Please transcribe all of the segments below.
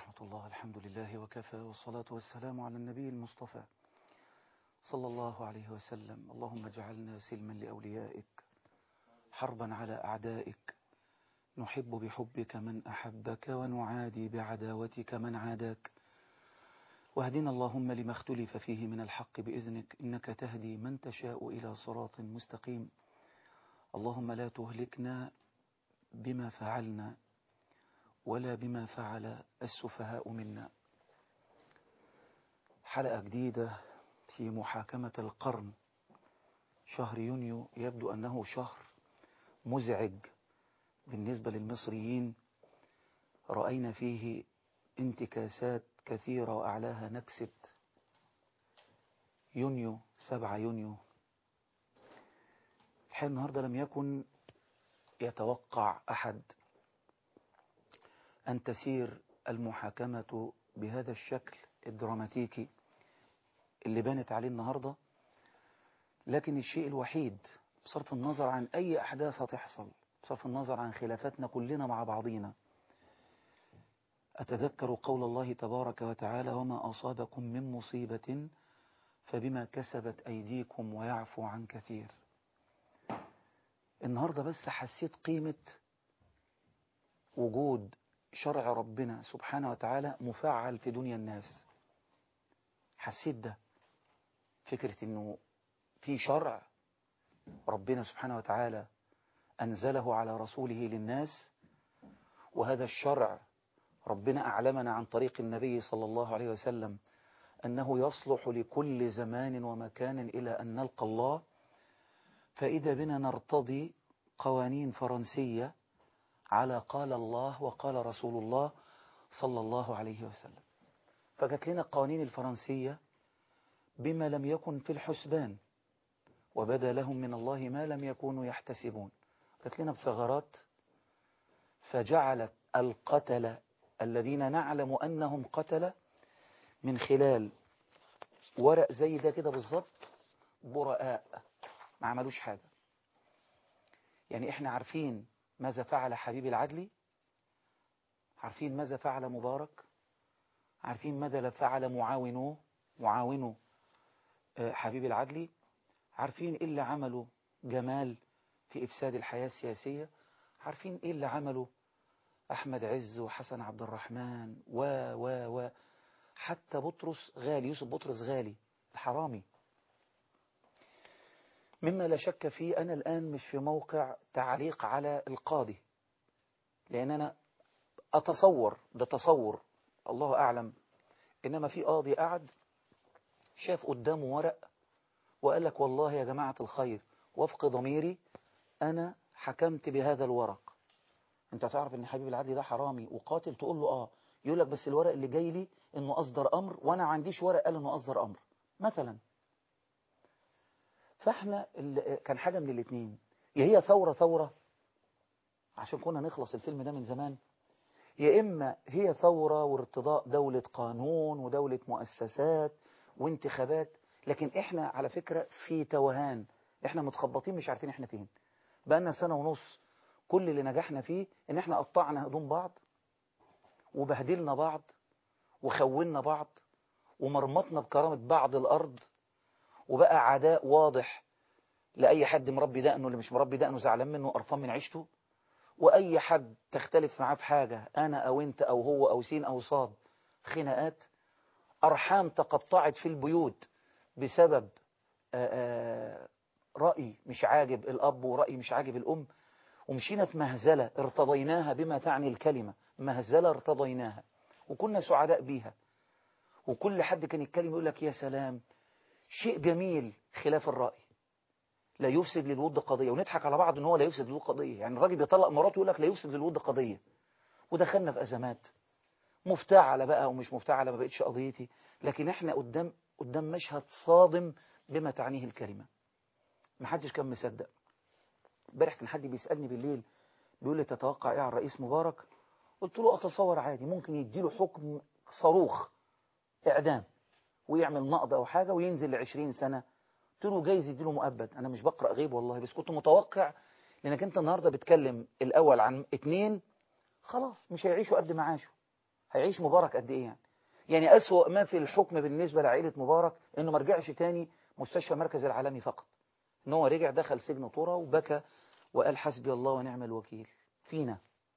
ورحمة الله الحمد لله وكفى والصلاة والسلام على النبي المصطفى صلى الله عليه وسلم اللهم اجعلنا سلما لأوليائك حربا على أعدائك نحب بحبك من أحبك ونعادي بعداوتك من عاداك واهدنا اللهم لما اختلف فيه من الحق بإذنك إنك تهدي من تشاء إلى صراط مستقيم اللهم لا تهلكنا بما فعلنا ولا بما فعل السفهاء منا حلقة جديدة في محاكمة القرن شهر يونيو يبدو أنه شهر مزعج بالنسبة للمصريين رأينا فيه انتكاسات كثيرة وأعلاها نكسة يونيو سبعة يونيو الحين النهاردة لم يكن يتوقع أحد أن تسير المحاكمة بهذا الشكل الدراماتيكي اللي بانت عليه النهاردة لكن الشيء الوحيد بصرف النظر عن أي أحداث هتحصل بصرف النظر عن خلافاتنا كلنا مع بعضينا أتذكر قول الله تبارك وتعالى وما أصابكم من مصيبة فبما كسبت أيديكم ويعفو عن كثير النهاردة بس حسيت قيمة وجود شرع ربنا سبحانه وتعالى مفعل في دنيا الناس حسيت ده فكرة انه في شرع ربنا سبحانه وتعالى أنزله على رسوله للناس وهذا الشرع ربنا أعلمنا عن طريق النبي صلى الله عليه وسلم أنه يصلح لكل زمان ومكان إلى أن نلقى الله فإذا بنا نرتضي قوانين فرنسية على قال الله وقال رسول الله صلى الله عليه وسلم فجت لنا القوانين الفرنسية بما لم يكن في الحسبان وبدا لهم من الله ما لم يكونوا يحتسبون جت لنا بثغرات فجعلت القتل الذين نعلم أنهم قتل من خلال ورق زي ده كده بالظبط براء ما عملوش حاجة يعني احنا عارفين ماذا فعل حبيب العدلي عارفين ماذا فعل مبارك عارفين ماذا فعل معاونوه معاونو حبيب العدلي عارفين ايه اللي عمله جمال في إفساد الحياة السياسية عارفين ايه اللي عمله أحمد عز وحسن عبد الرحمن و و و حتى بطرس غالي يوسف بطرس غالي الحرامي مما لا شك فيه أنا الآن مش في موقع تعليق على القاضي لأن أنا أتصور ده تصور الله أعلم إنما في قاضي قعد شاف قدامه ورق وقال لك والله يا جماعة الخير وفق ضميري أنا حكمت بهذا الورق انت تعرف ان حبيب العدلي ده حرامي وقاتل تقول له اه يقول لك بس الورق اللي جاي لي انه اصدر امر وانا عنديش ورق قال انه اصدر امر مثلا فاحنا كان حاجة من الاثنين يا هي ثورة ثورة عشان كنا نخلص الفيلم ده من زمان يا إما هي ثورة وارتضاء دولة قانون ودولة مؤسسات وانتخابات لكن احنا على فكرة في توهان احنا متخبطين مش عارفين احنا فين بقالنا سنة ونص كل اللي نجحنا فيه ان احنا قطعنا هدوم بعض وبهدلنا بعض وخوننا بعض ومرمطنا بكرامة بعض الأرض وبقى عداء واضح لأي حد مربي دقنه اللي مش مربي دقنه زعلان منه قرفان من عيشته وأي حد تختلف معاه في حاجة أنا أو أنت أو هو أو سين أو صاد خناقات أرحام تقطعت في البيوت بسبب آآ آآ رأي مش عاجب الأب ورأي مش عاجب الأم ومشينا في مهزلة ارتضيناها بما تعني الكلمة مهزلة ارتضيناها وكنا سعداء بيها وكل حد كان يتكلم يقول لك يا سلام شيء جميل خلاف الرأي لا يفسد للود قضية ونضحك على بعض ان هو لا يفسد للود قضية يعني الراجل بيطلق مراته يقول لك لا يفسد للود قضية ودخلنا في أزمات مفتعلة بقى ومش مفتعلة ما بقتش قضيتي لكن احنا قدام قدام مشهد صادم بما تعنيه الكلمة ما حدش كان مصدق امبارح كان حد بيسألني بالليل بيقول لي تتوقع ايه على الرئيس مبارك قلت له اتصور عادي ممكن يديله حكم صاروخ اعدام ويعمل نقض او حاجة وينزل لعشرين سنة قلت له جايز يديله مؤبد انا مش بقرأ غيب والله بس كنت متوقع لانك انت النهاردة بتكلم الاول عن اتنين خلاص مش هيعيشوا قد ما عاشوا هيعيش مبارك قد ايه يعني يعني أسوأ ما في الحكم بالنسبة لعائلة مبارك انه ما رجعش تاني مستشفى مركز العالمي فقط ان هو رجع دخل سجن طورة وبكى وقال حسبي الله ونعم الوكيل فينا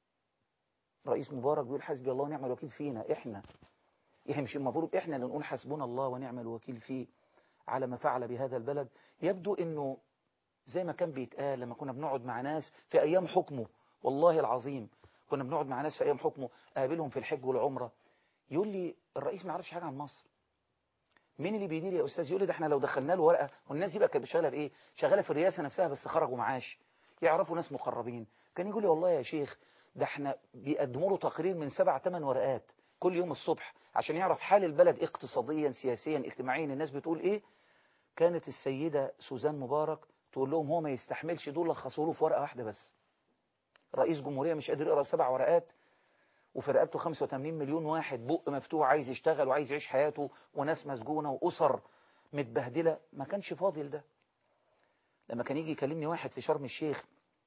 رئيس مبارك بيقول حسبي الله ونعم الوكيل فينا احنا يعني مش المفروض احنا اللي نقول حسبنا الله ونعم الوكيل فيه على ما فعل بهذا البلد يبدو انه زي ما كان بيتقال لما كنا بنقعد مع ناس في ايام حكمه والله العظيم كنا بنقعد مع ناس في ايام حكمه اقابلهم في الحج والعمره يقول لي الرئيس ما يعرفش حاجه عن مصر مين اللي بيدير يا استاذ يقول لي ده احنا لو دخلنا له ورقه والناس دي بقى كانت شغاله في ايه شغاله في الرئاسه نفسها بس خرجوا معاش يعرفوا ناس مقربين كان يقول لي والله يا شيخ ده احنا بيقدموا له تقرير من سبع ثمان ورقات كل يوم الصبح عشان يعرف حال البلد اقتصاديا سياسيا اجتماعيا الناس بتقول ايه كانت السيدة سوزان مبارك تقول لهم هو ما يستحملش دول لخصوا له في ورقة واحدة بس رئيس جمهورية مش قادر يقرأ سبع ورقات وفي رقبته 85 مليون واحد بق مفتوح عايز يشتغل وعايز يعيش حياته وناس مسجونة وأسر متبهدلة ما كانش فاضي لده لما كان يجي يكلمني واحد في شرم الشيخ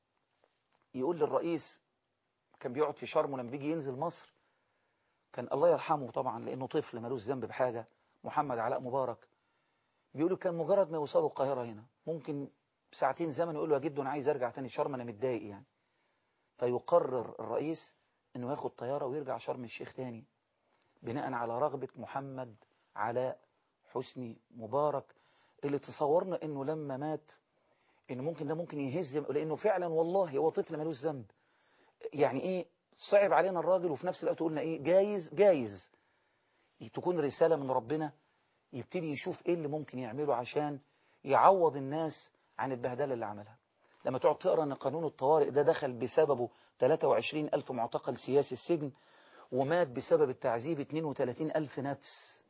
يقول للرئيس كان بيقعد في شرم ولما بيجي ينزل مصر كان الله يرحمه طبعا لأنه طفل ملوش ذنب بحاجة محمد علاء مبارك بيقولوا كان مجرد ما يوصلوا القاهرة هنا ممكن ساعتين زمن يقول له يا جدو أنا عايز أرجع تاني شرم أنا متضايق يعني فيقرر الرئيس أنه ياخد طيارة ويرجع شرم الشيخ تاني بناء على رغبة محمد علاء حسني مبارك اللي تصورنا أنه لما مات أنه ممكن ده ممكن يهز لأنه فعلا والله هو طفل ملوش ذنب يعني إيه صعب علينا الراجل وفي نفس الوقت قلنا إيه جايز جايز تكون رسالة من ربنا يبتدي يشوف ايه اللي ممكن يعمله عشان يعوض الناس عن البهدله اللي عملها لما تقعد تقرا ان قانون الطوارئ ده دخل بسببه 23 ألف معتقل سياسي السجن ومات بسبب التعذيب 32 ألف نفس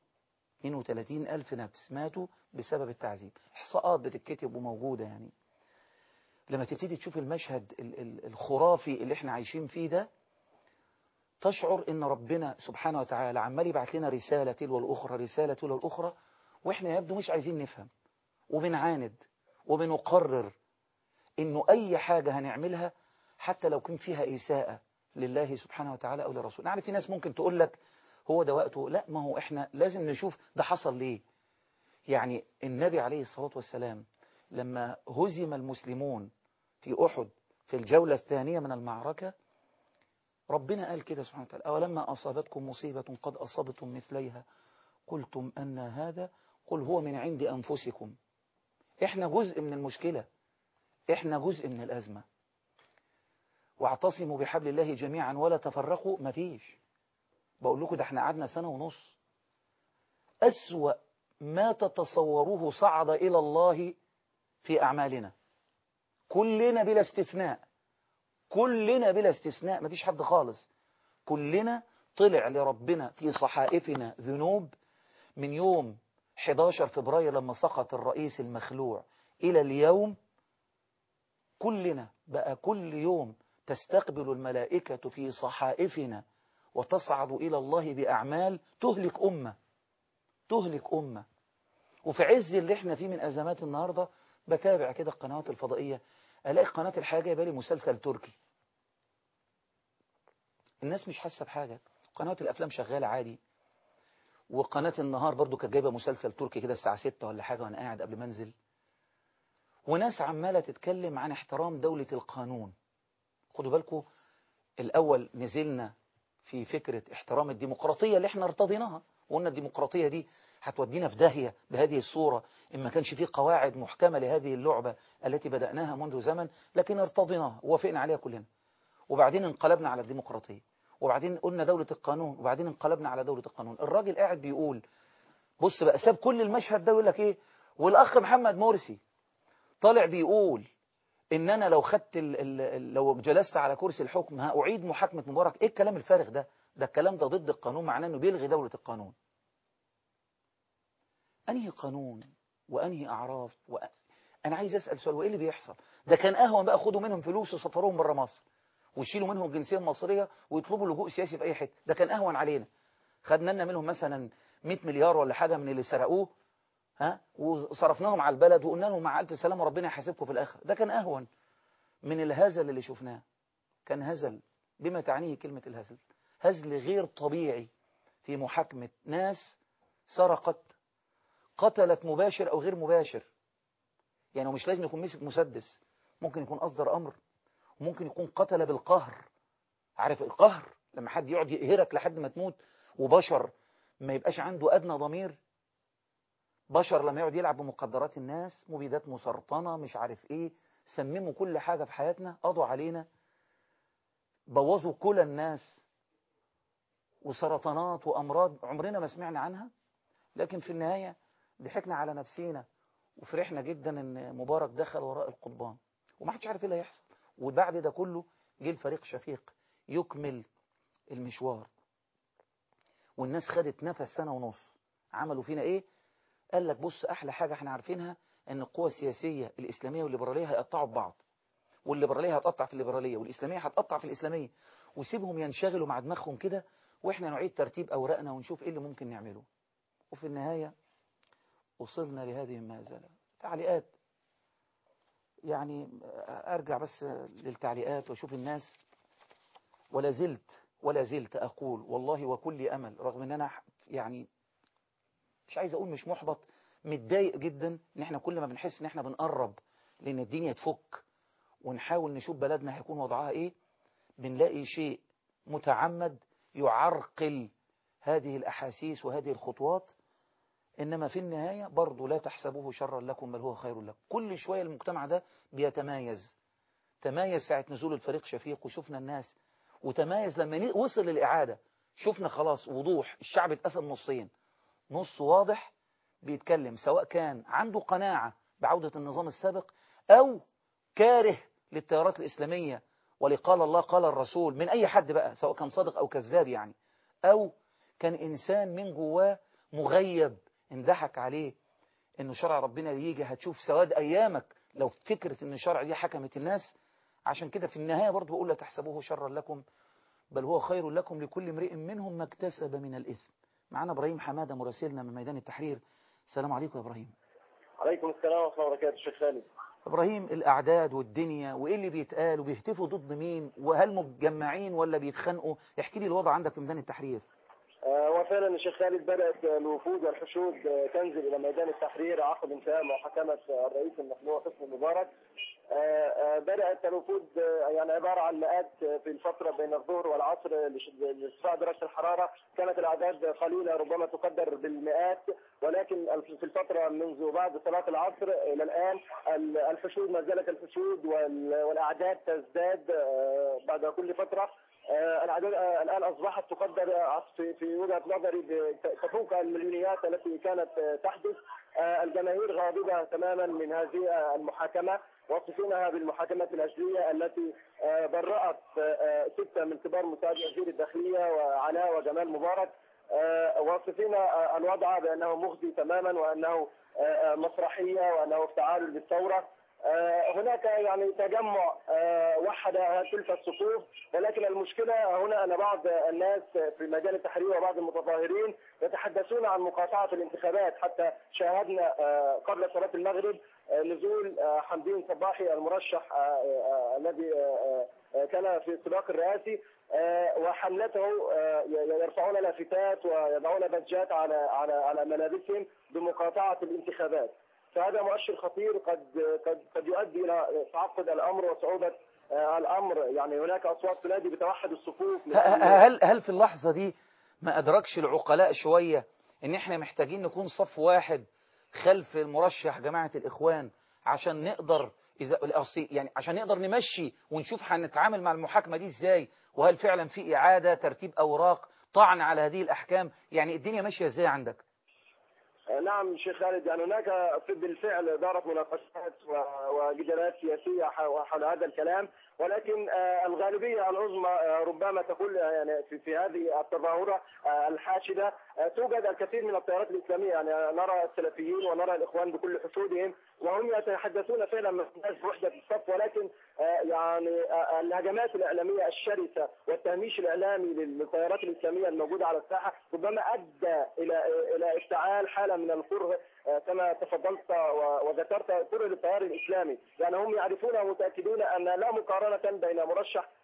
32 ألف نفس ماتوا بسبب التعذيب إحصاءات بتتكتب وموجودة يعني لما تبتدي تشوف المشهد الخرافي اللي احنا عايشين فيه ده تشعر ان ربنا سبحانه وتعالى عمال يبعت لنا رسالة تلو الأخرى رسالة تلو الأخرى وإحنا يبدو مش عايزين نفهم وبنعاند وبنقرر إنه أي حاجة هنعملها حتى لو كان فيها إساءة لله سبحانه وتعالى أو لرسوله نعرف في ناس ممكن تقول لك هو ده وقته لا ما هو إحنا لازم نشوف ده حصل ليه يعني النبي عليه الصلاة والسلام لما هزم المسلمون في أحد في الجولة الثانية من المعركة ربنا قال كده سبحانه وتعالى أولما أصابتكم مصيبة قد أصبتم مثليها قلتم أن هذا قل هو من عند أنفسكم إحنا جزء من المشكلة إحنا جزء من الأزمة واعتصموا بحبل الله جميعا ولا تفرقوا مفيش بقول لكم ده احنا قعدنا سنة ونص أسوأ ما تتصوروه صعد إلى الله في أعمالنا كلنا بلا استثناء كلنا بلا استثناء مفيش حد خالص كلنا طلع لربنا في صحائفنا ذنوب من يوم 11 فبراير لما سقط الرئيس المخلوع إلى اليوم كلنا بقى كل يوم تستقبل الملائكة في صحائفنا وتصعد إلى الله بأعمال تهلك أمة تهلك أمة وفي عز اللي احنا فيه من أزمات النهاردة بتابع كده القنوات الفضائية ألاقي قناة الحاجة يبالي مسلسل تركي الناس مش حاسة بحاجة قناة الأفلام شغالة عادي وقناة النهار برضو كانت جايبة مسلسل تركي كده الساعة 6 ولا حاجة وأنا قاعد قبل ما انزل وناس عمالة تتكلم عن احترام دولة القانون خدوا بالكم الأول نزلنا في فكرة احترام الديمقراطية اللي احنا ارتضيناها وقلنا الديمقراطية دي هتودينا في داهية بهذه الصورة إن ما كانش فيه قواعد محكمة لهذه اللعبة التي بدأناها منذ زمن لكن ارتضيناها ووافقنا عليها كلنا وبعدين انقلبنا على الديمقراطية وبعدين قلنا دولة القانون وبعدين انقلبنا على دولة القانون الراجل قاعد بيقول بص بقى ساب كل المشهد ده ويقول لك ايه والأخ محمد مرسي طالع بيقول ان انا لو خدت ال ال لو جلست على كرسي الحكم هأعيد محاكمة مبارك ايه الكلام الفارغ ده ده الكلام ده ضد القانون معناه انه بيلغي دولة القانون انهي قانون وانهي اعراف و... انا عايز اسال سؤال وايه اللي بيحصل ده كان اهون بقى خدوا منهم فلوس وسفروهم بره مصر ويشيلوا منهم الجنسيه المصريه ويطلبوا لجوء سياسي في اي حته ده كان اهون علينا خدنا لنا منهم مثلا 100 مليار ولا حاجه من اللي سرقوه ها وصرفناهم على البلد وقلنا لهم مع الف سلامه ربنا يحاسبكم في الاخر ده كان اهون من الهزل اللي شفناه كان هزل بما تعنيه كلمه الهزل هزل غير طبيعي في محاكمة ناس سرقت قتلت مباشر أو غير مباشر يعني هو مش لازم يكون مسك مسدس ممكن يكون أصدر أمر وممكن يكون قتل بالقهر عارف القهر لما حد يقعد يقهرك لحد ما تموت وبشر ما يبقاش عنده أدنى ضمير بشر لما يقعد يلعب بمقدرات الناس مبيدات مسرطنة مش عارف ايه سمموا كل حاجة في حياتنا قضوا علينا بوظوا كل الناس وسرطانات وأمراض عمرنا ما سمعنا عنها لكن في النهاية ضحكنا على نفسينا وفرحنا جدا ان مبارك دخل وراء القضبان وما حدش عارف ايه اللي هيحصل وبعد ده كله جه الفريق شفيق يكمل المشوار والناس خدت نفس سنة ونص عملوا فينا ايه قال لك بص احلى حاجة احنا عارفينها ان القوى السياسية الاسلامية والليبرالية هيقطعوا ببعض والليبرالية هتقطع في الليبرالية والاسلامية هتقطع في الاسلامية وسيبهم ينشغلوا مع دماغهم كده واحنا نعيد ترتيب اوراقنا ونشوف ايه اللي ممكن نعمله وفي النهاية وصلنا لهذه المهزلة تعليقات يعني أرجع بس للتعليقات وأشوف الناس ولا زلت ولا زلت أقول والله وكل أمل رغم أن أنا يعني مش عايز أقول مش محبط متضايق جدا ان احنا كل ما بنحس ان احنا بنقرب لان الدنيا تفك ونحاول نشوف بلدنا هيكون وضعها ايه بنلاقي شيء متعمد يعرقل هذه الأحاسيس وهذه الخطوات إنما في النهاية برضو لا تحسبوه شرا لكم بل هو خير لكم كل شوية المجتمع ده بيتمايز تمايز ساعة نزول الفريق شفيق وشفنا الناس وتمايز لما وصل للإعادة شفنا خلاص وضوح الشعب اتقسم نصين نص واضح بيتكلم سواء كان عنده قناعة بعودة النظام السابق أو كاره للتيارات الإسلامية ولقال الله قال الرسول من أي حد بقى سواء كان صادق أو كذاب يعني أو كان إنسان من جواه مغيب اندحك عليه انه شرع ربنا يجي هتشوف سواد ايامك لو فكرة ان شرع دي حكمت الناس عشان كده في النهاية برضو بقول لا تحسبوه شرا لكم بل هو خير لكم لكل امرئ منهم ما اكتسب من الإثم معنا إبراهيم حمادة مراسلنا من ميدان التحرير السلام عليكم يا إبراهيم عليكم السلام ورحمة الله وبركاته الشيخ خالد إبراهيم الأعداد والدنيا وإيه اللي بيتقال وبيهتفوا ضد مين وهل متجمعين ولا بيتخانقوا احكي لي الوضع عندك في ميدان التحرير آه وفعلا الشيخ خالد بدأت الوفود والحشود تنزل إلى ميدان التحرير عقب انتهاء محاكمة الرئيس المخلوع حسني مبارك آه بدأت الوفود يعني عبارة عن مئات في الفترة بين الظهر والعصر لارتفاع درجة الحرارة كانت الأعداد قليلة ربما تقدر بالمئات ولكن في الفترة منذ بعد صلاة العصر إلى الآن الحشود ما زالت الحشود والأعداد تزداد بعد كل فترة الأعداد الآن أصبحت تقدر في وجهة نظري تفوق المليونيات التي كانت تحدث الجماهير غاضبة تماما من هذه المحاكمة وصفينها بالمحاكمة الأجلية التي برأت ستة من كبار مساعدي وزير الداخلية وعلاء وجمال مبارك واصفين الوضع بأنه مخزي تماما وأنه مسرحية وأنه افتعال بالثورة هناك يعني تجمع وحد تلك الصفوف ولكن المشكلة هنا أن بعض الناس في مجال التحرير وبعض المتظاهرين يتحدثون عن مقاطعة الانتخابات حتى شاهدنا قبل صلاة المغرب نزول حمدين صباحي المرشح الذي كان في السباق الرئاسي وحملته يرفعون لافتات ويضعون بجات على على على ملابسهم بمقاطعة الانتخابات فهذا مؤشر خطير قد قد قد يؤدي الى تعقد الامر وصعوبه الامر يعني هناك اصوات تنادي بتوحد الصفوف هل هل في اللحظه دي ما ادركش العقلاء شويه ان احنا محتاجين نكون صف واحد خلف المرشح جماعه الاخوان عشان نقدر إذا يعني عشان نقدر نمشي ونشوف هنتعامل مع المحاكمه دي ازاي وهل فعلا في اعاده ترتيب اوراق طعن على هذه الاحكام يعني الدنيا ماشيه ازاي عندك نعم شيخ خالد يعني هناك بالفعل دارت مناقشات وجدالات سياسيه حول هذا الكلام ولكن الغالبيه العظمى ربما تقول يعني في, في هذه التظاهره الحاشده توجد الكثير من التيارات الاسلاميه يعني نرى السلفيين ونرى الاخوان بكل حشودهم وهم يتحدثون فعلا من وحده الصف ولكن يعني الهجمات الاعلاميه الشرسه والتهميش الاعلامي للتيارات الاسلاميه الموجوده على الساحه ربما ادى الى الى افتعال حاله من الكره كما تفضلت وذكرت كره للتيار الاسلامي، يعني هم يعرفون ومتاكدون ان لا مقارنه بين مرشح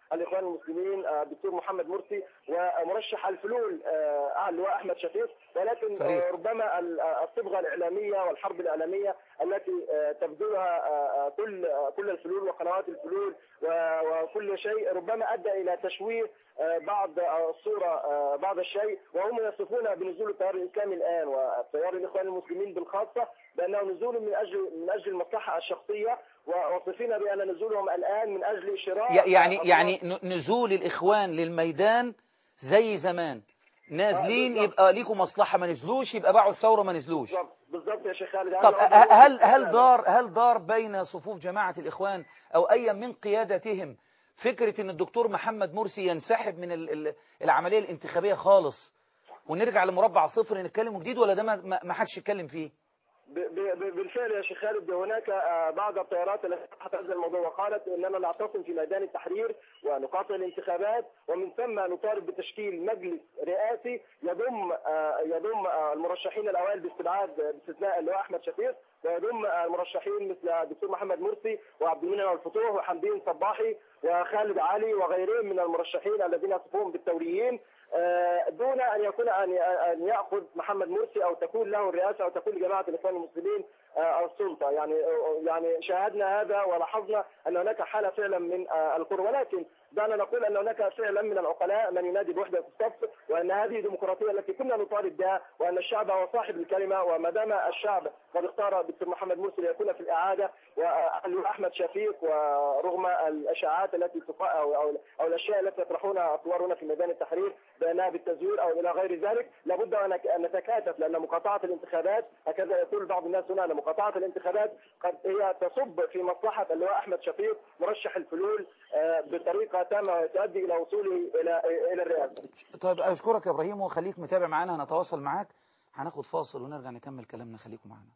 الاخوان المسلمين آه، الدكتور محمد مرسي ومرشح الفلول آه، اللواء احمد شفيق ولكن فريد. آه، ربما ال- آه، الصبغه الاعلاميه والحرب الاعلاميه التي آه، تبذلها آه، آه، كل آه، كل الفلول وقنوات الفلول و- وكل شيء ربما ادى الى تشويه آه، بعض آه، الصوره آه، بعض الشيء وهم يصفون بنزول التيار الاسلامي الان وتيار الاخوان المسلمين بالخاصه بانه نزول من اجل من اجل المصلحه الشخصيه ووصفين بان نزولهم الان من اجل شراء ي- يعني آه، يعني ن- نزول الإخوان للميدان زي زمان نازلين بالظبط. يبقى ليكم مصلحة ما نزلوش يبقى باعوا الثورة ما نزلوش بالظبط بالظبط يا شيخ خالد طب يعني ه- هل هل فعلاً. دار هل دار بين صفوف جماعة الإخوان أو أي من قيادتهم فكرة إن الدكتور محمد مرسي ينسحب من ال- ال- العملية الانتخابية خالص ونرجع لمربع صفر نتكلم جديد ولا ده ما- ما ما حدش يتكلم فيه ب- ب- بالفعل يا شيخ خالد هناك آه، بعض التيارات التي فتحت هذا الموضوع وقالت اننا نعتصم في ميدان التحرير ونقاطع الانتخابات ومن ثم نطالب بتشكيل مجلس رئاسي يضم آه، يضم آه، المرشحين الاوائل باستبعاد باستثناء اللواء احمد شفيق ويضم آه، المرشحين مثل الدكتور محمد مرسي وعبد المنعم الفتوح وحمدين صباحي وخالد علي وغيرهم من المرشحين الذين يصفون بالثوريين آه، دون ان يكون ان ان ياخذ محمد مرسي او تكون له الرئاسه او تكون لجماعه الاخوان المسلمين آه، السلطه يعني يعني شاهدنا هذا ولاحظنا ان هناك حاله فعلا من آه، الكره ولكن دعنا نقول ان هناك فعلا من العقلاء من ينادي بوحده الصف وان هذه الديمقراطيه التي كنا نطالب بها وان الشعب هو صاحب الكلمه وما دام الشعب قد اختار الدكتور محمد مرسي ليكون في الاعاده واحمد شفيق ورغم الاشاعات التي تقا او او, أو الاشياء التي يطرحونها اطوار هنا في ميدان التحرير بانها بالتزوير او الى غير ذلك لابد ان أن نتكاتف لان مقاطعه الانتخابات هكذا يقول بعض الناس هنا ان مقاطعه الانتخابات قد هي تصب في مصلحه اللواء احمد شفيق مرشح الفلول آه، بطريقه تامه وتؤدي الى وصوله الى الى الرئاسه. طيب أشكرك يا إبراهيم وخليك متابع معانا هنتواصل معاك هناخد فاصل ونرجع نكمل كلامنا خليكم معانا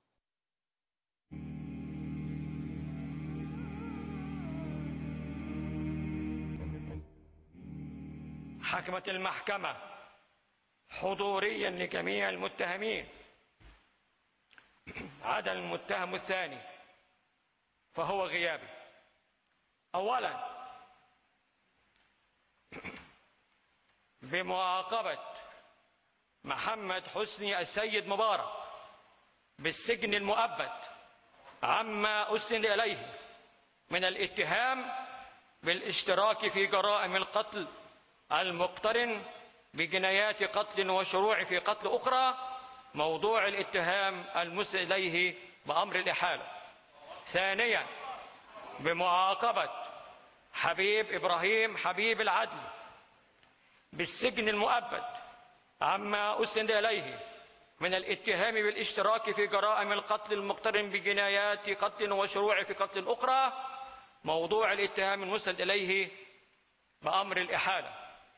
حكمت المحكمة حضوريا لجميع المتهمين عدا المتهم الثاني فهو غيابي أولا بمعاقبة محمد حسني السيد مبارك بالسجن المؤبد عما أسند إليه من الاتهام بالاشتراك في جرائم القتل المقترن بجنايات قتل وشروع في قتل أخرى موضوع الاتهام المسند إليه بأمر الإحالة ثانيا بمعاقبة حبيب إبراهيم حبيب العدل بالسجن المؤبد عما أسند إليه من الاتهام بالاشتراك في جرائم القتل المقترن بجنايات قتل وشروع في قتل أخرى موضوع الاتهام المسند إليه بأمر الإحالة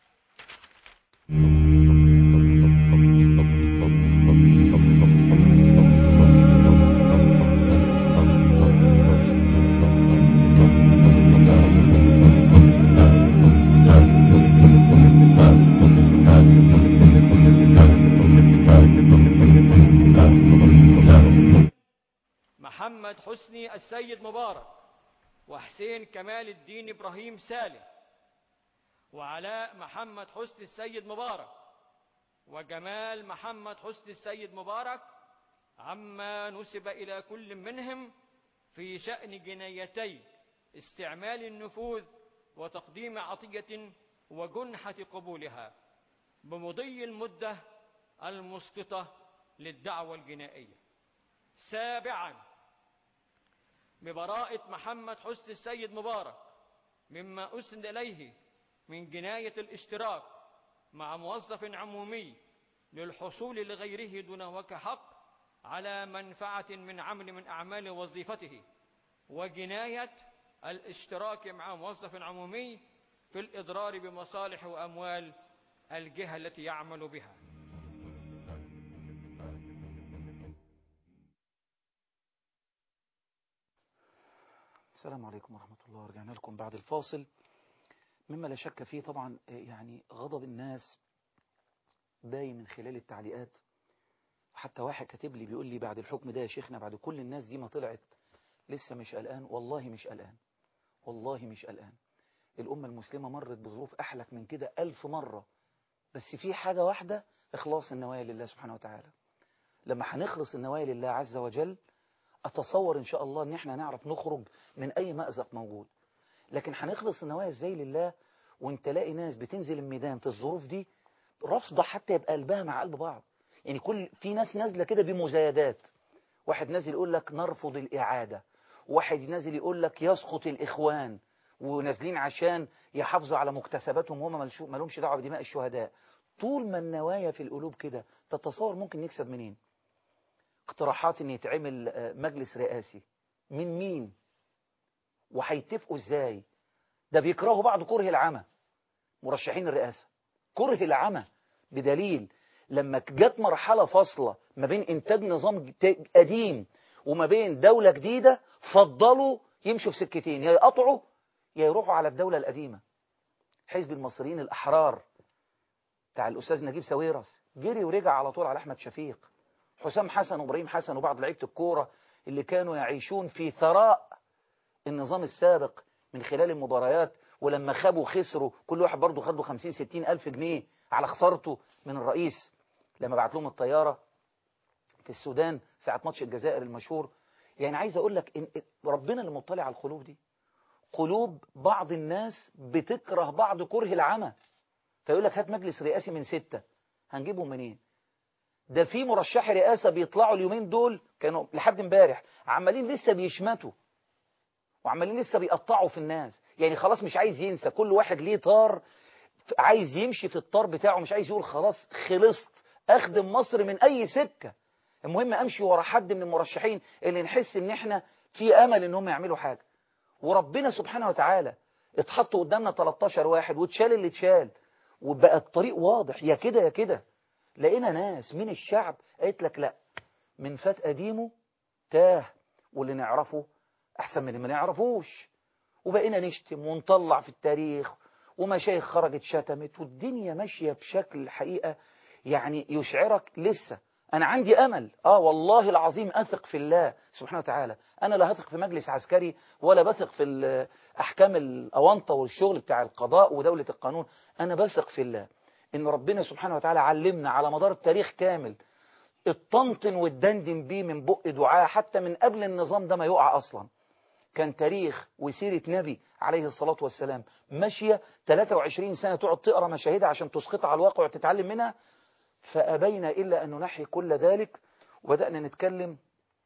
محمد حسني السيد مبارك وحسين كمال الدين إبراهيم سالم وعلاء محمد حسني السيد مبارك وجمال محمد حسني السيد مبارك عما نسب إلى كل منهم في شأن جنايتي استعمال النفوذ وتقديم عطية وجنحة قبولها بمضي المدة المسقطة للدعوة الجنائية سابعا ببراءة محمد حسني السيد مبارك مما أسند إليه من جناية الاشتراك مع موظف عمومي للحصول لغيره دون وك حق على منفعة من عمل من أعمال وظيفته وجناية الاشتراك مع موظف عمومي في الإضرار بمصالح وأموال الجهة التي يعمل بها السلام عليكم ورحمة الله ورجعنا لكم بعد الفاصل مما لا شك فيه طبعا يعني غضب الناس باين من خلال التعليقات حتى واحد كاتب لي بيقول لي بعد الحكم ده يا شيخنا بعد كل الناس دي ما طلعت لسه مش قلقان والله مش قلقان والله مش قلقان الأمة المسلمة مرت بظروف أحلك من كده ألف مرة بس في حاجة واحدة إخلاص النوايا لله سبحانه وتعالى لما هنخلص النوايا لله عز وجل أتصور إن شاء الله إن إحنا نعرف نخرج من أي مأزق موجود لكن هنخلص النوايا إزاي لله وانت لاقي ناس بتنزل الميدان في الظروف دي رافضة حتى يبقى قلبها مع قلب بعض يعني كل في ناس نازلة كده بمزايدات واحد نازل يقول لك نرفض الإعادة واحد نازل يقول لك يسقط الإخوان ونازلين عشان يحافظوا على مكتسباتهم وهم ملشو- مالهمش دعوة بدماء الشهداء طول ما النوايا في القلوب كده تتصور ممكن نكسب منين اقتراحات ان يتعمل آه، مجلس رئاسي من مين وهيتفقوا ازاي ده بيكرهوا بعض كره العمى مرشحين الرئاسة كره العمى بدليل لما جت مرحلة فاصلة ما بين إنتاج نظام ت- قديم وما بين دولة جديدة فضلوا يمشوا في سكتين يا يقطعوا يا يروحوا على الدولة القديمة حزب المصريين الأحرار بتاع الأستاذ نجيب ساويرس جري ورجع على طول على أحمد شفيق حسام حسن وإبراهيم حسن وبعض لعيبة الكورة اللي كانوا يعيشون في ثراء النظام السابق من خلال المباريات ولما خابوا خسروا كل واحد برضه خد له 50 60 ألف جنيه على خسارته من الرئيس لما بعت لهم الطيارة في السودان ساعة ماتش الجزائر المشهور يعني عايز أقول لك إن ربنا اللي مطلع على القلوب دي قلوب بعض الناس بتكره بعض كره العمى فيقول لك هات مجلس رئاسي من ستة هنجيبهم منين ده في مرشحي رئاسة بيطلعوا اليومين دول كانوا لحد امبارح عمالين لسه بيشمتوا وعمالين لسه بيقطعوا في الناس يعني خلاص مش عايز ينسى كل واحد ليه طار عايز يمشي في الطار بتاعه مش عايز يقول خلاص خلصت اخدم مصر من اي سكة المهم امشي ورا حد من المرشحين اللي نحس ان احنا في امل ان هم يعملوا حاجة وربنا سبحانه وتعالى اتحط قدامنا 13 واحد واتشال اللي اتشال وبقى الطريق واضح يا كده يا كده لقينا ناس من الشعب قالت لك لا من فات قديمه تاه واللي نعرفه احسن من اللي ما نعرفوش وبقينا نشتم ونطلع في التاريخ ومشايخ خرجت شتمت والدنيا ماشية بشكل الحقيقة يعني يشعرك لسه أنا عندي أمل آه والله العظيم أثق في الله سبحانه وتعالى أنا لا هثق في مجلس عسكري ولا بثق في ال- أحكام الأونطة والشغل بتاع القضاء ودولة القانون أنا بثق في الله إن ربنا سبحانه وتعالى علمنا على مدار التاريخ كامل الطنطن والدندن بيه من بق دعاء حتى من قبل النظام ده ما يقع أصلا كان تاريخ وسيرة نبي عليه الصلاة والسلام ماشية 23 سنة تقعد تقرأ مشاهدها عشان تسقطها على الواقع وتتعلم منها فأبينا إلا أن ننحي كل ذلك وبدأنا نتكلم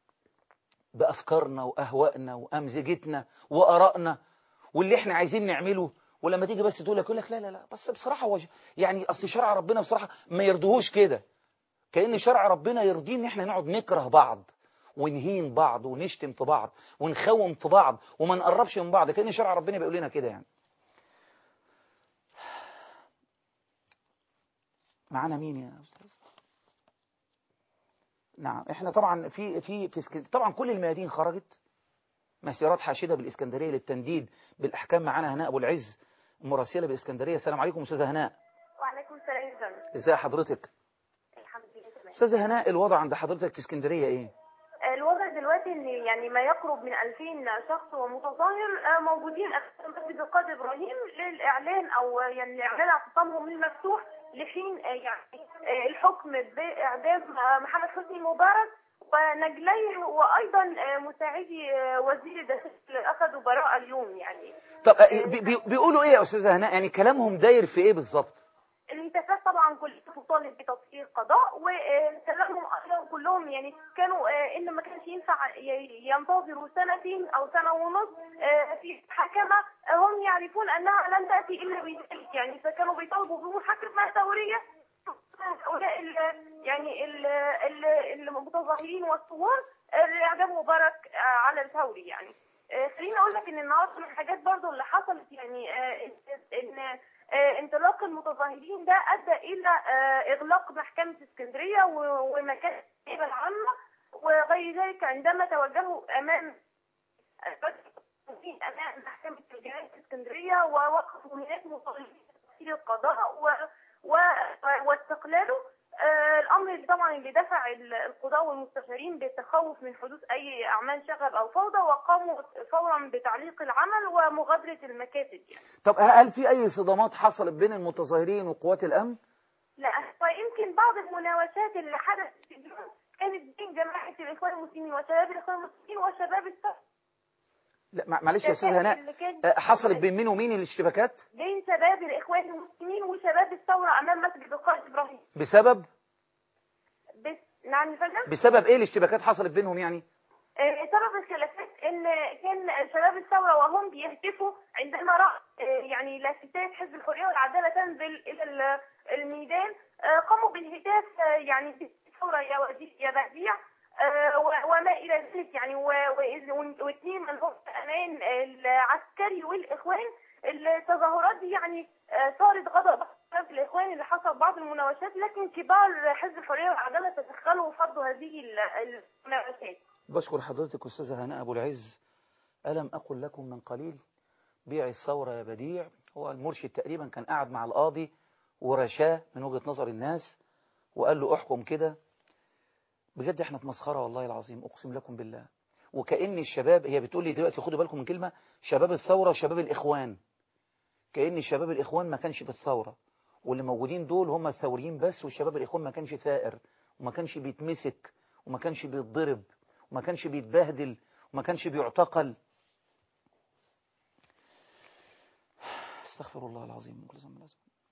بأفكارنا وأهوائنا وأمزجتنا وأرائنا واللي احنا عايزين نعمله ولما تيجي بس تقول لك يقول لك لا لا لا بس بصراحة وج... يعني أصل شرع ربنا بصراحة ما يرضيهوش كده كأن شرع ربنا يرضيه إن احنا نقعد نكره بعض ونهين بعض ونشتم في بعض ونخوم في بعض وما نقربش من بعض كأن شرع ربنا بيقول لنا كده يعني معانا مين يا أستاذ نعم احنا طبعا في في في اسكن... طبعا كل الميادين خرجت مسيرات حاشده بالاسكندريه للتنديد بالاحكام معانا هناء ابو العز مراسله بالاسكندريه السلام عليكم استاذه هناء وعليكم السلام يا فندم ازي حضرتك الحمد لله تمام استاذه هناء الوضع عند حضرتك في اسكندريه ايه الوضع دلوقتي ان يعني ما يقرب من 2000 شخص ومتظاهر آه، موجودين امام مسجد القاضي ابراهيم للاعلان او يعني اعلان اعتصامهم المفتوح لحين آه، يعني آه، الحكم باعدام آه، محمد حسني مبارك ونجليه وايضا آه، مساعدي آه، وزير الداخليه اللي اخذوا براءه اليوم يعني طب آه، بي- بي- بيقولوا ايه يا استاذه هناء يعني كلامهم داير في ايه بالظبط الانتفاض طبعا كلها تطالب بتطهير قضاء وكلامهم ايضا كلهم يعني كانوا آه، ان ما كانش ينفع ي- ينتظروا سنتين او سنه ونص آه، في محاكمه آه، هم يعرفون انها لن تاتي الا بذلك يعني فكانوا بيطالبوا بمحاكمه ثوريه هؤلاء ال- يعني ال- ال- المتظاهرين والثوار آه، لاعدام مبارك آه، على الفوري يعني آه، خليني اقول لك ان النهارده من الحاجات برضو اللي حصلت يعني آه، ان إن آه، انطلاق المتظاهرين ده ادى الى آه، اغلاق محكمه اسكندريه و- ومكان النيابه العامه وغير ذلك عندما توجهوا امام امام محكمه الجنايه في اسكندريه ووقفوا هناك مطالبين بتفصيل القضاء و... و... واستقلاله آه، والامر اللي طبعا اللي دفع ال- القضاة والمستشارين بالتخوف من حدوث اي اعمال شغب او فوضى وقاموا فورا بتعليق العمل ومغادرة المكاتب يعني. طب هل في أي صدامات حصلت بين المتظاهرين وقوات الأمن؟ لا ويمكن بعض المناوشات اللي حدثت اليوم كانت بين جماعة الإخوان المسلمين وشباب الإخوان المسلمين وشباب الثورة لا مع- معلش يا أستاذ هناء اللي كان آه، حصلت بين مين ومين الاشتباكات؟ بين شباب الإخوان المسلمين وشباب الثورة أمام مسجد القائد إبراهيم بسبب بس نعم يا فندم بسبب إيه الاشتباكات حصلت بينهم يعني؟ آه، سبب الخلافات ان كان شباب الثوره وهم بيهتفوا عندما راى آه، يعني لافتات حزب الحريه والعداله تنزل الى ال- الميدان آه، قاموا بالهتاف آه، يعني بالثوره يا وديع يا بديع آه، و- وما الى ذلك يعني و- وإذ- واثنين من هم امان العسكري والاخوان التظاهرات دي يعني آه، صارت غضب في الاخوان اللي حصل بعض المناوشات لكن كبار حزب الحريه والعداله تدخلوا وفضوا هذه ال- المناوشات بشكر حضرتك أستاذة هناء أبو العز ألم أقل لكم من قليل بيع الثورة يا بديع هو المرشد تقريبا كان قاعد مع القاضي ورشاه من وجهة نظر الناس وقال له احكم كده بجد احنا في مسخرة والله العظيم أقسم لكم بالله وكأن الشباب هي بتقول لي دلوقتي خدوا بالكم من كلمة شباب الثورة وشباب الإخوان كأن شباب الإخوان ما كانش في الثورة واللي موجودين دول هم الثوريين بس والشباب الإخوان ما كانش ثائر وما كانش بيتمسك وما كانش بيتضرب وما كانش بيتبهدل وما كانش بيعتقل استغفر الله العظيم من كل ذنب ولازم.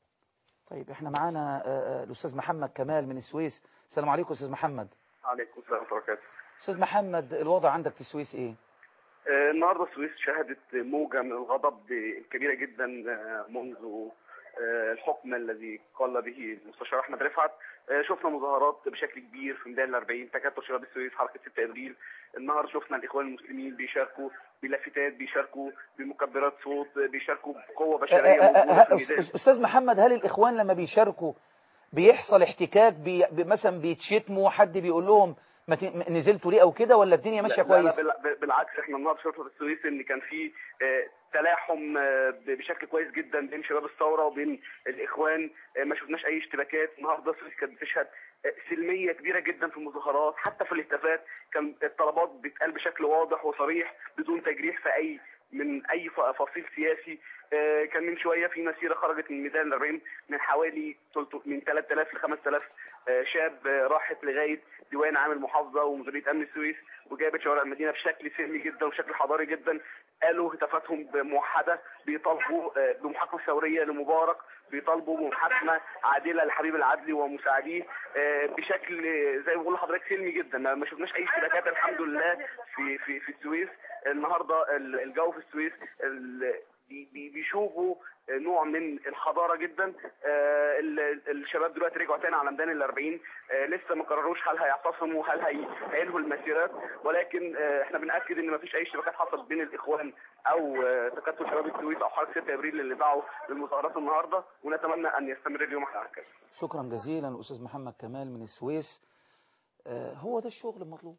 طيب احنا معانا آه، آه، الأستاذ محمد كمال من السويس السلام عليكم أستاذ محمد عليكم السلام ورحمة الله وبركاته. أستاذ محمد الوضع عندك في السويس إيه؟ آه، النهارده السويس شهدت موجة من الغضب كبيرة جدا آه، منذ آه، الحكم الذي قال به المستشار احمد رفعت آه، شفنا مظاهرات بشكل كبير في ميدان الأربعين تكتل شباب السويس حركة 6 ابريل النهارده شفنا الاخوان المسلمين بيشاركوا بلافتات بيشاركوا بمكبرات صوت بيشاركوا بقوة بشرية آه، آه، موجودة في آه، الميدان أس- أستاذ محمد هل الإخوان لما بيشاركوا بيحصل احتكاك بي بي- مثلا بيتشتموا حد بيقول لهم ما ت- م- نزلتوا ليه أو كده ولا الدنيا ماشية لا لا كويس؟ لا بال- بالعكس احنا النهارده شفنا في السويس ان كان في آه، تلاحم آه، ب- بشكل كويس جدا بين شباب الثوره وبين الاخوان آه، ما شفناش اي اشتباكات النهارده السويس كانت بتشهد آه، سلميه كبيره جدا في المظاهرات حتى في الهتافات كان الطلبات بتتقال بشكل واضح وصريح بدون تجريح في اي من اي ف- فصيل سياسي آه، كان من شويه في مسيره خرجت من ميدان الأربعين من حوالي تلت- من 3000 ل 5000 آه، شاب آه، راحت لغايه ديوان عام المحافظه ومديريه امن السويس وجابت شوارع المدينه بشكل سلمي جدا وشكل حضاري جدا قالوا هتافاتهم موحده بيطالبوا آه، بمحاكمه ثوريه لمبارك بيطالبوا بمحاكمه عادله لحبيب العدلي ومساعديه آه، بشكل آه، زي ما بقول لحضرتك سلمي جدا ما ما شفناش اي اشتباكات الحمد لله في في في السويس النهارده ال- الجو في السويس ال- بي- بي- بيشوفوا نوع من الحضاره جدا آه، ال- ال- الشباب دلوقتي رجعوا تاني على ميدان الأربعين آه، لسه ما قرروش هل هيعتصموا هل هي- هينهوا المسيرات ولكن آه، احنا بناكد ان ما فيش اي اشتباكات حصلت بين الاخوان او آه، تكتل شباب السويس او حركه 6 ابريل اللي دعوا للمظاهرات النهارده ونتمنى ان يستمر اليوم على هكذا شكرا جزيلا أستاذ محمد كمال من السويس آه، هو ده الشغل المطلوب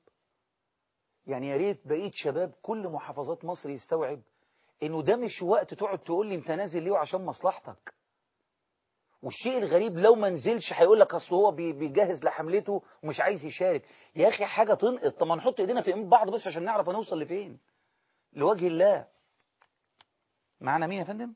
يعني يا ريت بقية شباب كل محافظات مصر يستوعب انه ده مش وقت تقعد تقول لي انت نازل ليه وعشان مصلحتك والشيء الغريب لو ما نزلش هيقول لك اصل هو بي- بيجهز لحملته ومش عايز يشارك يا اخي حاجه تنقط طب ما نحط ايدينا في ايد بعض بس عشان نعرف هنوصل لفين لوجه الله معانا مين يا فندم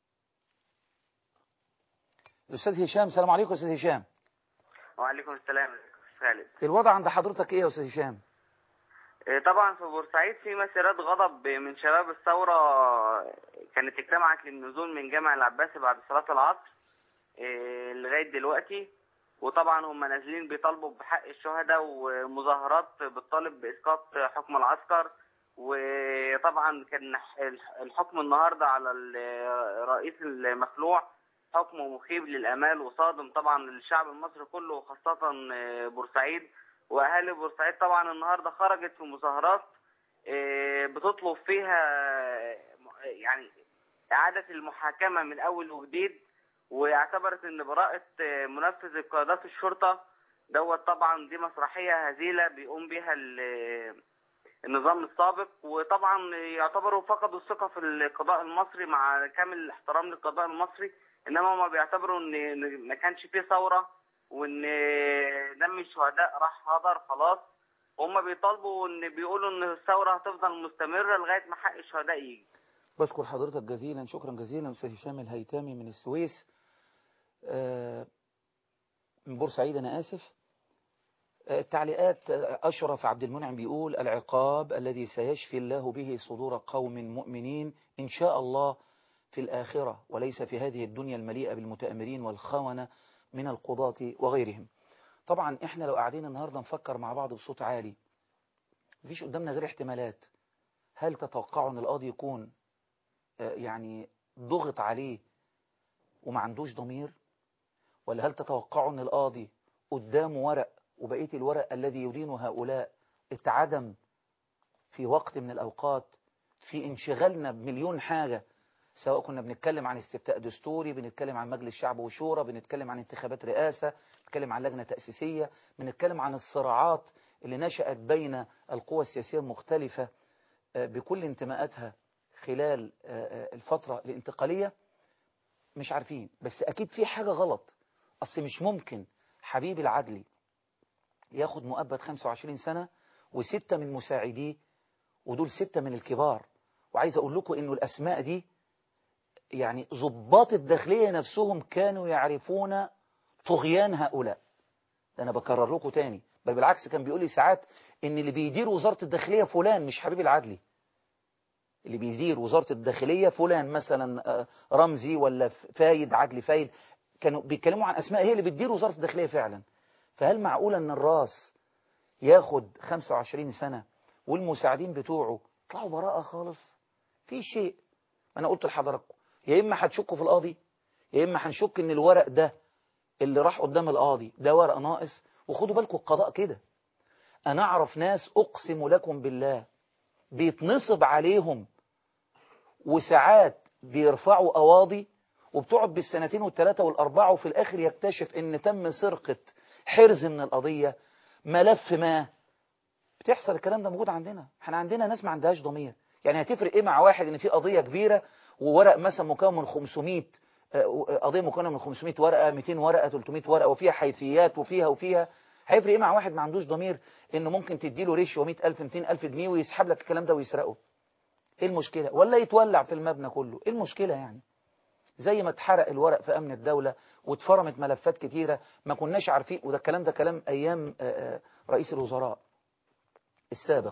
الاستاذ هشام السلام عليكم استاذ هشام وعليكم السلام خالد الوضع عند حضرتك ايه يا استاذ هشام إيه، طبعا في بورسعيد في مسيرات غضب من شباب الثورة كانت اجتمعت للنزول من جامع العباسي بعد صلاة العصر إيه، لغاية دلوقتي وطبعا هم نازلين بيطالبوا بحق الشهداء ومظاهرات بتطالب بإسقاط حكم العسكر وطبعا كان الحكم النهاردة على الرئيس المخلوع حكم مخيب للآمال وصادم طبعا للشعب المصري كله وخاصة بورسعيد واهالي بورسعيد طبعا النهارده خرجت في مظاهرات آه، بتطلب فيها آه، يعني اعاده المحاكمه من اول وجديد واعتبرت ان براءه آه، منفذ قيادات الشرطه دوت طبعا دي مسرحيه هزيله بيقوم بها ال- النظام السابق وطبعا يعتبروا فقدوا الثقه في القضاء المصري مع كامل الاحترام للقضاء المصري انما هم بيعتبروا ان إن ما كانش فيه ثوره وان دم الشهداء راح هدر خلاص هما بيطالبوا ان بيقولوا ان الثوره هتفضل مستمره لغايه ما حق الشهداء يجي بشكر حضرتك جزيلا شكرا جزيلا أستاذ هشام الهيتامي من السويس آه، من بورسعيد أنا آسف آه، التعليقات آه، أشرف عبد المنعم بيقول العقاب الذي سيشفي الله به صدور قوم مؤمنين إن شاء الله في الآخرة وليس في هذه الدنيا المليئة بالمتأمرين والخونة من القضاة وغيرهم طبعا احنا لو قاعدين النهاردة نفكر مع بعض بصوت عالي مفيش قدامنا غير احتمالات هل تتوقعوا ان القاضي يكون آه، يعني ضغط عليه وما عندوش ضمير ولا هل تتوقعوا ان القاضي قدامه ورق وبقية الورق الذي يدين هؤلاء اتعدم في وقت من الأوقات في انشغالنا بمليون حاجة سواء كنا بنتكلم عن استفتاء دستوري بنتكلم عن مجلس شعب وشورى بنتكلم عن انتخابات رئاسة بنتكلم عن لجنة تأسيسية بنتكلم عن الصراعات اللي نشأت بين القوى السياسية المختلفة آه، بكل انتماءاتها خلال آه، آه، الفترة الانتقالية مش عارفين بس أكيد في حاجة غلط أصل مش ممكن حبيب العدلي ياخد مؤبد 25 سنة وستة من مساعديه ودول ستة من الكبار وعايز أقول لكم إنه الأسماء دي يعني ضباط الداخلية نفسهم كانوا يعرفون طغيان هؤلاء ده أنا بكرر لكم تاني بل بالعكس كان بيقول لي ساعات إن اللي بيدير وزارة الداخلية فلان مش حبيب العدلي اللي بيدير وزارة الداخلية فلان مثلا آه، رمزي ولا فايد عدلي فايد كانوا بيتكلموا عن أسماء هي اللي بتدير وزارة الداخلية فعلا فهل معقول أن الراس ياخد 25 سنة والمساعدين بتوعه يطلعوا براءة خالص في شيء أنا قلت لحضراتكم يا إما هتشكوا في القاضي يا إما هنشك إن الورق ده اللي راح قدام القاضي ده ورق ناقص وخدوا بالكم القضاء كده أنا أعرف ناس أقسم لكم بالله بيتنصب عليهم وساعات بيرفعوا قواضي وبتقعد بالسنتين والثلاثة والأربعة وفي الآخر يكتشف إن تم سرقة حرز من القضية ملف ما بتحصل الكلام ده موجود عندنا احنا عندنا ناس ما عندهاش ضمير يعني هتفرق ايه مع واحد ان في قضية كبيرة وورق مثلا مكون من 500 آه، قضية مكونة من 500 ورقة 200 ورقة 300 ورقة وفيها حيثيات وفيها وفيها هيفرق ايه مع واحد ما عندوش ضمير انه ممكن تديله ريشيو 100000 200000 جنيه ويسحب لك الكلام ده ويسرقه ايه المشكلة ولا يتولع في المبنى كله ايه المشكلة يعني زي ما اتحرق الورق في امن الدولة واتفرمت ملفات كتيرة ما كناش عارفين وده الكلام ده كلام ايام آه، آه، رئيس الوزراء السابق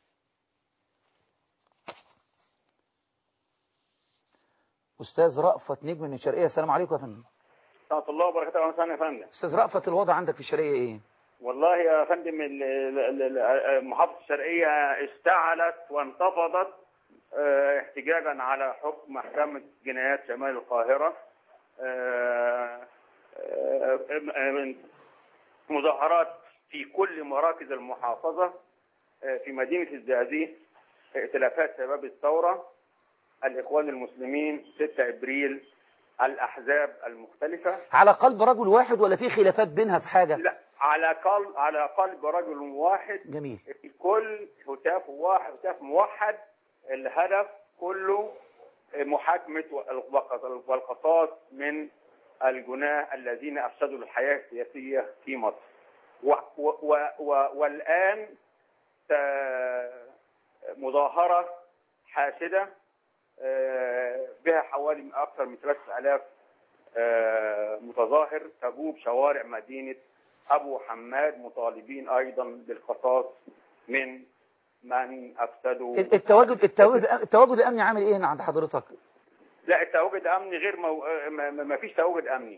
استاذ رأفت نجم من الشرقية السلام عليكم يا فندم ورحمة الله وبركاته أهلا وسهلا يا فندم استاذ رأفت الوضع عندك في الشرقية ايه والله يا فندم ال- ال- ال- ال- محافظة الشرقية اشتعلت وانتفضت اه، احتجاجا على حكم محكمة جنايات شمال القاهرة اه، اه، اه، مظاهرات في كل مراكز المحافظة اه، في مدينة الزقازيق ائتلافات شباب الثورة الإخوان المسلمين 6 إبريل الأحزاب المختلفة على قلب رجل واحد ولا في خلافات بينها في حاجة لا على قلب على قلب رجل واحد جميل الكل هتاف واحد هتاف موحد الهدف كله محاكمة والقصاص- والقصاص من الجناه الذين أفسدوا الحياة السياسية في مصر و و و و والآن ت- مظاهرة حاشدة آه، بها حوالي أكثر من 3000 آه، متظاهر تجوب شوارع مدينة أبو حماد مطالبين أيضا بالقصاص من من أفسدوا التواجد التواجد التواجد الامني عامل ايه هنا عند حضرتك لا التواجد أمني غير مو... آه، ما ما فيش تواجد أمني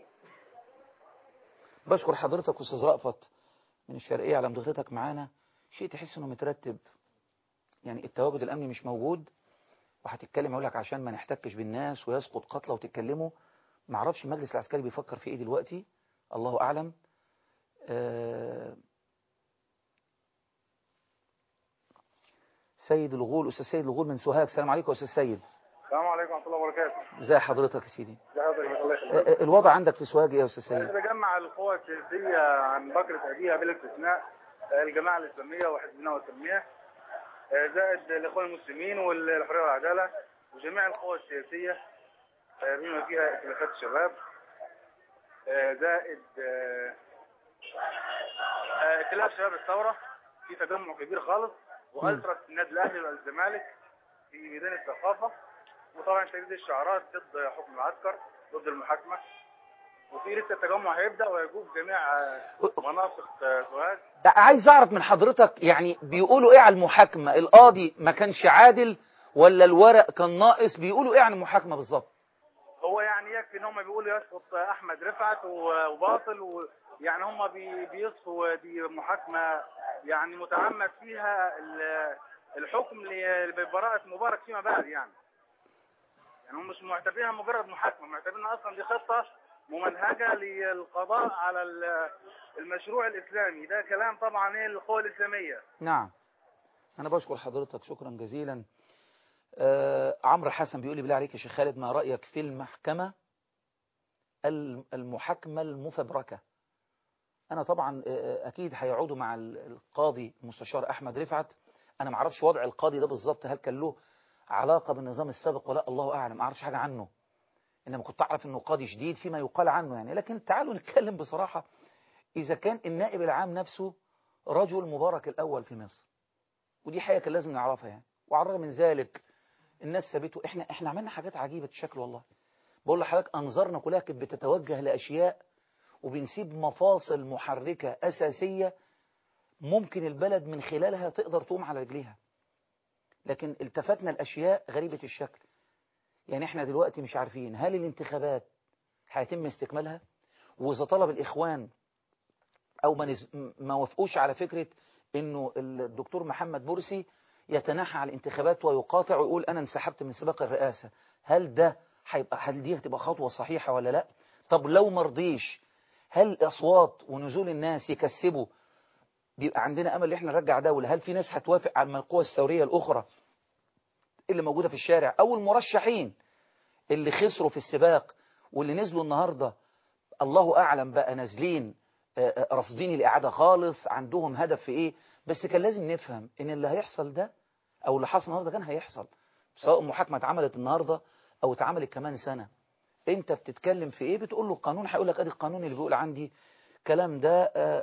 بشكر حضرتك استاذ رأفت من الشرقية على مداخلتك معانا شيء تحس انه مترتب يعني التواجد الامني مش موجود وهتتكلم يقول لك عشان ما نحتكش بالناس ويسقط قتلى وتتكلموا ما اعرفش المجلس العسكري بيفكر في ايه دلوقتي الله اعلم آه، سيد الغول استاذ سيد الغول من سوهاج السلام عليكم يا استاذ سيد السلام عليكم ورحمة الله وبركاته ازي حضرتك يا سيدي ازي حضرتك الله آه، آه، الوضع عندك في سوهاج ايه يا استاذ سيد بجمع القوى السياسية عن بكرة أبيها بلا استثناء الجماعة الإسلامية وحزبنا والتنمية زائد الإخوان المسلمين والحرية والعدالة وجميع القوى السياسية بما فيها ائتلافات الشباب زائد آه، ائتلاف شباب الثوره في تجمع كبير خالص والتراس النادي الاهلي والزمالك في ميدان الثقافه وطبعا تجديد الشعارات ضد حكم العسكر ضد المحاكمه وفي لسه التجمع هيبدا ويجوب جميع آه، مناطق آه، سوهاج عايز اعرف من حضرتك يعني بيقولوا ايه على المحاكمة القاضي ما كانش عادل ولا الورق كان ناقص بيقولوا ايه عن المحاكمة بالظبط هو يعني يكفي ان هم بيقولوا يسقط احمد رفعت و- وباطل ويعني هم بي- بيصفوا دي محاكمه يعني متعمد فيها ال- الحكم ل- ببراءه مبارك فيما بعد يعني يعني هم مش معتبرينها مجرد محاكمه معتبرينها اصلا دي خطه ممنهجه للقضاء على ال- المشروع الاسلامي ده كلام طبعا ايه القوى الاسلاميه نعم أنا بشكر حضرتك شكرا جزيلا آه عمرو حسن بيقول لي بالله عليك يا شيخ خالد ما رأيك في المحكمة الم- المحاكمة المفبركة أنا طبعا آه، أكيد هيقعدوا مع ال- القاضي المستشار أحمد رفعت أنا ما اعرفش وضع القاضي ده بالظبط هل كان له علاقة بالنظام السابق ولا الله أعلم ما أعرفش حاجة عنه إنما كنت أعرف إنه قاضي شديد فيما يقال عنه يعني لكن تعالوا نتكلم بصراحة إذا كان النائب العام نفسه رجل مبارك الأول في مصر ودي حاجة كان لازم نعرفها يعني وعلى الرغم من ذلك الناس سابته احنا احنا عملنا حاجات عجيبة الشكل والله بقول لحضرتك انظارنا كلها كانت بتتوجه لاشياء وبنسيب مفاصل محركة اساسية ممكن البلد من خلالها تقدر تقوم على رجليها لكن التفتنا الاشياء غريبة الشكل يعني احنا دلوقتي مش عارفين هل الانتخابات هيتم استكمالها واذا طلب الاخوان او ما, نز... ما وافقوش على فكرة انه الدكتور محمد مرسي يتنحى على الانتخابات ويقاطع ويقول انا انسحبت من سباق الرئاسة هل ده هيبقى هل دي هتبقى خطوة صحيحة ولا لا طب لو مرضيش هل الاصوات ونزول الناس يكسبوا بيبقى عندنا امل ان احنا نرجع دولة هل في ناس هتوافق على القوى الثورية الاخرى اللي موجودة في الشارع او المرشحين اللي خسروا في السباق واللي نزلوا النهاردة الله اعلم بقى نازلين رافضين الإعادة خالص عندهم هدف في إيه بس كان لازم نفهم إن اللي هيحصل ده أو اللي حصل النهاردة كان هيحصل سواء محاكمة اتعملت النهاردة أو اتعملت كمان سنة أنت بتتكلم في إيه بتقول له القانون هيقول لك أدي القانون اللي بيقول عندي كلام ده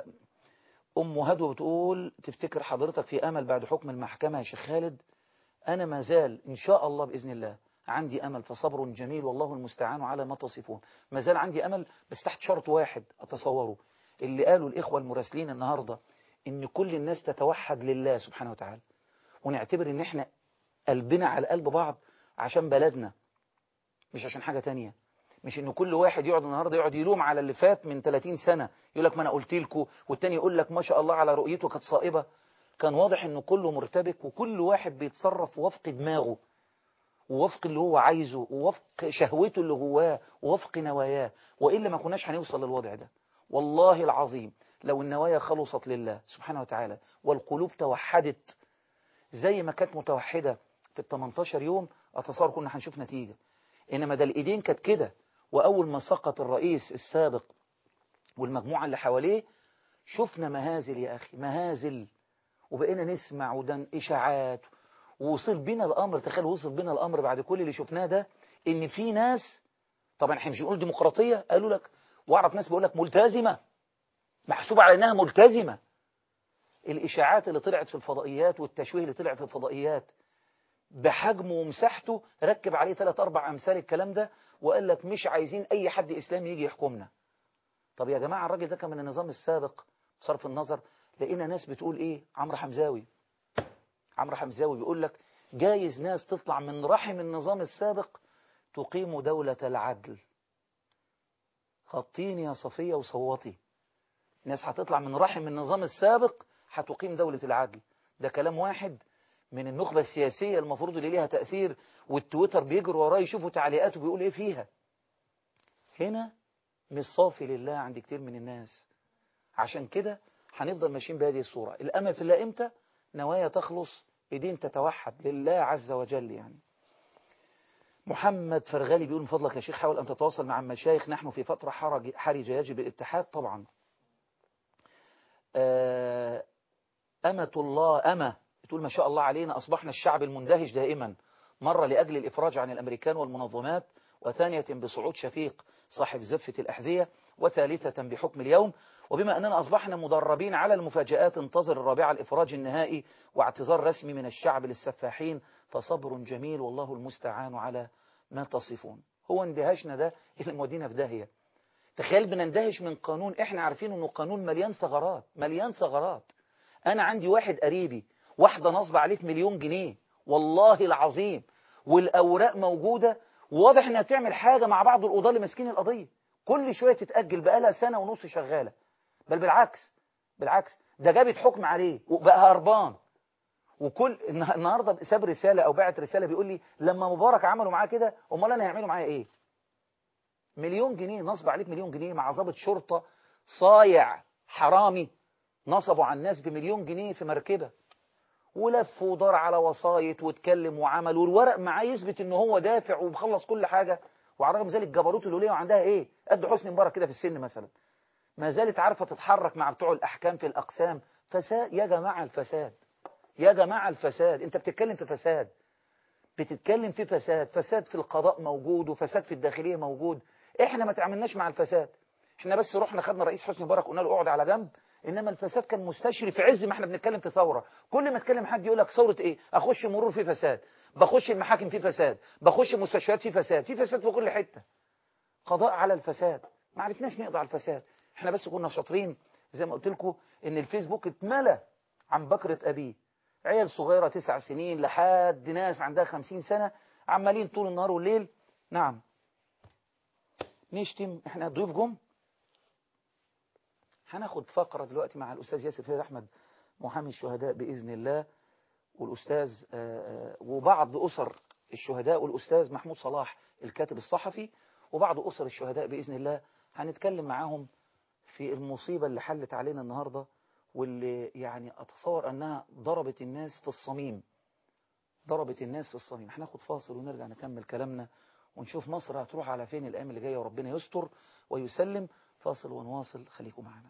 أم هدوة بتقول تفتكر حضرتك في أمل بعد حكم المحكمة يا شيخ خالد أنا ما زال إن شاء الله بإذن الله عندي أمل فصبر جميل والله المستعان على ما تصفون ما زال عندي أمل بس تحت شرط واحد أتصوره اللي قالوا الإخوة المراسلين النهاردة إن كل الناس تتوحد لله سبحانه وتعالى ونعتبر إن إحنا قلبنا على قلب بعض عشان بلدنا مش عشان حاجة تانية مش إن كل واحد يقعد النهاردة يقعد يلوم على اللي فات من 30 سنة يقول لك ما أنا قلت لكم والتاني يقول لك ما شاء الله على رؤيته كانت صائبة كان واضح إنه كله مرتبك وكل واحد بيتصرف وفق دماغه ووفق اللي هو عايزه ووفق شهوته اللي جواه ووفق نواياه وإلا ما كناش هنوصل للوضع ده والله العظيم لو النوايا خلصت لله سبحانه وتعالى والقلوب توحدت زي ما كانت متوحدة في ال 18 يوم أتصور كنا هنشوف نتيجة إنما ده الإيدين كانت كده وأول ما سقط الرئيس السابق والمجموعة اللي حواليه شفنا مهازل يا أخي مهازل وبقينا نسمع وده إشاعات ووصل بينا الأمر تخيل وصل بينا الأمر بعد كل اللي شفناه ده إن في ناس طبعا احنا مش بنقول ديمقراطية قالوا لك واعرف ناس بيقول لك ملتزمة محسوبة على انها ملتزمة الاشاعات اللي طلعت في الفضائيات والتشويه اللي طلع في الفضائيات بحجمه ومساحته ركب عليه ثلاث اربع امثال الكلام ده وقال لك مش عايزين اي حد اسلامي يجي يحكمنا طب يا جماعة الراجل ده كان من النظام السابق صرف النظر لقينا ناس بتقول ايه عمرو حمزاوي عمرو حمزاوي بيقول لك جايز ناس تطلع من رحم النظام السابق تقيم دولة العدل خطيني يا صفية وصوتي ناس هتطلع من رحم النظام السابق هتقيم دولة العدل ده كلام واحد من النخبة السياسية المفروض اللي ليها تأثير والتويتر بيجروا وراه يشوفوا تعليقاته بيقول ايه فيها هنا مش صافي لله عند كتير من الناس عشان كده هنفضل ماشيين بهذه الصورة الأمل في الله إمتى نوايا تخلص ايدين تتوحد لله عز وجل يعني محمد فرغالي بيقول من فضلك يا شيخ حاول أن تتواصل مع المشايخ نحن في فترة حرج حرجة يجب الاتحاد طبعا أمة الله أمة بتقول ما شاء الله علينا أصبحنا الشعب المندهش دائما مرة لأجل الإفراج عن الأمريكان والمنظمات وثانية بصعود شفيق صاحب زفة الأحذية وثالثة بحكم اليوم وبما أننا أصبحنا مدربين على المفاجآت انتظر الرابعة الإفراج النهائي واعتذار رسمي من الشعب للسفاحين فصبر جميل والله المستعان على ما تصفون هو اندهاشنا ده اللي مودينا في داهية تخيل بنندهش من قانون احنا عارفين انه قانون مليان ثغرات مليان ثغرات انا عندي واحد قريبي واحدة نصب عليه في مليون جنيه والله العظيم والاوراق موجودة وواضح انها بتعمل حاجة مع بعض القضاة اللي ماسكين القضية كل شوية تتأجل بقالها سنة ونص شغالة بل بالعكس بالعكس ده جابت حكم عليه وبقى هربان وكل النه- النهارده ساب رسالة او بعت رسالة بيقول لي لما مبارك عملوا معاه كده امال انا هيعملوا معايا ايه مليون جنيه نصب عليك مليون جنيه مع ضابط شرطة صايع حرامي نصبوا على الناس بمليون جنيه في مركبة ولف ودار على وسايط واتكلم وعمل والورق معاه يثبت ان هو دافع ومخلص كل حاجة وعلى رغم ذلك جبروت الولية وعندها ايه قد حسني مبارك كده في السن مثلا ما زالت عارفة تتحرك مع بتوع الأحكام في الأقسام فساد يا جماعة الفساد يا جماعة الفساد انت بتتكلم في فساد بتتكلم في فساد فساد في القضاء موجود وفساد في الداخلية موجود احنا ما تعاملناش مع الفساد احنا بس رحنا خدنا رئيس حسني مبارك قلنا له اقعد على جنب انما الفساد كان مستشري في عز ما احنا بنتكلم في ثوره كل ما اتكلم حد يقول لك ثوره ايه اخش مرور في فساد بخش المحاكم في فساد بخش مستشفيات في فساد في فساد في كل حته قضاء على الفساد ما عرفناش نقضي على الفساد احنا بس كنا شاطرين زي ما قلت لكم ان الفيسبوك اتملى عن بكرة ابيه عيال صغيرة تسع سنين لحد ناس عندها خمسين سنة عمالين طول النهار والليل نعم نشتم احنا ضيوف جم هناخد فقرة دلوقتي مع الأستاذ ياسر سيد أحمد محامي الشهداء بإذن الله والأستاذ آه، آه، وبعض أسر الشهداء والأستاذ محمود صلاح الكاتب الصحفي وبعض أسر الشهداء بإذن الله هنتكلم معاهم في المصيبة اللي حلت علينا النهاردة واللي يعني أتصور أنها ضربت الناس في الصميم ضربت الناس في الصميم هناخد فاصل ونرجع نكمل كلامنا ونشوف مصر هتروح على فين الأيام اللي جاية وربنا يستر ويسلم فاصل ونواصل خليكم معنا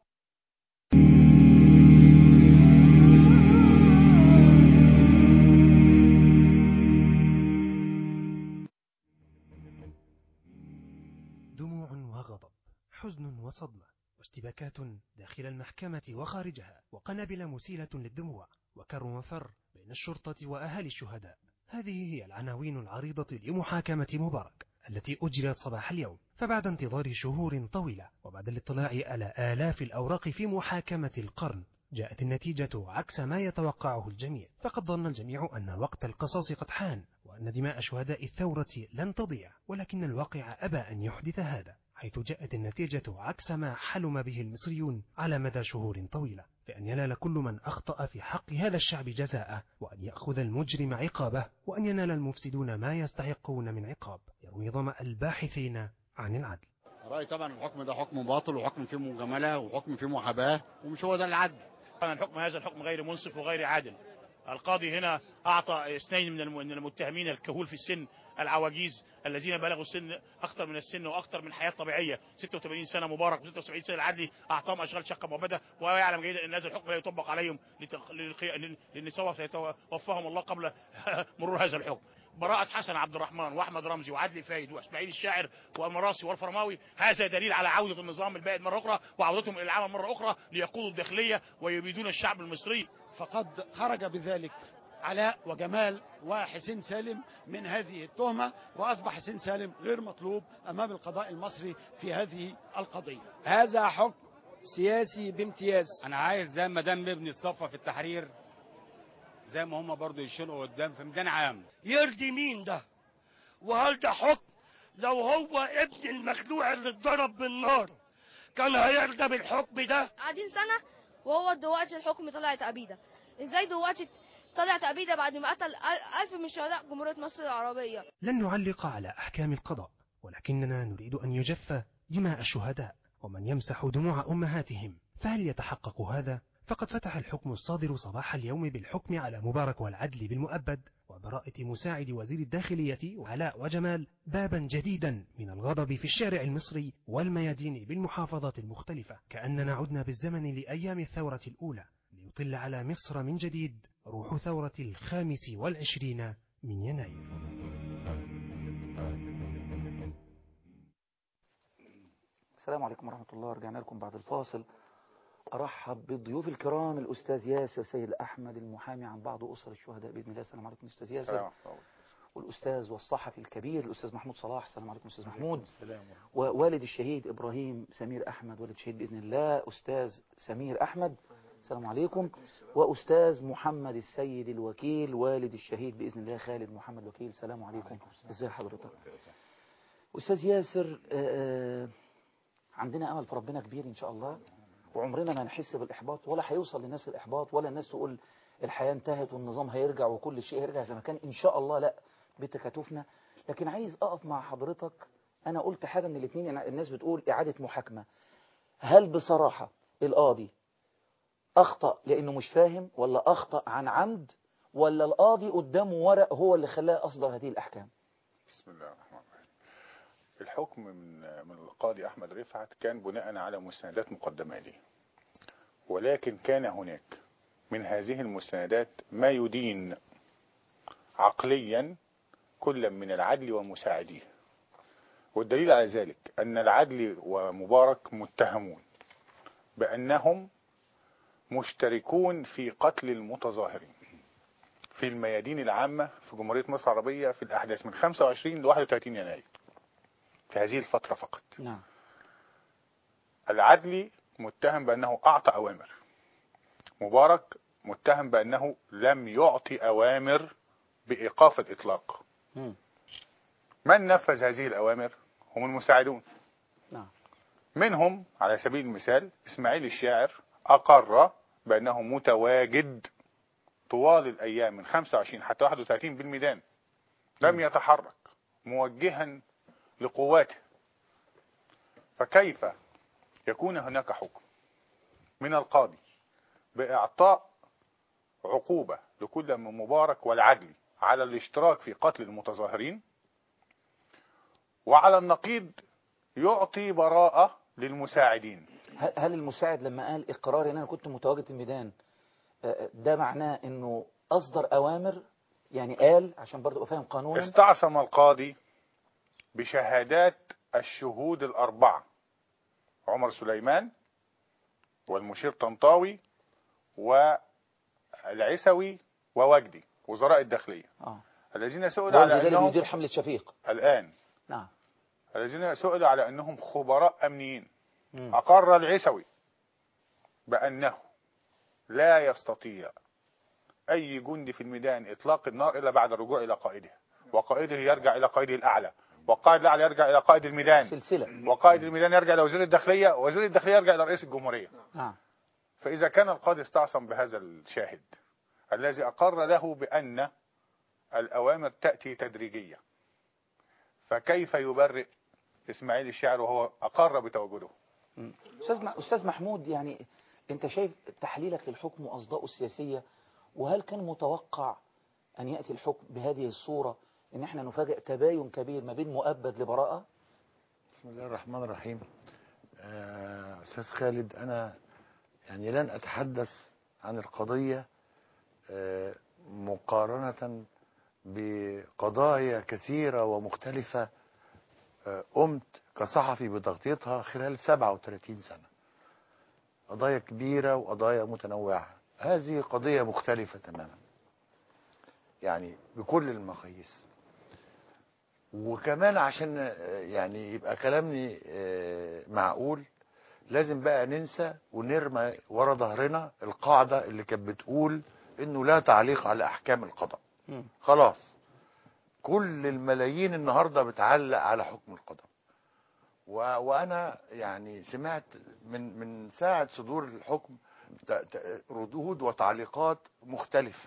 دموع وغضب حزن وصدمة واشتباكات داخل المحكمة وخارجها وقنابل مسيلة للدموع وكر وفر بين الشرطة وأهالي الشهداء هذه هي العناوين العريضة لمحاكمة مبارك التي أجرت صباح اليوم فبعد انتظار شهور طويلة وبعد الاطلاع على آلاف الأوراق في محاكمة القرن جاءت النتيجة عكس ما يتوقعه الجميع فقد ظن الجميع أن وقت القصاص قد حان وأن دماء شهداء الثورة لن تضيع ولكن الواقع أبى أن يحدث هذا حيث جاءت النتيجة عكس ما حلم به المصريون على مدى شهور طويلة بأن ينال كل من أخطأ في حق هذا الشعب جزاءه وأن يأخذ المجرم عقابه وأن ينال المفسدون ما يستحقون من عقاب يروي ظمأ الباحثين عن العدل رأيي طبعا الحكم ده حكم باطل وحكم فيه مجاملة وحكم فيه محاباة ومش هو ده العدل طبعا الحكم هذا الحكم غير منصف وغير عادل القاضي هنا أعطى اثنين من الم- من المتهمين الكهول في السن العواجيز الذين بلغوا السن أكثر من السن وأكثر من حياة طبيعية 86 سنة مبارك و76 سنة العدلي أعطاهم أشغال شقة مؤبدة وهو يعلم جيدا أن هذا الحكم لا يطبق عليهم لتق- للقي- لأن سوف يتوفاهم الله قبل مرور هذا الحكم براءة حسن عبد الرحمن واحمد رمزي وعدلي فايد واسماعيل الشاعر والمراسي والفرماوي هذا دليل على عودة النظام البائد مرة أخرى وعودتهم إلى العمل مرة أخرى ليقودوا الداخلية ويبيدون الشعب المصري فقد خرج بذلك علاء وجمال وحسين سالم من هذه التهمة وأصبح حسين سالم غير مطلوب أمام القضاء المصري في هذه القضية هذا حكم سياسي بامتياز انا عايز زي ما دام مبني الصفه في التحرير زي ما هم برضو يشيلوا قدام في ميدان عام يرضي مين ده وهل ده حكم لو هو ابن المخلوع اللي اتضرب بالنار كان هيرضى بالحكم ده قاعدين سنة وهو دلوقتي الحكم طلع تأبيدة ازاي دلوقتي طلع تأبيدة بعد ما قتل أل- ألف من شهداء جمهورية مصر العربية لن نعلق على أحكام القضاء ولكننا نريد أن يجف دماء الشهداء ومن يمسح دموع أمهاتهم فهل يتحقق هذا؟ فقد فتح الحكم الصادر صباح اليوم بالحكم على مبارك والعدل بالمؤبد وبراءة مساعد وزير الداخلية وعلاء وجمال بابا جديدا من الغضب في الشارع المصري والميادين بالمحافظات المختلفة كأننا عدنا بالزمن لأيام الثورة الأولى ليطل على مصر من جديد روح ثورة الخامس والعشرين من يناير السلام عليكم ورحمة الله رجعنا لكم بعد الفاصل أرحب بالضيوف الكرام الأستاذ ياسر سيد أحمد المحامي عن بعض أسر الشهداء بإذن الله السلام عليكم أستاذ ياسر والأستاذ والصحفي الكبير الأستاذ محمود صلاح السلام عليكم أستاذ محمود ووالد الشهيد إبراهيم سمير أحمد والد الشهيد بإذن الله أستاذ سمير أحمد السلام عليكم وأستاذ محمد السيد الوكيل والد الشهيد بإذن الله خالد محمد وكيل السلام عليكم ازي حضرتك أستاذ ياسر آه، عندنا أمل في ربنا كبير إن شاء الله وعمرنا ما نحس بالإحباط ولا هيوصل للناس الإحباط ولا الناس تقول الحياة انتهت والنظام هيرجع وكل شيء هيرجع زي ما كان إن شاء الله لا بتكاتفنا لكن عايز أقف مع حضرتك أنا قلت حاجة من الاثنين يعني الناس بتقول إعادة محاكمة هل بصراحة القاضي أخطأ لأنه مش فاهم ولا أخطأ عن عمد ولا القاضي قدامه ورق هو اللي خلاه أصدر هذه الأحكام بسم الله الرحمن الرحيم الحكم من من القاضي احمد رفعت كان بناء على مستندات مقدمه ليه ولكن كان هناك من هذه المستندات ما يدين عقليا كل من العدل ومساعديه والدليل على ذلك ان العدل ومبارك متهمون بانهم مشتركون في قتل المتظاهرين في الميادين العامة في جمهورية مصر العربية في الأحداث من 25 ل 31 يناير في هذه الفترة فقط نعم العدلي متهم بأنه أعطى أوامر مبارك متهم بأنه لم يعطي أوامر بإيقاف الإطلاق مم. من نفذ هذه الأوامر هم المساعدون نعم منهم على سبيل المثال إسماعيل الشاعر أقر بأنه متواجد طوال الأيام من 25 حتى 31 بالميدان لم يتحرك موجها لقواته فكيف يكون هناك حكم من القاضي بإعطاء عقوبة لكل من مبارك والعدل على الاشتراك في قتل المتظاهرين وعلى النقيض يعطي براءة للمساعدين هل هل المساعد لما قال إقرار إن أنا كنت متواجد في الميدان آه، ده معناه إنه أصدر أوامر يعني قال عشان برضه أبقى فاهم قانونا استعصم القاضي بشهادات الشهود الأربعة عمر سليمان والمشير طنطاوي والعسوي ووجدي وزراء الداخلية آه. الذين سئلوا والد على ده اللي أنهم بيدير حملة شفيق الآن نعم الذين سئلوا على أنهم خبراء أمنيين مم. أقر العسوي بأنه لا يستطيع أي جندي في الميدان إطلاق النار إلا بعد الرجوع إلى قائده وقائده يرجع إلى قائده الأعلى والقائد الأعلى يرجع إلى قائد الميدان سلسلة وقائد الميدان يرجع إلى وزير الداخلية ووزير الداخلية يرجع إلى رئيس الجمهورية نعم فإذا كان القاضي استعصم بهذا الشاهد الذي أقر له بأن الأوامر تأتي تدريجية فكيف يبرئ إسماعيل الشاعر وهو أقر بتواجده مم. أستاذ م- أستاذ محمود يعني أنت شايف تحليلك للحكم وأصداؤه السياسية وهل كان متوقع أن يأتي الحكم بهذه الصورة إن احنا نفاجئ تباين كبير ما بين مؤبد لبراءة بسم الله الرحمن الرحيم آه، أستاذ خالد أنا يعني لن أتحدث عن القضية آه، مقارنة بقضايا كثيرة ومختلفة آه، قمت كصحفي بتغطيتها خلال 37 سنة قضايا كبيرة وقضايا متنوعة هذه قضية مختلفة تماما يعني بكل المقاييس وكمان عشان آه، يعني يبقى كلامي آه، معقول لازم بقى ننسى ونرمى ورا ظهرنا القاعدة اللي كانت بتقول انه لا تعليق على احكام القضاء مم. خلاص كل الملايين النهاردة بتعلق على حكم القضاء و... وانا يعني سمعت من من ساعة صدور الحكم ت... ت... ردود وتعليقات مختلفة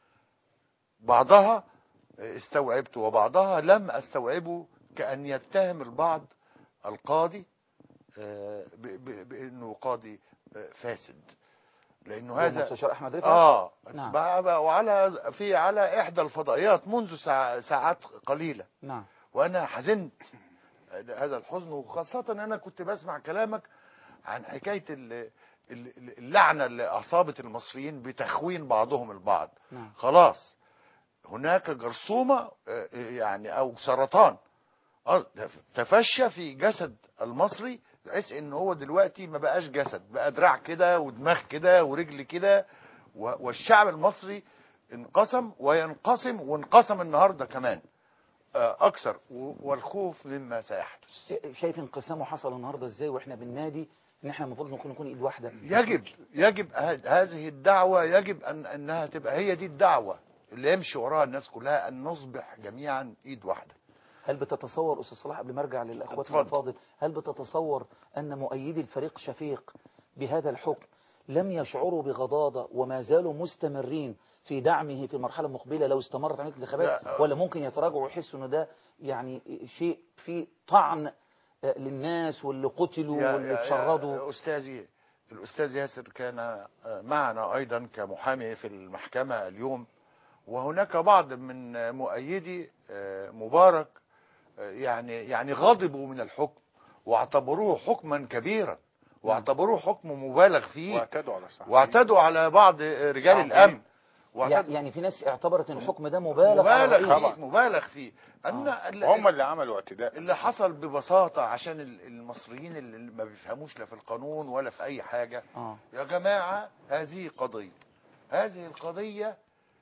بعضها استوعبته وبعضها لم استوعبه كأن يتهم البعض القاضي آه، ب- ب- بانه قاضي آه، فاسد لانه هو هذا المستشار أحمد رفعت؟ اه نعم. بقى- بقى وعلى في على احدى الفضائيات منذ ساع- ساعات قليله نعم وانا حزنت هذا الحزن وخاصه انا كنت بسمع كلامك عن حكايه ال- ال- اللعنه اللي اصابت المصريين بتخوين بعضهم البعض نعم خلاص هناك جرثومه آه، يعني او سرطان آه، تفشى في جسد المصري بحيث ان هو دلوقتي ما بقاش جسد بقى دراع كده ودماغ كده ورجل كده و- والشعب المصري انقسم وينقسم وانقسم النهارده كمان آه، اكثر و- والخوف مما سيحدث شايف انقسامه حصل النهارده ازاي واحنا بالنادي ان احنا المفروض نكون نكون ايد واحده يجب يجب ه- هذه الدعوة يجب أن أنها تبقى هي دي الدعوة اللي يمشي وراها الناس كلها أن نصبح جميعا إيد واحدة هل بتتصور استاذ صلاح قبل ما ارجع للاخوات اتفضل. الافاضل هل بتتصور ان مؤيدي الفريق شفيق بهذا الحكم لم يشعروا بغضاضه وما زالوا مستمرين في دعمه في المرحله المقبله لو استمرت عمليه الانتخابات لا. ولا ممكن يتراجعوا ويحسوا ان ده يعني شيء فيه طعن آه، للناس واللي قتلوا يا- واللي يا- اتشردوا يا أستاذي الأستاذ ياسر كان آه، معنا أيضا كمحامي في المحكمة اليوم وهناك بعض من آه، مؤيدي آه، مبارك آه، يعني يعني غضبوا من الحكم واعتبروه حكما كبيرا واعتبروه حكم مبالغ فيه واعتدوا على الصحفيين واعتدوا على بعض رجال صحفيين. الامن يعني يعني في ناس اعتبرت ان الحكم ده مبالغ مبالغ على فيه مبالغ فيه ان هم اللي عملوا اعتداء اللي حصل ببساطه عشان ال- المصريين اللي ما بيفهموش لا في القانون ولا في اي حاجه اه يا جماعه هذه قضيه هذه القضيه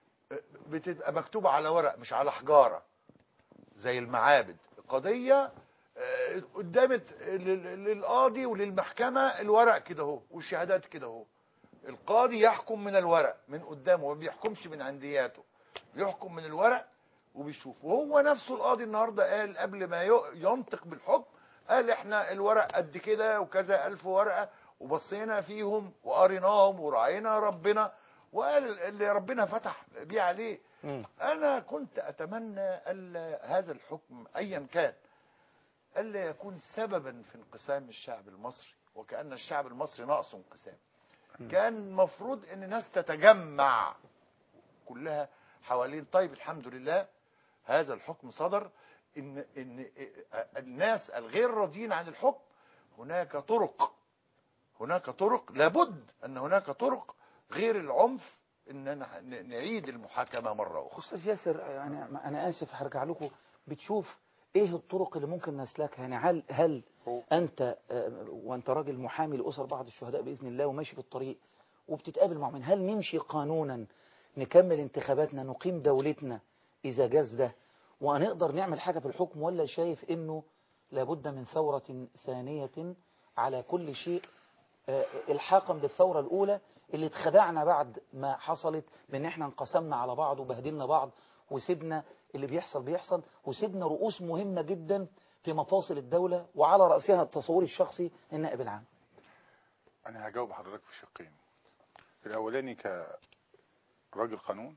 بتبقى مكتوبه على ورق مش على حجاره زي المعابد قضيه آه، قدامت لل- للقاضي وللمحكمه الورق كده اهو والشهادات كده اهو القاضي يحكم من الورق من قدامه ما بيحكمش من عندياته بيحكم من الورق وبيشوف وهو نفسه القاضي النهارده قال قبل ما ي- ينطق بالحكم قال احنا الورق قد كده وكذا الف ورقه وبصينا فيهم وقريناهم وراعينا ربنا وقال اللي ربنا فتح بيه عليه انا كنت اتمنى الا هذا الحكم ايا كان الا يكون سببا في انقسام الشعب المصري وكان الشعب المصري ناقصه انقسام كان المفروض ان الناس تتجمع كلها حوالين طيب الحمد لله هذا الحكم صدر ان ان الناس الغير راضيين عن الحكم هناك طرق هناك طرق لابد ان هناك طرق غير العنف ان نح- ن- نعيد المحاكمه مره اخرى استاذ ياسر انا انا اسف هرجع لكم بتشوف ايه الطرق اللي ممكن نسلكها يعني هل هل انت آه، وانت راجل محامي لاسر بعض الشهداء باذن الله وماشي في الطريق وبتتقابل معهم هل نمشي قانونا نكمل انتخاباتنا نقيم دولتنا اذا جاز ده وهنقدر نعمل حاجه في الحكم ولا شايف انه لابد من ثوره ثانيه على كل شيء آه، الحاقا بالثوره الاولى اللي اتخدعنا بعد ما حصلت بان احنا انقسمنا على بعض وبهدلنا بعض وسيبنا اللي بيحصل بيحصل وسيبنا رؤوس مهمه جدا في مفاصل الدوله وعلى راسها التصور الشخصي النائب العام انا هجاوب حضرتك في شقين الاولاني كراجل قانون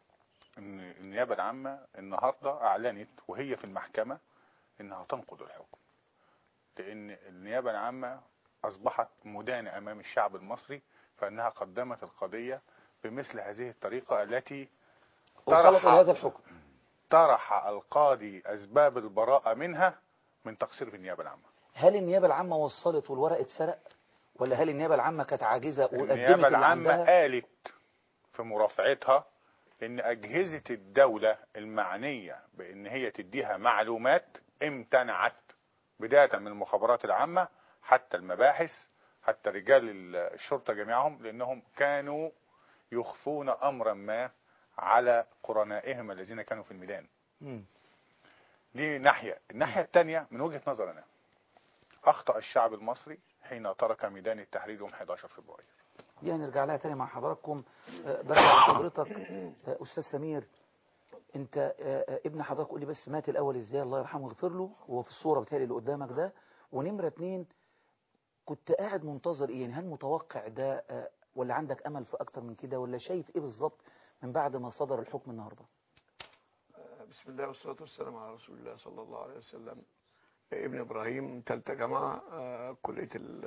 ان النيابه العامه النهارده اعلنت وهي في المحكمه انها تنقض الحكم لان النيابه العامه اصبحت مدانه امام الشعب المصري فانها قدمت القضيه بمثل هذه الطريقه التي وصلت الى هذا الحكم طرح القاضي اسباب البراءه منها من تقصير في النيابه العامه هل النيابه العامه وصلت والورق اتسرق ولا هل النيابه العامه كانت عاجزه وقدمت النيابة اللي العامة عندها قالت في مرافعتها ان اجهزة الدولة المعنية بان هي تديها معلومات امتنعت بداية من المخابرات العامة حتى المباحث حتى رجال الشرطة جميعهم لانهم كانوا يخفون امرا ما على قرنائهم الذين كانوا في الميدان مم. دي ناحية الناحية الثانية من وجهة نظرنا اخطأ الشعب المصري حين ترك ميدان التحرير يوم 11 فبراير دي هنرجع لها تاني مع حضراتكم آه، برجع لحضرتك آه، استاذ سمير انت آه، آه، ابن حضرتك قول لي بس مات الاول ازاي الله يرحمه ويغفر له هو في الصوره بتهيألي اللي قدامك ده ونمره اتنين كنت قاعد منتظر ايه يعني هل متوقع ده آه، ولا عندك امل في اكتر من كده ولا شايف ايه بالظبط من بعد ما صدر الحكم النهارده بسم الله والصلاة والسلام على رسول الله صلى الله عليه وسلم ابن إبراهيم تالتة جامعة آه، كلية ال-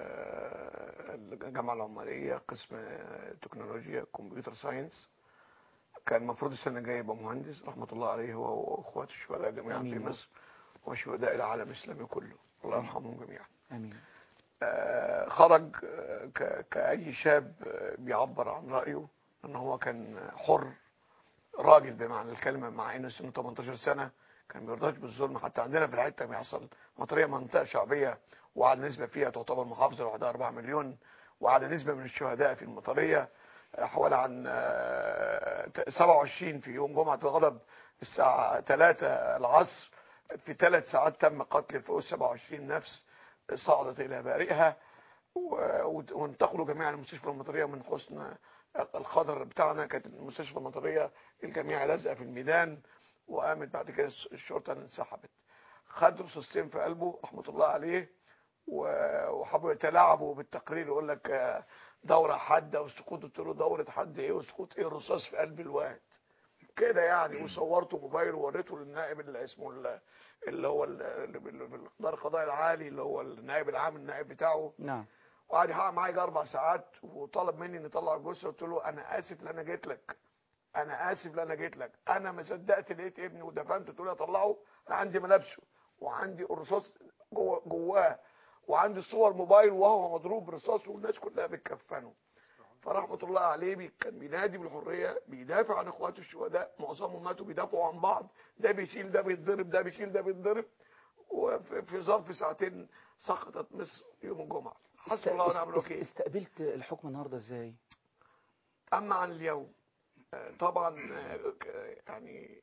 آه، الجامعة العمالية قسم آه، تكنولوجيا كمبيوتر ساينس كان المفروض السنة الجاية يبقى مهندس رحمة الله عليه هو وأخواته الشهداء جميعا في آمين. مصر وشهداء العالم الإسلامي كله الله يرحمهم جميعا امين آه، خرج آه، ك- كأي شاب آه، بيعبر عن رأيه ان هو كان حر راجل بمعنى الكلمة مع انه سنه 18 سنة كان ما بيرضاش بالظلم حتى عندنا في الحته بيحصل مطريه منطقه شعبيه وعلى نسبه فيها تعتبر محافظه لوحدها 4 مليون وعلى نسبه من الشهداء في المطريه آه، حوالي عن آه، 27 في يوم جمعه الغضب الساعه 3 العصر في ثلاث ساعات تم قتل فوق 27 نفس صعدت الى بارئها و- وانتقلوا جميعا لمستشفى المطريه من حسن الخضر بتاعنا كانت المستشفى المطريه الجميع لازقه في الميدان وقامت بعد كده الشرطه انسحبت خد رصاصتين في قلبه رحمه الله عليه و- وحبوا يتلاعبوا بالتقرير يقول لك آه، دوره حاده وسقوط قلت له دوره حد ايه وسقوط ايه الرصاص في قلب الواد كده يعني وصورته موبايل ووريته للنائب اللي اسمه ال- اللي هو ال- اللي بال- بالقضاء القضاء العالي اللي هو النائب العام النائب بتاعه نعم وقعد يحقق معايا يجي اربع ساعات وطلب مني اني اطلع الجثه قلت له انا اسف ان انا جيت لك انا اسف ان انا جيت لك انا ما صدقت لقيت ابني ودفنته تقول لي اطلعه انا عندي ملابسه وعندي الرصاص جوه جواه وعندي صور موبايل وهو مضروب برصاص والناس كلها بتكفنه فرحمة الله عليه بي- كان بينادي بالحرية بيدافع عن اخواته الشهداء معظمهم ماتوا بيدافعوا عن بعض ده بيشيل ده بيتضرب ده بيشيل ده بيتضرب وفي في ظرف ساعتين سقطت مصر يوم الجمعة حسب الله ونعم الوكيل استقبلت الحكم النهارده ازاي أما عن اليوم آه، طبعا آه، ك- يعني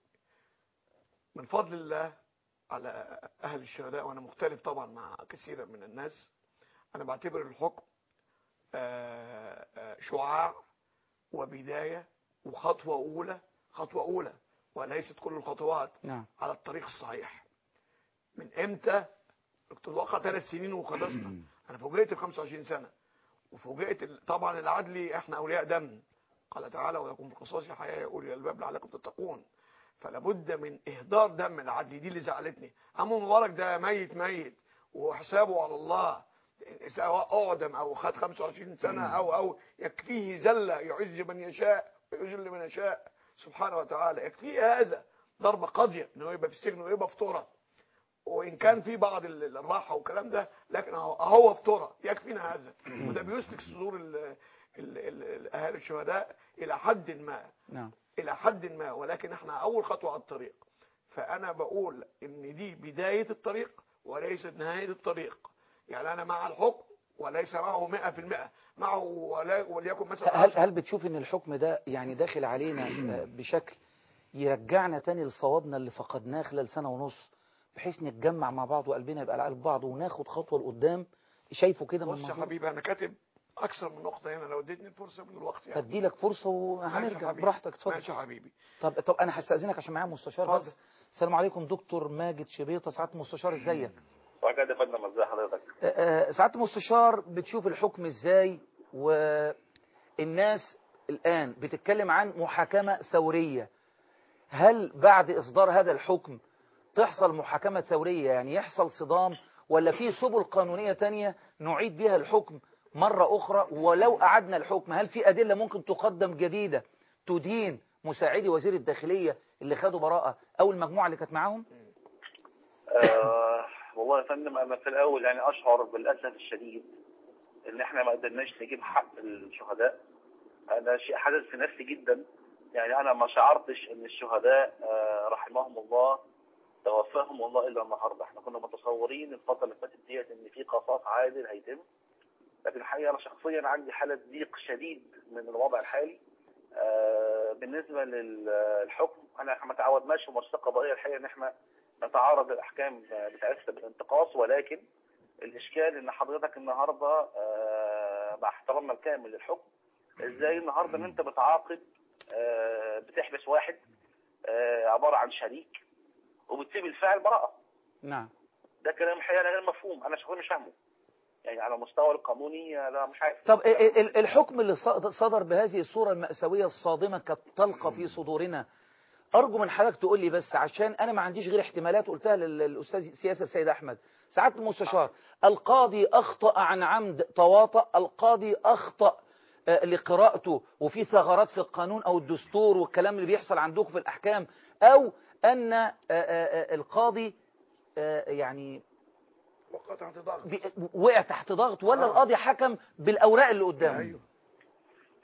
من فضل الله على أهل الشهداء وأنا مختلف طبعا مع كثير من الناس أنا بعتبر الحكم آه، آه، شعاع وبداية وخطوة أولى خطوة أولى وليست كل الخطوات نعم على الطريق الصحيح من امتى كنت الواقع ثلاث سنين وخلصنا انا فوجئت ب 25 سنه وفوجئت ال- طبعا العدلي احنا اولياء دم قال تعالى ولكم في قصاص حياه يا اولي الالباب لعلكم تتقون فلا بد من اهدار دم العدلي دي اللي زعلتني عمو مبارك ده ميت ميت وحسابه على الله سواء اعدم او خد 25 سنه او او يكفيه زله يعز من يشاء ويذل من يشاء سبحانه وتعالى يكفيه هذا ضربه قاضيه انه يبقى في السجن ويبقى في طرق وان كان في بعض ال- الراحه والكلام ده لكن هو هو في طرق يكفينا هذا وده بيسلك صدور ال- ال- ال- ال- اهالي الشهداء الى حد ما نعم الى حد ما ولكن احنا اول خطوه على الطريق فانا بقول ان دي بدايه الطريق وليست نهايه الطريق يعني انا مع الحكم وليس معه 100% معه ولا وليكن مثلا هل هل بتشوف ان الحكم ده يعني داخل علينا آه، بشكل يرجعنا تاني لصوابنا اللي فقدناه خلال سنة ونص بحيث نتجمع مع بعض وقلبنا يبقى على قلب بعض وناخد خطوة لقدام شايفه كده من بص يا الموضوع حبيبي انا كاتب اكثر من نقطه هنا لو اديتني الفرصه من الوقت يعني هدي لك فرصة ماشي يا وهنرجع حبيبي. براحتك اتفضل ماشي يا حبيبي طب طب انا هستأذنك عشان معايا مستشار اتفضل. بس السلام عليكم دكتور ماجد شبيطة سعادة المستشار ازيك وحاجة يا فندم ازي حضرتك آه، آه، سعادة المستشار بتشوف الحكم ازاي والناس الآن بتتكلم عن محاكمة ثورية هل بعد إصدار هذا الحكم تحصل محاكمة ثورية يعني يحصل صدام ولا في سبل قانونية تانية نعيد بها الحكم مرة أخرى ولو أعدنا الحكم هل في أدلة ممكن تقدم جديدة تدين مساعدي وزير الداخلية اللي خدوا براءة أو المجموعة اللي كانت معاهم آه والله يا فندم انا في الاول يعني اشعر بالاسف الشديد ان احنا ما قدرناش نجيب حق الشهداء انا شيء حدث في نفسي جدا يعني انا ما شعرتش ان الشهداء آه رحمهم الله توفاهم الله الا النهارده احنا كنا متصورين الفتره اللي فاتت ديت ان في قصاص عادل هيتم لكن الحقيقه انا شخصيا عندي حاله ضيق شديد من الوضع الحالي آه بالنسبه للحكم انا ما تعودناش في المؤسسات القضائيه الحقيقه ان احنا نتعارض الاحكام بتاعتها بالانتقاص ولكن الاشكال ان حضرتك النهارده آه، مع احترامنا الكامل للحكم ازاي النهارده ان انت بتعاقب آه، بتحبس واحد آه، عباره عن شريك وبتسيب الفاعل براءه نعم ده كلام حقيقه غير مفهوم انا شخصيا مش فاهمه يعني على المستوى القانوني آه، لا مش عارف طب ال- ال- الحكم اللي ص- صدر بهذه الصورة المأساوية الصادمة كالطلقة في صدورنا أرجو من حضرتك تقول لي بس عشان أنا ما عنديش غير احتمالات قلتها لل- للأستاذ سياسة السيد أحمد سعادة المستشار القاضي أخطأ عن عمد تواطأ القاضي أخطأ آه، لقراءته وفي ثغرات في القانون أو الدستور والكلام اللي بيحصل عندكم في الأحكام أو أن آه، آه، آه، القاضي آه، يعني وقع تحت ضغط بي- وقع تحت ضغط ولا آه. القاضي حكم بالأوراق اللي قدامه ايوه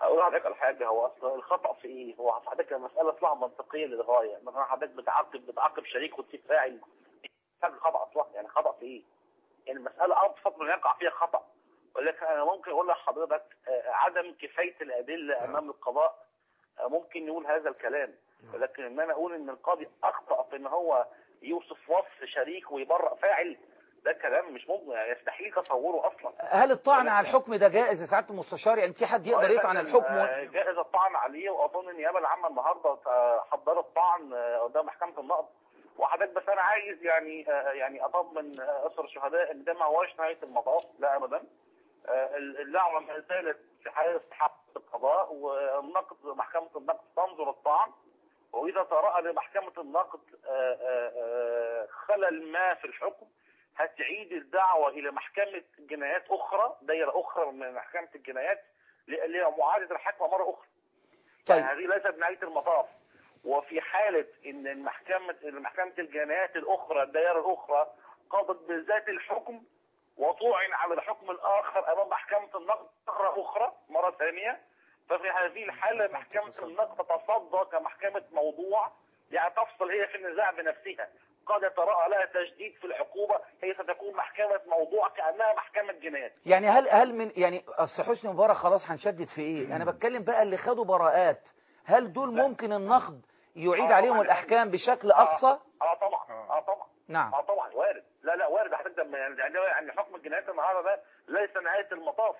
اقول لحضرتك على حاجه هو اصل الخطا في ايه؟ هو حضرتك المساله اصلا منطقيه للغايه مثلا حضرتك بتعاقب بتعاقب شريك وتسيب فاعل حاجه خطا اصلا يعني خطا في ايه؟ يعني المساله ابسط من يقع فيها خطا ولكن انا ممكن اقول لحضرتك آه، عدم كفايه الادله امام القضاء آه، ممكن نقول هذا الكلام ولكن ان انا اقول ان القاضي اخطا في ان هو يوصف وصف شريك ويبرأ فاعل ده كلام مش ممكن يعني يستحيل تصوره اصلا هل الطعن على الحكم ده جائز يا سعاده المستشار يعني في حد يقدر يطعن الحكم و... آه، جائز الطعن عليه واظن النيابه العامه النهارده آه، حضرت طعن آه، قدام محكمه النقض وحضرتك بس انا عايز يعني آه، يعني اطمن آه، اسر الشهداء ان ده ما هوش نهايه المطاف لا ابدا آه، اللعبه ما زالت في حاله حق القضاء والنقد محكمه النقد تنظر الطعن واذا تراءى لمحكمه النقد آه، آه، آه، خلل ما في الحكم هتعيد الدعوه الى محكمه جنايات اخرى دايره اخرى من محكمه الجنايات ل- لمعاده الحكم مره اخرى. طيب. يعني هذه ليست نهايه المطاف. وفي حاله ان المحكمه محكمه الجنايات الاخرى الدائره الاخرى قضت بذات الحكم وطعن على الحكم الاخر امام محكمه النقد مره اخرى مره ثانيه ففي هذه الحاله محكمه النقد تتصدى كمحكمه موضوع يعني تفصل هي في النزاع بنفسها قد يتراءى لها تجديد في العقوبه هي ستكون محكمه موضوع كانها محكمه جنايات يعني هل هل من يعني اصل حسني مبارك خلاص هنشدد في ايه انا بتكلم بقى اللي خدوا براءات هل دول ممكن النقد يعيد آه عليهم طبعاً. الاحكام بشكل اقصى اه طبعا اه طبعا نعم اه طبعا وارد لا لا وارد حضرتك ده يعني يعني حكم الجنايات النهارده ده ليس نهايه المطاف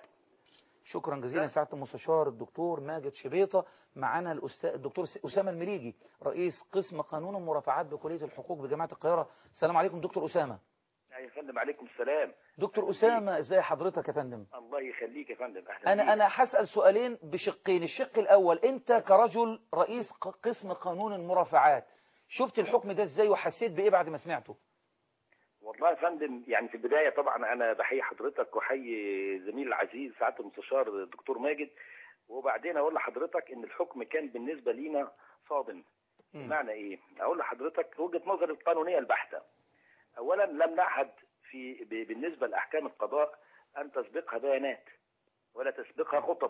شكرا جزيلا سعاده المستشار الدكتور ماجد شبيطه معانا الاستاذ الدكتور س- اسامه المليجي رئيس قسم قانون المرافعات بكليه الحقوق بجامعه القاهره السلام عليكم دكتور اسامه يا فندم عليكم السلام دكتور اسامه ازاي حضرتك يا فندم الله يخليك يا فندم اهلا انا بيك. انا هسال سؤالين بشقين الشق الاول انت كرجل رئيس ق- قسم قانون المرافعات شفت الحكم ده ازاي وحسيت بايه بعد ما سمعته والله يا فندم يعني في البدايه طبعا انا بحيي حضرتك واحيي زميلي العزيز سعاده المستشار الدكتور ماجد وبعدين اقول لحضرتك ان الحكم كان بالنسبه لينا صادم بمعنى ايه؟ اقول لحضرتك وجهه نظري القانونيه البحته. اولا لم نعهد في ب- بالنسبه لاحكام القضاء ان تسبقها بيانات ولا تسبقها خطب.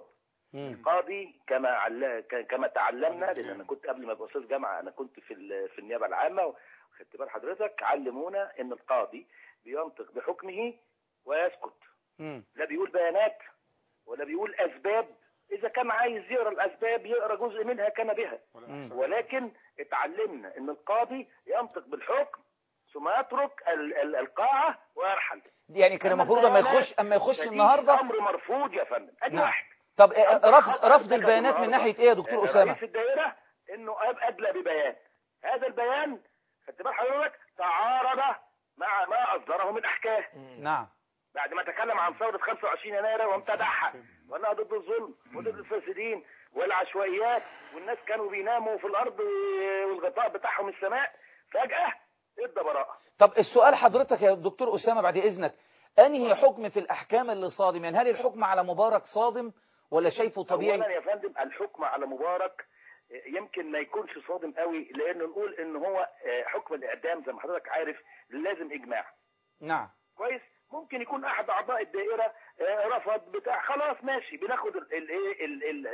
القاضي كما عل... ك- كما تعلمنا لان انا كنت قبل ما ابقى استاذ جامعه انا كنت في ال... في النيابه العامه خدت بال حضرتك علمونا ان القاضي بينطق بحكمه ويسكت لا بيقول بيانات ولا بيقول اسباب اذا كان عايز يقرا الاسباب يقرا جزء منها كان بها ولكن اتعلمنا ان القاضي ينطق بالحكم ثم يترك ال... ال... القاعه ويرحل يعني كان أما المفروض اما البيانات يخش اما يخش فدي النهارده امر مرفوض يا فندم ادي نعم. واحد طب آه، أكبر رفض خطأ رفض ارتكبه البيانات من النهاردة ناحيه ايه يا دكتور اسامه رئيس الدائرة انه أب- ادلى ببيان هذا البيان خدت بال حضرتك تعارض مع ما اصدره من احكام نعم بعد ما تكلم عن ثورة 25 يناير وامتدحها وانها ضد الظلم وضد الفاسدين والعشوائيات والناس كانوا بيناموا في الارض والغطاء بتاعهم السماء فجأة ادى براءة طب السؤال حضرتك يا دكتور اسامه بعد اذنك انهي حكم في الاحكام اللي صادم يعني هل الحكم على مبارك صادم ولا شايفه طبيعي اولا يا فندم الحكم على مبارك يمكن ما يكونش صادم قوي لانه نقول ان هو حكم الاعدام زي ما حضرتك عارف لازم اجماع نعم كويس ممكن يكون احد اعضاء الدائره آه، رفض بتاع خلاص ماشي بناخد الايه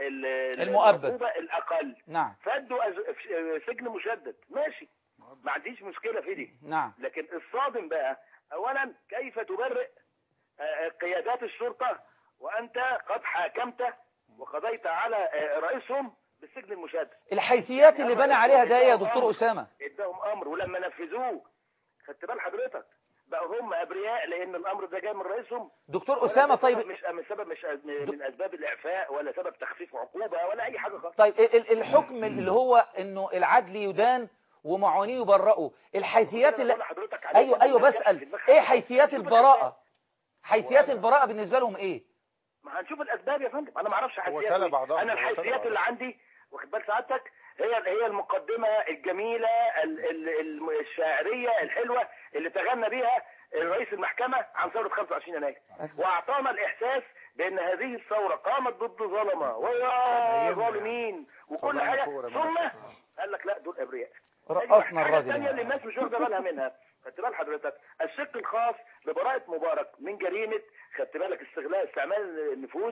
المؤبد. العقوبة الاقل نعم فادوا أز- آه، سجن مشدد ماشي ما عنديش مشكله في دي نعم لكن الصادم بقى اولا كيف تبرئ آه، قيادات الشرطه وانت قد حاكمت وقضيت على آه، رئيسهم بالسجن المشدد الحيثيات اللي بنى عليها ده ايه يا دكتور اسامه اداهم امر ولما نفذوه خدت بال حضرتك بقوا هم ابرياء لان الامر ده جاي من رئيسهم دكتور ولا اسامه ده طيب سبب مش من سبب مش أز- من اسباب الاعفاء ولا سبب تخفيف عقوبه ولا اي حاجه خالص طيب ال- ال- الحكم اللي هو انه العدل يدان ومعونيه يبرئوا الحيثيات اللي حضرتك عليه ايوه ده ايوه ما يرجعش بسال في دماغ ايه حضرتك. حيثيات شوف البراءه حيثيات البراءه بالنسبه لهم ايه ما هنشوف الاسباب يا فندم انا ما اعرفش حيثيات تلا إيه. بعضها، انا هو تلا الحيثيات اللي بعضها. عندي واخد بال سعادتك هي هي المقدمه الجميله ال- ال- ال- الشاعريه الحلوه اللي تغنى بها رئيس المحكمه عن ثوره 25 يناير واعطانا الاحساس بان هذه الثوره قامت ضد ظلمه ويا ظالمين وكل طبعاً حاجه فوق ثم قال لك لا دول ابرياء رقصنا الراجل الثانيه يعني. اللي الناس مش واخده بالها منها خدت بال حضرتك الشق الخاص ببراءه مبارك من جريمه خدت بالك استغلال استعمال النفوذ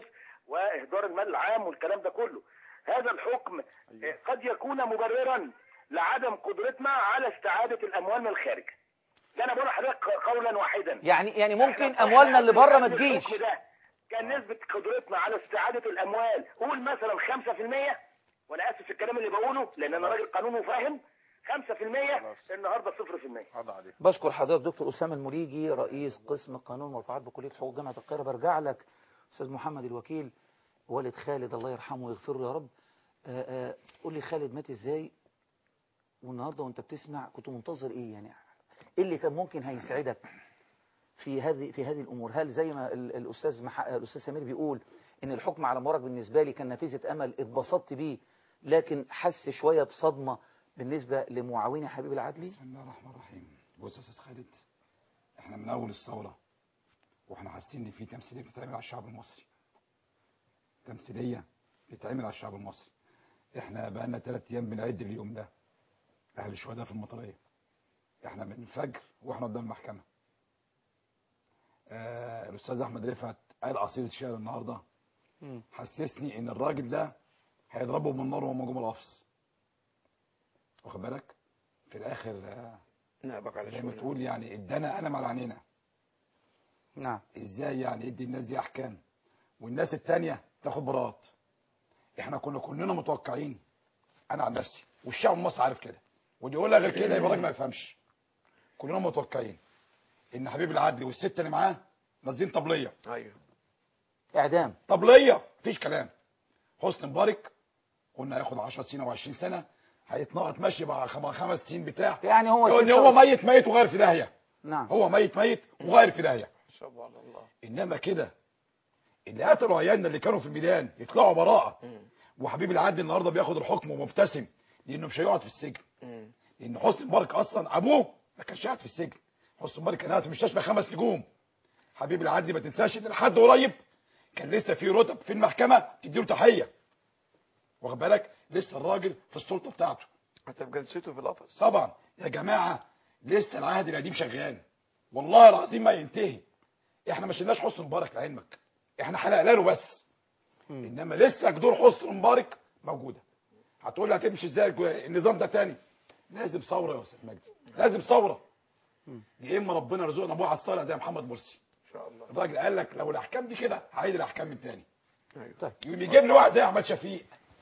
واهدار المال العام والكلام ده كله هذا الحكم آه، قد يكون مبررا لعدم قدرتنا على استعاده الاموال من الخارج ده انا بقول لحضرتك قولا واحدا يعني يعني ممكن إحنا اموالنا اللي بره ما الحكم تجيش ده كان نسبة قدرتنا على استعادة الأموال قول مثلا 5% وأنا آسف في الكلام اللي بقوله لأن أنا راجل قانون وفاهم 5% النهارده 0% قضى عليه بشكر حضرتك دكتور أسامة المريجي رئيس قسم قانون مرفوعات بكلية حقوق جامعة القاهرة برجع لك أستاذ محمد الوكيل والد خالد الله يرحمه ويغفر له يا رب آه، آه، قول لي خالد مات ازاي والنهارده وانت بتسمع كنت منتظر ايه يعني ايه اللي كان ممكن هيسعدك في هذه في هذه الامور هل زي ما ال- الاستاذ مح... الاستاذ سمير بيقول ان الحكم على مبارك بالنسبه لي كان نافذه امل اتبسطت بيه لكن حس شويه بصدمه بالنسبه لمعاوني حبيب العدلي بسم الله الرحمن الرحيم بص يا استاذ خالد احنا من اول الثوره واحنا حاسين ان في تمثيليه بتتعمل على الشعب المصري تمثيليه بتتعمل على الشعب المصري احنا بقالنا ثلاث ايام بنعد اليوم ده اهل الشهداء في المطريه احنا من الفجر واحنا قدام المحكمه آه الاستاذ احمد رفعت قال قصيده شعر النهارده حسسني ان الراجل ده هيضربه بالنار وهو موجود القفص واخد بالك في الاخر آه، نعبك على زي ما شغلنا. تقول يعني ادانا قلم على عينينا نعم ازاي يعني ادي الناس دي احكام والناس التانية تاخد براءات احنا كنا كلنا متوقعين انا عن نفسي والشعب المصري عارف كده واللي يقولها غير كده يبقى راجل ما يفهمش كلنا متوقعين ان حبيب العدل والست اللي معاه نازلين طبليه ايوه اعدام طبليه مفيش كلام حسني مبارك قلنا هياخد 10 سنين و20 سنه هيتنقط ماشي بقى خم- خمس سنين بتاع يعني هو يقول ان ستة هو وس- ميت ميت وغير في داهيه نعم هو ميت ميت وغير في داهيه سبحان الله انما كده اللي قتلوا عيالنا اللي كانوا في الميدان يطلعوا براءه وحبيب العدل النهارده بياخد الحكم ومبتسم لانه مش هيقعد في السجن لان حسني مبارك اصلا ابوه ما كانش قاعد في السجن حسني مبارك كان قاعد في مستشفى خمس نجوم حبيب العدل ما تنساش ان لحد قريب كان لسه في رتب في المحكمه تديله تحيه واخد بالك لسه الراجل في السلطه بتاعته حتى في جلسته في القفص طبعا يا جماعه لسه العهد القديم شغال والله العظيم ما ينتهي احنا ما شلناش حسن مبارك لعلمك احنا حلقنا له بس انما لسه جذور حسن مبارك موجوده هتقول لي هتمشي ازاي الجو- النظام ده تاني لازم ثوره يا استاذ مجدي لازم ثوره يا اما ربنا يرزقنا ابو على الصالح زي محمد مرسي ان شاء الله الراجل قال لك لو الاحكام دي كده هعيد الاحكام من تاني طيب يقوم يجيب لي واحد زي احمد شفيق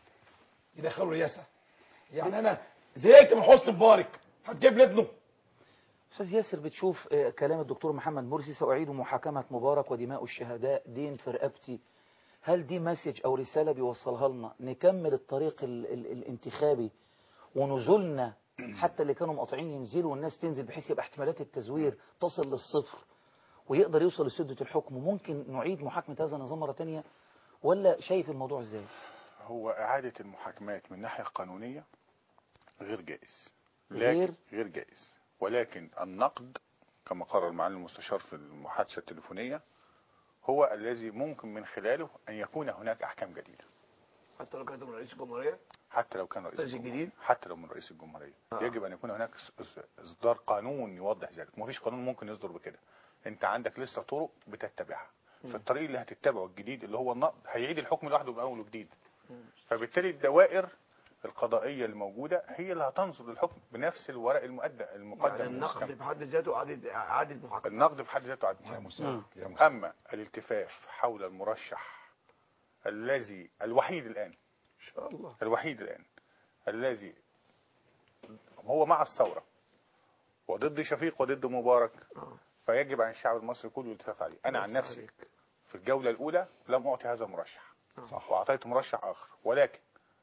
يدخله رئاسه يعني انا زهقت من حسن مبارك هتجيب لي ابنه أستاذ ياسر بتشوف آه، كلام الدكتور محمد مرسي سأعيد محاكمة مبارك ودماء الشهداء دين في رقبتي هل دي مسج أو رسالة بيوصلها لنا نكمل الطريق ال ال الانتخابي ونزولنا حتى اللي كانوا مقاطعين ينزلوا والناس تنزل بحيث يبقى احتمالات التزوير تصل للصفر ويقدر يوصل لسدة الحكم ممكن نعيد محاكمة هذا النظام مرة تانية ولا شايف الموضوع ازاي هو إعادة المحاكمات من الناحية القانونية غير جائز غير؟ لكن غير جائز ولكن النقد كما قرر معالي المستشار في المحادثة التليفونية هو الذي ممكن من خلاله أن يكون هناك أحكام جديدة حتى لو كانت من رئيس الجمهوريه حتى لو كان رئيس رئيس الجمهورية جديد حتى لو من رئيس الجمهورية آه. يجب أن يكون هناك إص- إص- إصدار قانون يوضح ذلك مفيش قانون ممكن يصدر بكده أنت عندك لسه طرق بتتبعها في الطريق اللي هتتبعه الجديد اللي هو النقد هيعيد الحكم لوحده من أول وجديد فبالتالي الدوائر القضائية الموجودة هي اللي هتنظر للحكم بنفس الورق المقدم المقدم يعني النقد للمحكمة. في حد ذاته اعاده اعاده محاكمه النقد في حد ذاته عدل يا مساء يا مساء أما الالتفاف حول المرشح الذي الوحيد الآن ان شاء الله الوحيد الآن الذي هو مع الثورة وضد شفيق وضد مبارك فيجب على الشعب المصري كله الالتفاف عليه أنا عن نفسي في الجولة الأولى لم أعطي هذا المرشح صح وأعطيت مرشح آخر ولكن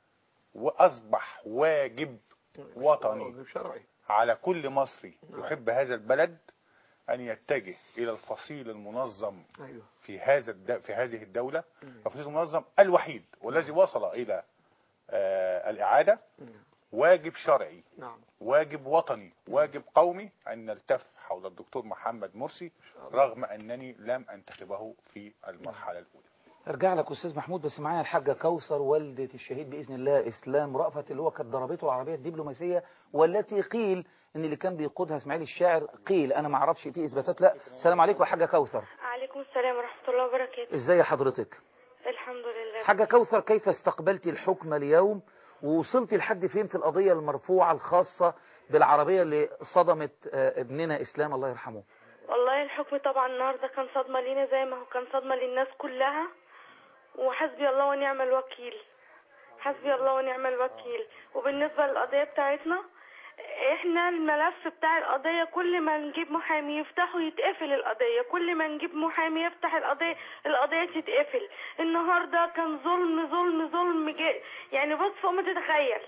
وأصبح واجب وطني واجب شرعي على كل مصري يحب هذا البلد أن يتجه إلى الفصيل المنظم ايوه في هذا الد... في هذه الدولة الفصيل المنظم الوحيد والذي وصل إلى آه الإعادة واجب شرعي نعم واجب وطني واجب قومي أن نلتف حول الدكتور محمد مرسي رغم أنني لم أنتخبه في المرحلة الأولى ارجع لك استاذ محمود بس معايا الحاجه كوثر والده الشهيد باذن الله اسلام رأفت اللي هو كانت ضربته العربيه الدبلوماسيه والتي قيل ان اللي كان بيقودها اسماعيل الشاعر قيل انا ما اعرفش في اثباتات لا السلام عليكم يا حاجه كوثر عليكم السلام ورحمة الله وبركاته ازاي حضرتك الحمد لله حاجة كوثر كيف استقبلت الحكم اليوم ووصلت لحد فين في القضية المرفوعة الخاصة بالعربية اللي صدمت آه، ابننا إسلام الله يرحمه والله الحكم طبعا النهارده كان صدمة لينا زي ما هو كان صدمة للناس كلها وحسبي الله ونعم الوكيل حسبي الله ونعم الوكيل وبالنسبة للقضية بتاعتنا احنا الملف بتاع القضية كل ما نجيب محامي يفتحه يتقفل القضية كل ما نجيب محامي يفتح القضية القضية تتقفل النهاردة كان ظلم ظلم ظلم جي يعني بص فوق ما تتخيل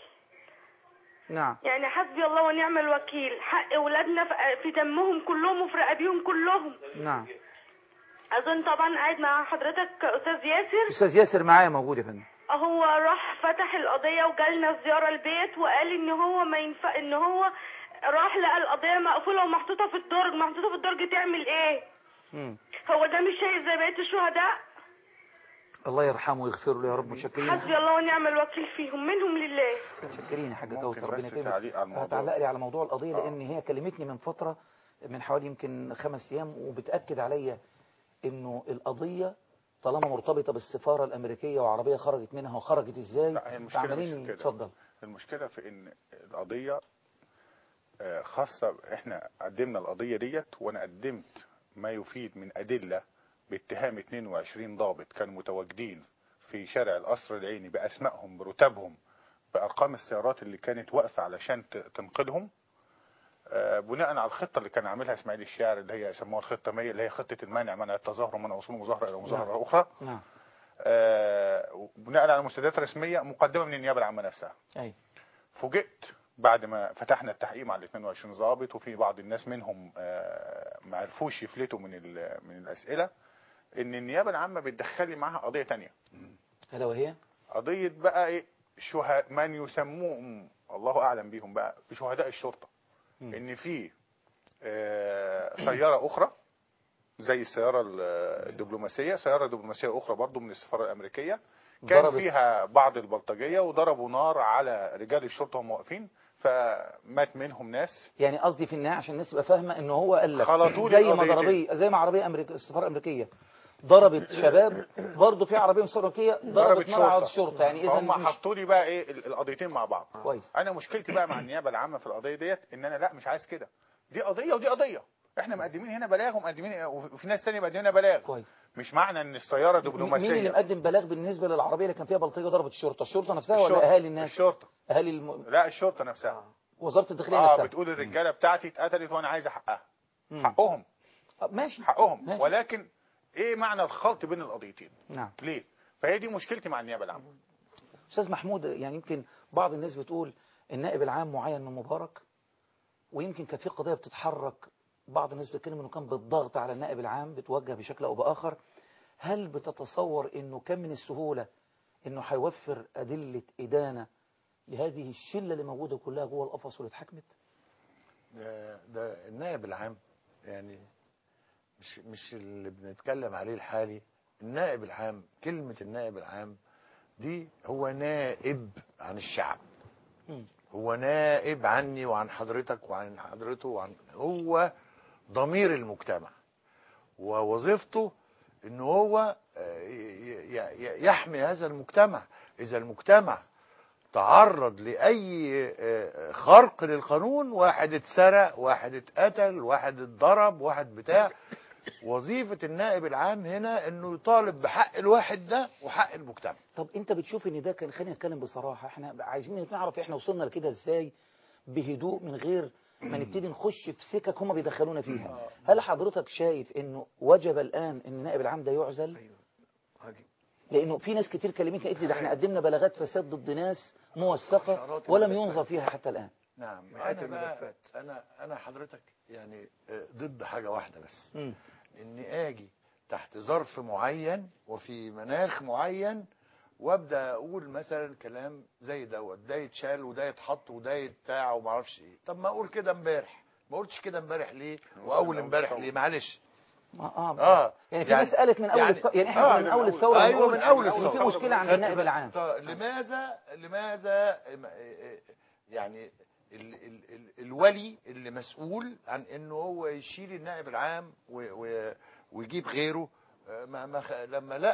نعم يعني حسبي الله ونعم الوكيل حق ولادنا في- في دمهم كلهم وفي رقابيهم كلهم نعم اظن طبعا قاعد مع حضرتك استاذ ياسر أستاذ ياسر معايا موجود يا فندم هو راح فتح القضية وجالنا زيارة البيت وقال ان هو ما ينفع ان هو راح لقى القضية مقفولة ومحطوطة في الدرج محطوطة في الدرج تعمل ايه مم. هو ده مش شيء زي بقية الشهداء الله يرحمه ويغفر له يا رب متشكرين حسبي الله ونعم الوكيل فيهم منهم لله متشكرين يا حاجة ممكن كوثر ربنا بس يكرمك تعليق على الموضوع. هتعلق لي على موضوع القضية لأن هي كلمتني من فترة من حوالي يمكن خمس أيام وبتأكد عليا إنه القضية طالما مرتبطة بالسفارة الأمريكية وعربية خرجت منها وخرجت إزاي لا هي المشكلة فعمالين مش في كده اتفضل المشكلة في ان القضية آه، خاصة احنا قدمنا القضية ديت وانا قدمت ما يفيد من ادلة باتهام 22 ضابط كانوا متواجدين في شارع القصر العيني باسمائهم برتبهم بارقام السيارات اللي كانت واقفة علشان ت- تنقذهم آه، بناء على الخطة اللي كان عاملها اسماعيل الشاعر اللي هي يسموها الخطة 100 اللي هي خطة المانع منع التظاهر ومنع وصول مظاهرة الى مظاهرة اخرى نعم آه، بناء على مستندات رسمية مقدمة من النيابة العامة نفسها أي فوجئت بعد ما فتحنا التحقيق مع ال 22 ضابط وفي بعض الناس منهم آه، ما عرفوش يفلتوا من ال- من الاسئله ان النيابه العامه بتدخل لي معاها قضيه تانية ألا وهي قضيه بقى ايه شهداء من يسموهم الله اعلم بيهم بقى بشهداء الشرطه ان في آه، سياره اخرى زي السياره ال- الدبلوماسيه سياره دبلوماسيه اخرى برضو من السفاره الامريكيه كان ضربت. فيها بعض البلطجيه وضربوا نار على رجال الشرطه وهم واقفين فمات منهم ناس يعني قصدي في النهاية عشان الناس تبقى فاهمة إن هو قال لك خلطوا لي زي ما القضيتين. ضربية زي ما عربية أمريكية السفارة الأمريكية ضربت شباب برضه في عربية من السفارة الأمريكية ضربت نار على الشرطة يعني إذا هم مش حطوا لي بقى ايه ال- القضيتين مع بعض كويس انا مشكلتي بقى مع النيابه العامه في القضيه ديت ان انا لا مش عايز كده دي قضيه ودي قضيه احنا مقدمين هنا بلاغ ومقدمين وفي ناس تانية مقدمين هنا بلاغ كويس مش معنى ان السياره مين اللي دبلوماسيه مقدم بلاغ بالنسبة للعربية اللي كان فيها بلطجية ضربت الشرطة الشرطة نفسها ولا الشرطة. أهالي الناس الشرطه أهالي الم... لا الشرطه نفسها وزارة الداخلية اه نفسها بتقول الرجاله بتاعتي اتقتلت وانا عايزه حقها مم. حقهم ماشي حقهم ماشي. ولكن ايه معنى الخلط بين القضيتين نعم ليه فهي دي مشكلتي مع النيابه العامه أستاذ محمود يعني يمكن بعض الناس بتقول النائب العام معين من مبارك ويمكن كانت في قضية بتتحرك بعض الناس بتتكلم انه كان بالضغط على النائب العام بتوجه بشكل او باخر هل بتتصور انه كان من السهولة انه هيوفر ادلة ادانة لهذه الشلة اللي موجودة كلها جوه القفص واللي اتحكمت ده, ده النائب العام يعني مش مش اللي بنتكلم عليه الحالي النائب العام كلمة النائب العام دي هو نائب عن الشعب مم. هو نائب عني وعن حضرتك وعن حضرته وعن هو ضمير المجتمع ووظيفته ان هو آه، ي- ي- يحمي هذا المجتمع اذا المجتمع تعرض لاي آه، خرق للقانون واحد اتسرق واحد اتقتل واحد اتضرب واحد بتاع وظيفة النائب العام هنا انه يطالب بحق الواحد ده وحق المجتمع طب انت بتشوف ان ده كان خلينا نتكلم بصراحة احنا عايزين نعرف احنا وصلنا لكده ازاي بهدوء من غير ما نبتدي نخش في سكك هم بيدخلونا فيها هل حضرتك شايف انه وجب الان ان النائب العام ده يعزل لانه في ناس كتير كلمتني قالت لي ده احنا قدمنا بلاغات فساد ضد ناس موثقة ولم ينظر فيها حتى الان نعم مئات انا بقى الملفات. انا انا حضرتك يعني آه، ضد حاجة واحدة بس مم. اني اجي تحت ظرف معين وفي مناخ معين وابدا اقول مثلا كلام زي دوت ده يتشال وده يتحط وده يتاع وما اعرفش ايه طب ما اقول كده امبارح ما قلتش كده امبارح ليه واول امبارح ليه معلش اه اه يعني في ناس قالت من اول الثورة يعني احنا آه كنا من اول الثورة ايوه بنقول من اول إن الثوره في مشكلة عند خدت النائب بالك؟ العام طب لماذا لماذا يعني ال ال ال الولي اللي مسؤول عن انه هو يشيل النائب العام و- و- ويجيب غيره آه، ما ما خ- لما لقى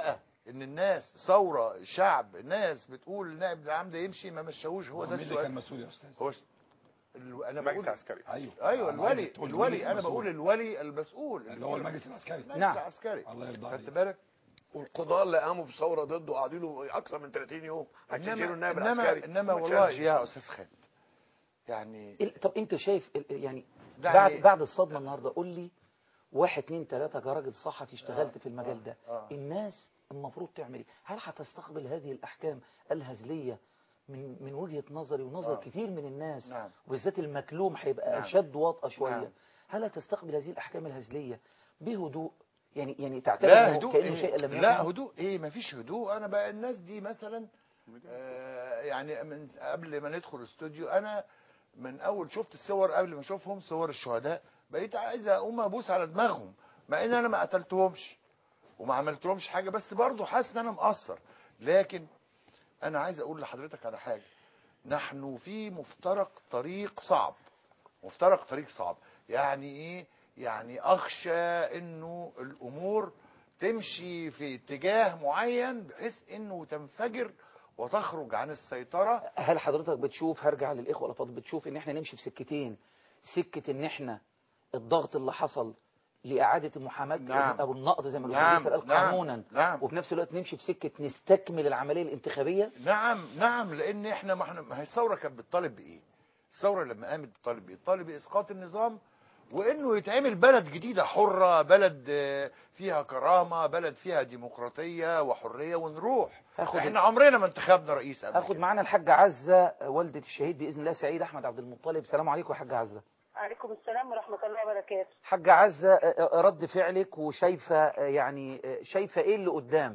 ان الناس ثوره شعب الناس بتقول النائب العام ده يمشي ما مشاهوش هو ده مين اللي السؤال كان مسؤول يا استاذ هو ال- انا مجلس بقول عسكري ايوه ايوه أنا عايزك الولي تقول لي الولي مين انا المسؤول. بقول الولي المسؤول اللي هو المجلس العسكري المجلس نعم. العسكري الله يرضى خدت عليك بالك والقضاة اللي قاموا بثورة ضده قاعدين له أكثر من 30 يوم عشان يشيلوا النائب انما العسكري انما ما والله تشالش. يا استاذ خالد يعني ال- طب انت شايف ال- يعني ده بعد يعني- بعد الصدمه النهارده قول لي واحد اتنين تلاته كراجل صحفي اشتغلت في المجال ده آه. الناس المفروض تعمل ايه؟ هل هتستقبل هذه الاحكام الهزليه من من وجهه نظري ونظر آه. كتير من الناس نعم. وبالذات المكلوم هيبقى نعم. اشد وطأة شويه نعم. هل هتستقبل هذه الاحكام الهزليه بهدوء يعني يعني تعتبر لا إنه هدوء كانه إيه؟ شيء لم يكن لا هدوء ايه مفيش هدوء انا بقى الناس دي مثلا آه يعني من قبل ما ندخل الاستوديو انا من اول شفت الصور قبل ما اشوفهم صور الشهداء بقيت عايز اقوم ابوس على دماغهم مع ان انا ما قتلتهمش وما عملتلهمش حاجه بس برضه حاسس ان انا مقصر لكن انا عايز اقول لحضرتك على حاجه نحن في مفترق طريق صعب مفترق طريق صعب يعني ايه يعني اخشى انه الامور تمشي في اتجاه معين بحيث انه تنفجر وتخرج عن السيطره هل حضرتك بتشوف هرجع للاخوه الافاضل بتشوف ان احنا نمشي في سكتين سكه ان احنا الضغط اللي حصل لاعاده المحاماه نعم. او النقض زي ما نعم. الاستاذ قال نعم. قانونا نعم. وفي نفس الوقت نمشي في سكه نستكمل العمليه الانتخابيه نعم نعم لان احنا ما احنا ما هي الثوره كانت بتطالب بايه الثوره لما قامت بتطالب بايه بتطالب باسقاط النظام وانه يتعمل بلد جديده حره بلد آه، فيها كرامه بلد فيها ديمقراطيه وحريه ونروح هاخد احنا عمرنا ما انتخبنا رئيس قبل هاخد معانا الحاجه عزه والده الشهيد باذن الله سعيد احمد عبد المطلب السلام عليكم يا حاجه عزه عليكم السلام ورحمة الله وبركاته حاجه عزه آه، آه، رد فعلك وشايفه آه، يعني آه، شايفه ايه اللي قدام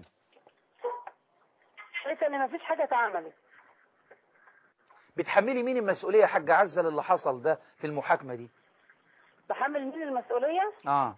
شايفة ان مفيش حاجة اتعملت بتحملي مين المسؤوليه يا حاجه عزه للي حصل ده في المحاكمه دي بحمل مين المسؤولية اه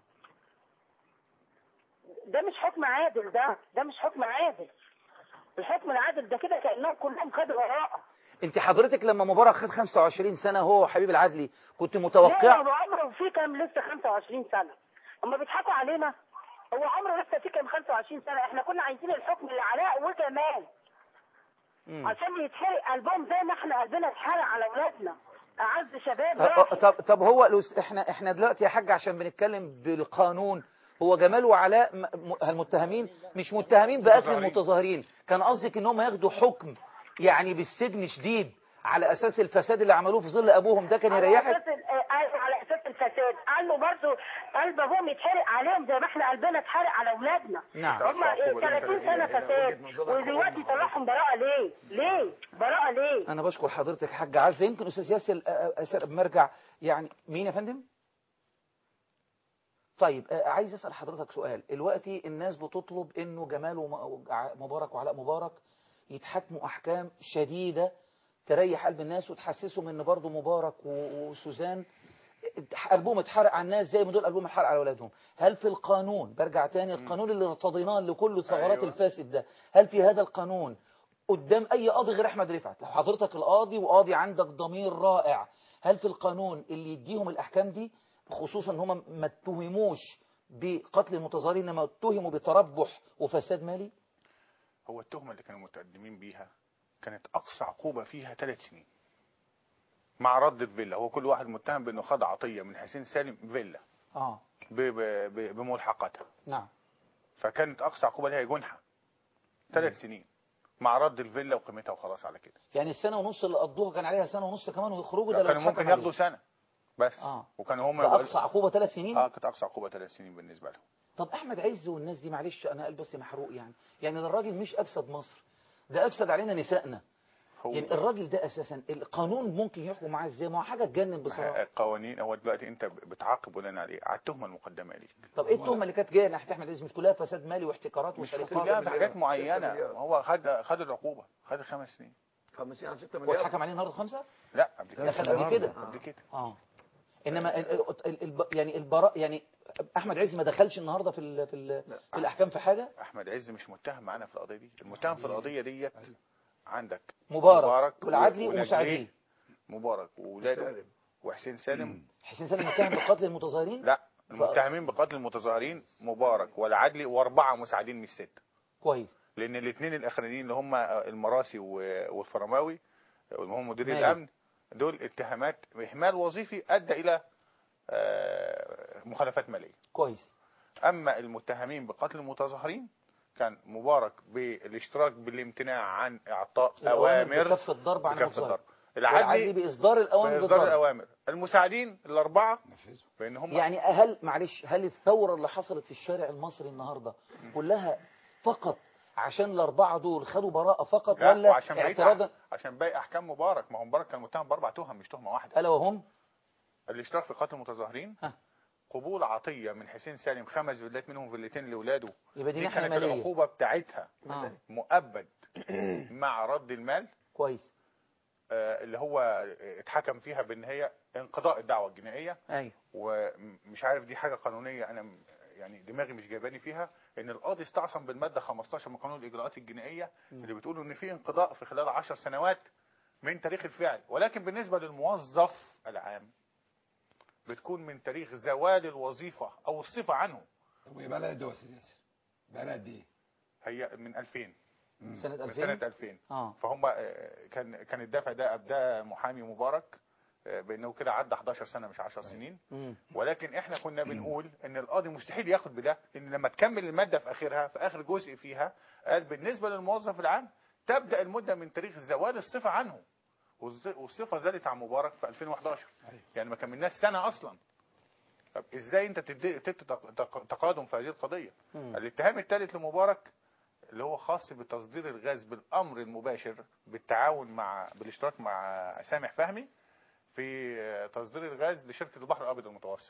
ده مش حكم عادل ده ده مش حكم عادل الحكم العادل ده كده كأنهم كلهم خدوا وراءه انت حضرتك لما مبارك خد 25 سنه هو حبيب العدلي كنت لا متوقع هو عمره فيه كام لسه 25 سنة هما بيضحكوا علينا هو عمره لسه فيه كام 25 سنة احنا كنا عايزين الحكم لعلاء وكمال مم. عشان يتحرق قلبهم زي ما احنا قلبنا اتحرق على اولادنا اعز شباب أه، أه، راحوا. طب طب هو الأس- احنا احنا دلوقتي يا حاج عشان بنتكلم بالقانون هو جمال وعلاء م- م- المتهمين مش متهمين بقتل متظاهرين. المتظاهرين كان قصدك ان هم ياخدوا حكم يعني بالسجن شديد على اساس الفساد اللي عملوه في ظل ابوهم ده كان على يريحك اساس ال- آه، قال- على اساس الفساد قال له برضه قلب ابوهم يتحرق عليهم زي ما احنا قلبنا اتحرق على اولادنا نعم. هم 30 سنه فساد ودلوقتي طلعهم براءه ليه؟ ليه؟ براءه ليه؟ انا بشكر حضرتك يا حاج عزه يمكن استاذ ياسر آه، ياسر قبل ما ارجع يعني مين يا فندم طيب آه، عايز اسال حضرتك سؤال دلوقتي الناس بتطلب انه جمال وم- وع- مبارك وعلاء مبارك يتحكموا احكام شديده تريح قلب الناس وتحسسهم ان برضه مبارك و- وسوزان قلبهم اتحرق على الناس زي ما دول قلبهم اتحرق على اولادهم هل في القانون برجع تاني القانون اللي ارتضيناه لكل ثغرات أيوة. الفاسد ده هل في هذا القانون قدام اي قاضي غير احمد رفعت لو حضرتك القاضي وقاضي عندك ضمير رائع هل في القانون اللي يديهم الاحكام دي خصوصا ان هم ما اتهموش بقتل المتظاهرين انما اتهموا بتربح وفساد مالي هو التهمة اللي كانوا متقدمين بيها كانت أقصى عقوبة فيها ثلاث سنين مع ردة فيلا هو كل واحد متهم بأنه خد عطية من حسين سالم فيلا اه ب- ب- ب- بملحقاتها نعم فكانت أقصى عقوبة ليها جنحة ثلاث سنين مع رد الفيلا وقيمتها وخلاص على كده يعني السنه ونص اللي قضوها كان عليها سنه ونص كمان ويخرجوا ده لو كانوا اتحكم ممكن عليهم. ياخدوا سنة بس اه وكانوا هم ده اقصى عقوبه ثلاث سنين اه كانت أقصى عقوبة ثلاث سنين بالنسبة لهم طب احمد عز والناس دي معلش انا قلبي بس محروق يعني يعني ده الراجل مش افسد مصر ده افسد علينا نسائنا هو يعني الراجل ده اساسا القانون ممكن يحكم معاه ازاي ما هو حاجه تجنن بصراحه القوانين هو دلوقتي انت بتعاقب بناء على ايه؟ على التهمه المقدمه ليك طب ايه التهمه اللي كانت جايه ناحيه احمد عز مش كلها فساد مالي واحتكارات مش وشركات كلها في حاجات معينه هو خد خد العقوبه خد خمس سنين 50 على 6 واتحكم عليه النهارده خمسه لا قبل كده دخل قبل كده قبل كده اه انما ال- ال- الب- يعني البراء يعني احمد عز ما دخلش النهارده في ال في, ال في الاحكام في حاجه احمد عز مش متهم معانا في القضيه دي المتهم في القضيه ديت عندك مبارك والعدلي ونجليه، ومساعديه مبارك وولاده وحسين سالم حسين سالم متهم بقتل المتظاهرين لا المتهمين بقتل المتظاهرين مبارك والعدلي واربعه مساعدين من الست كويس لان الاثنين الاخرانيين اللي هم المراسي و- والفرماوي اللي هم مدير مالي. الامن دول اتهامات اهمال وظيفي ادى الى آه، مخالفات ماليه كويس اما المتهمين بقتل المتظاهرين كان مبارك بالاشتراك بالامتناع عن اعطاء الأوامر اوامر بكف الضرب عن بكف المتظاهر. الضرب والعدلي العدلي بإصدار الأوامر بإصدار بالضرب. الاوامر المساعدين الاربعه بان هم يعني هل معلش هل الثورة اللي حصلت في الشارع المصري النهاردة كلها فقط عشان الأربعة دول خدوا براءة فقط لا ولا وعشان بقيت اعتراضا عشان باقي احكام مبارك ما هو مبارك كان متهم باربع تهم مش تهمه واحده ألا وهم الاشتراك في قتل المتظاهرين قبول عطيه من حسين سالم خمس فيلات منهم فيلتين لاولاده يبقى دي دي ناحية كانت مالية. العقوبه بتاعتها آه. مؤبد مع رد المال كويس آه، اللي هو اتحكم فيها بان هي انقضاء الدعوه الجنائيه أيوه ومش عارف دي حاجه قانونيه انا م- يعني دماغي مش جايباني فيها ان القاضي استعصم بالماده 15 من قانون الاجراءات الجنائيه اللي بتقول ان في انقضاء في خلال 10 سنوات من تاريخ الفعل ولكن بالنسبه للموظف العام بتكون من تاريخ زوال الوظيفه او الصفه عنه طب وهي بقى لها قد ايه يا استاذ ياسر؟ بقى لها قد ايه؟ هي من 2000 سنة من 2000 سنه 2000 اه فهم آه، كان كان الدافع ده ابداه محامي مبارك آه، بانه كده عدى 11 سنه مش 10 سنين مم. ولكن احنا كنا بنقول ان القاضي مستحيل ياخد بده لان لما تكمل الماده في اخرها في اخر جزء فيها قال بالنسبه للموظف العام تبدا المده من تاريخ زوال الصفه عنه والز- والصفه زالت عن مبارك في 2011 يعني ما كملناش سنه اصلا طب ازاي انت تدي تدي تق- تق- تقادم في هذه القضيه مم. الاتهام الثالث لمبارك اللي هو خاص بتصدير الغاز بالامر المباشر بالتعاون مع بالاشتراك مع سامح فهمي في آه، تصدير الغاز لشركه البحر الابيض المتوسط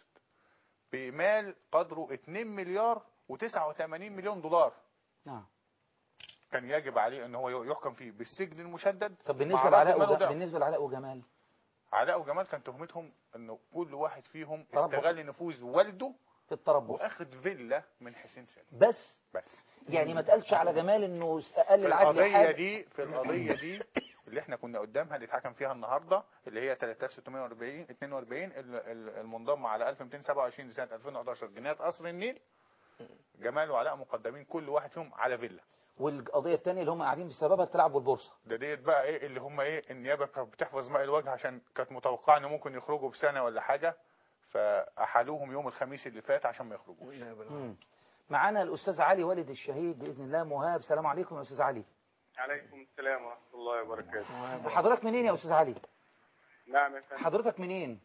بمال قدره 2 مليار و89 مليون دولار نعم كان يجب عليه ان هو يحكم فيه بالسجن المشدد طب مع بالنسبة رد لعلاء ماله وج... ده. بالنسبة لعلاء وجمال علاء وجمال كان تهمتهم انه كل واحد فيهم تربص. استغل نفوذ والده في التربص واخد فيلا من حسين سالم بس بس يعني ما تقالش على جمال انه اقل في العدل القضية حاجة دي في القضية دي اللي احنا كنا قدامها اللي اتحكم فيها النهارده اللي هي 3640 42 ال- ال- المنضمة على 1227 لسنة 2011 جنايات قصر النيل جمال وعلاء مقدمين كل واحد فيهم على فيلا والقضية الثانية اللي هم قاعدين بسببها التلاعب بالبورصة ده ديت بقى ايه اللي هم ايه النيابة كانت بتحفظ ماء الوجه عشان كانت متوقعة ان ممكن يخرجوا بسنة ولا حاجة فأحالوهم يوم الخميس اللي فات عشان ما يخرجوش مم. معانا الأستاذ علي والد الشهيد بإذن الله مهاب سلام عليكم يا أستاذ علي عليكم السلام ورحمة الله وبركاته حضرتك منين يا أستاذ علي نعم يا فندم حضرتك منين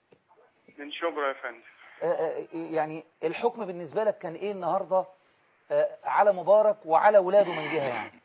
من شبرا يا فندم آه، آه، يعني الحكم بالنسبة لك كان إيه النهاردة آه، على مبارك وعلى ولاده من جهة يعني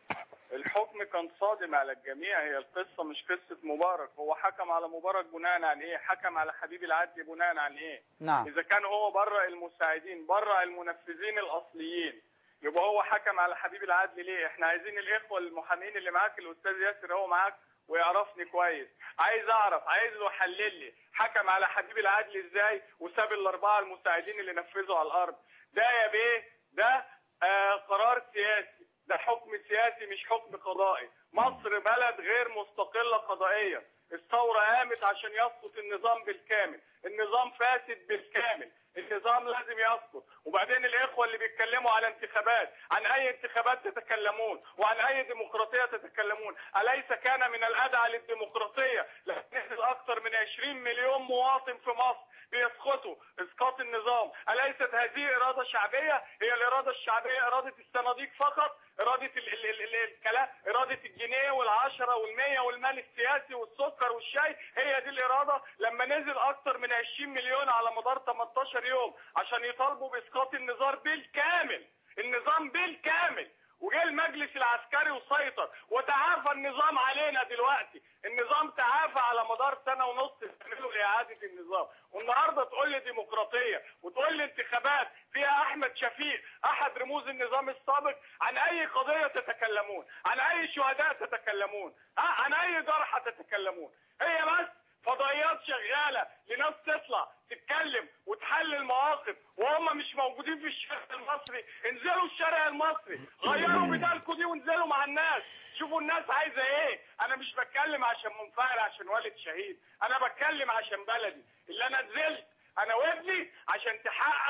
الحكم كان صادم على الجميع هي القصة مش قصة مبارك هو حكم على مبارك بناء عن ايه حكم على حبيب العدل بناء عن ايه نعم اذا كان هو برأ المساعدين برأ المنفذين الاصليين يبقى هو حكم على حبيب العدل ليه احنا عايزين الاخوة المحامين اللي معاك الاستاذ ياسر هو معاك ويعرفني كويس عايز اعرف عايز له يحلل لي حكم على حبيب العدل ازاي وساب الاربعه المساعدين اللي نفذوا على الارض ده يا بيه ده آه قرار سياسي ده حكم سياسي مش حكم قضائي مصر بلد غير مستقلة قضائيا الثورة قامت عشان يسقط النظام بالكامل النظام فاسد بالكامل النظام لازم يسقط وبعدين الاخوة اللي بيتكلموا على انتخابات عن اي انتخابات تتكلمون وعن اي ديمقراطية تتكلمون أليس كان من الادعى للديمقراطية لأن نزل اكثر من 20 مليون مواطن في مصر بيسقطوا اسقاط النظام اليست هذه اراده شعبيه هي الاراده الشعبيه اراده الصناديق فقط اراده ال ال ال ال الكلام اراده الجنيه والعشره والمية والمال السياسي والسكر والشاي هي دي الاراده لما نزل اكثر من 20 مليون على مدار 18 يوم عشان يطالبوا باسقاط النظام بالكامل النظام بالكامل وجه المجلس العسكري وسيطر وتعافى النظام علينا دلوقتي النظام تعافى على مدار سنة ونص تعملوا إعادة النظام والنهاردة تقول لي ديمقراطية وتقول لي انتخابات فيها أحمد شفيق أحد رموز النظام السابق عن أي قضية تتكلمون عن أي شهداء تتكلمون آه، عن أي جرحى تتكلمون هي بس فضائيات شغالة لناس تطلع تتكلم وتحلل مواقف وهم مش موجودين في الشارع المصري انزلوا الشارع المصري غيروا بدالكم دي وانزلوا مع الناس شوفوا الناس عايزة ايه انا مش بتكلم عشان منفعل عشان والد شهيد انا بتكلم عشان بلدي اللي انا نزلت انا وابني عشان تحقق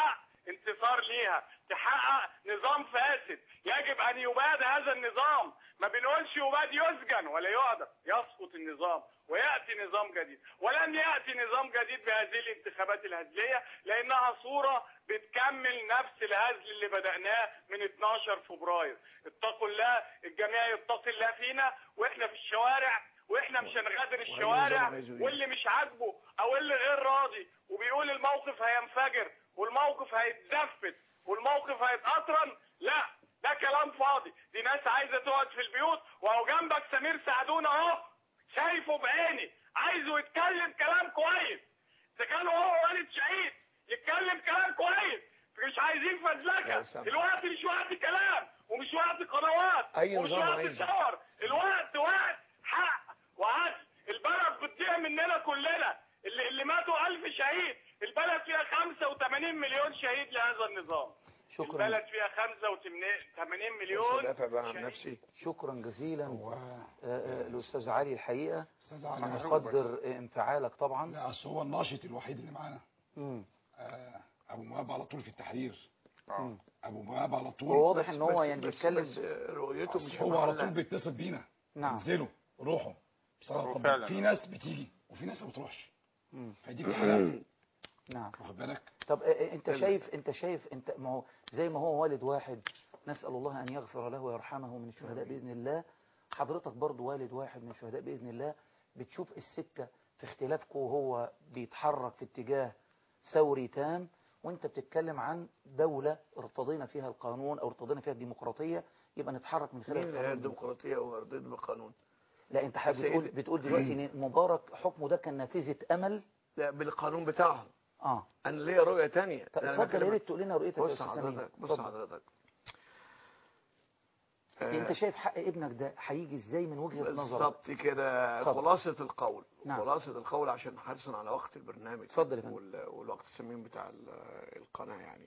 انتصار ليها تحقق نظام فاسد يجب ان يباد هذا النظام ما بنقولش يباد يسجن ولا يعدم يسقط النظام وياتي نظام جديد ولن ياتي نظام جديد بهذه الانتخابات الهزليه لانها صوره بتكمل نفس الهزل اللي بداناه من 12 فبراير اتقوا الله الجميع يتقي الله فينا واحنا في الشوارع واحنا مش هنغادر الشوارع واللي مش عاجبه او اللي غير راضي وبيقول الموقف هينفجر والموقف هيتزفت والموقف هيتقطرن لا ده كلام فاضي دي ناس عايزه تقعد في البيوت وهو جنبك سمير سعدون اهو شايفه بعيني عايزه يتكلم كلام كويس اذا كان هو والد شهيد يتكلم كلام كويس مش عايزين فزلكه سلام. الوقت مش وقت كلام ومش وقت قنوات أي ومش نظام وقت عايزه. صور الوقت وقت حق وعدل البلد بتضيع مننا كلنا اللي, اللي ماتوا ألف شهيد البلد فيها 85 مليون شهيد لهذا النظام شكرا البلد فيها 85 مليون دافع بقى عن نفسي شكرا جزيلا آه، آه، الأستاذ علي الحقيقة أستاذ علي أنا محروق أقدر انفعالك طبعا لا اصل هو الناشط الوحيد اللي معانا مم. آه، ابو مهاب على طول في التحرير مم. ابو مهاب على طول هو واضح بس- ان هو بس- يعني بس- بيتكلم بس رؤيته أصل مش هو على محلة. طول بيتصل بينا نعم. انزلوا روحوا بصراحه هو ربنا. فعلا. في ناس بتيجي وفي ناس ما بتروحش مم. فدي بتحرق نعم واخد بالك طب آه، آه، انت شايف انت شايف انت ما هو زي ما هو والد واحد نسأل الله ان يغفر له ويرحمه من الشهداء بإذن الله حضرتك برضو والد واحد من الشهداء بإذن الله بتشوف السكة في اختلافكم وهو بيتحرك في اتجاه ثوري تام وانت بتتكلم عن دولة ارتضينا فيها القانون او ارتضينا فيها الديمقراطية يبقى نتحرك من خلال مين اللي هي القانون الديمقراطية وارضيت بالقانون لا انت حابب سيدي. بتقول بتقول دلوقتي ان مبارك حكمه ده كان نافذة امل لا بالقانون بتاعهم اه انا ليا رؤية تانية طب لا، أنا اتفضل يا بكلمك- ريت تقول لنا رؤيتك يا بص استاذ سمير حضرتك بص اتفضل. حضرتك انت شايف حق ابنك ده هيجي ازاي من وجهة نظرك بالظبط كده اتفضل. خلاصة القول نعم. خلاصة القول عشان حرصا على وقت البرنامج اتفضل يا فندم. وال- والوقت الثمين بتاع ال- القناة يعني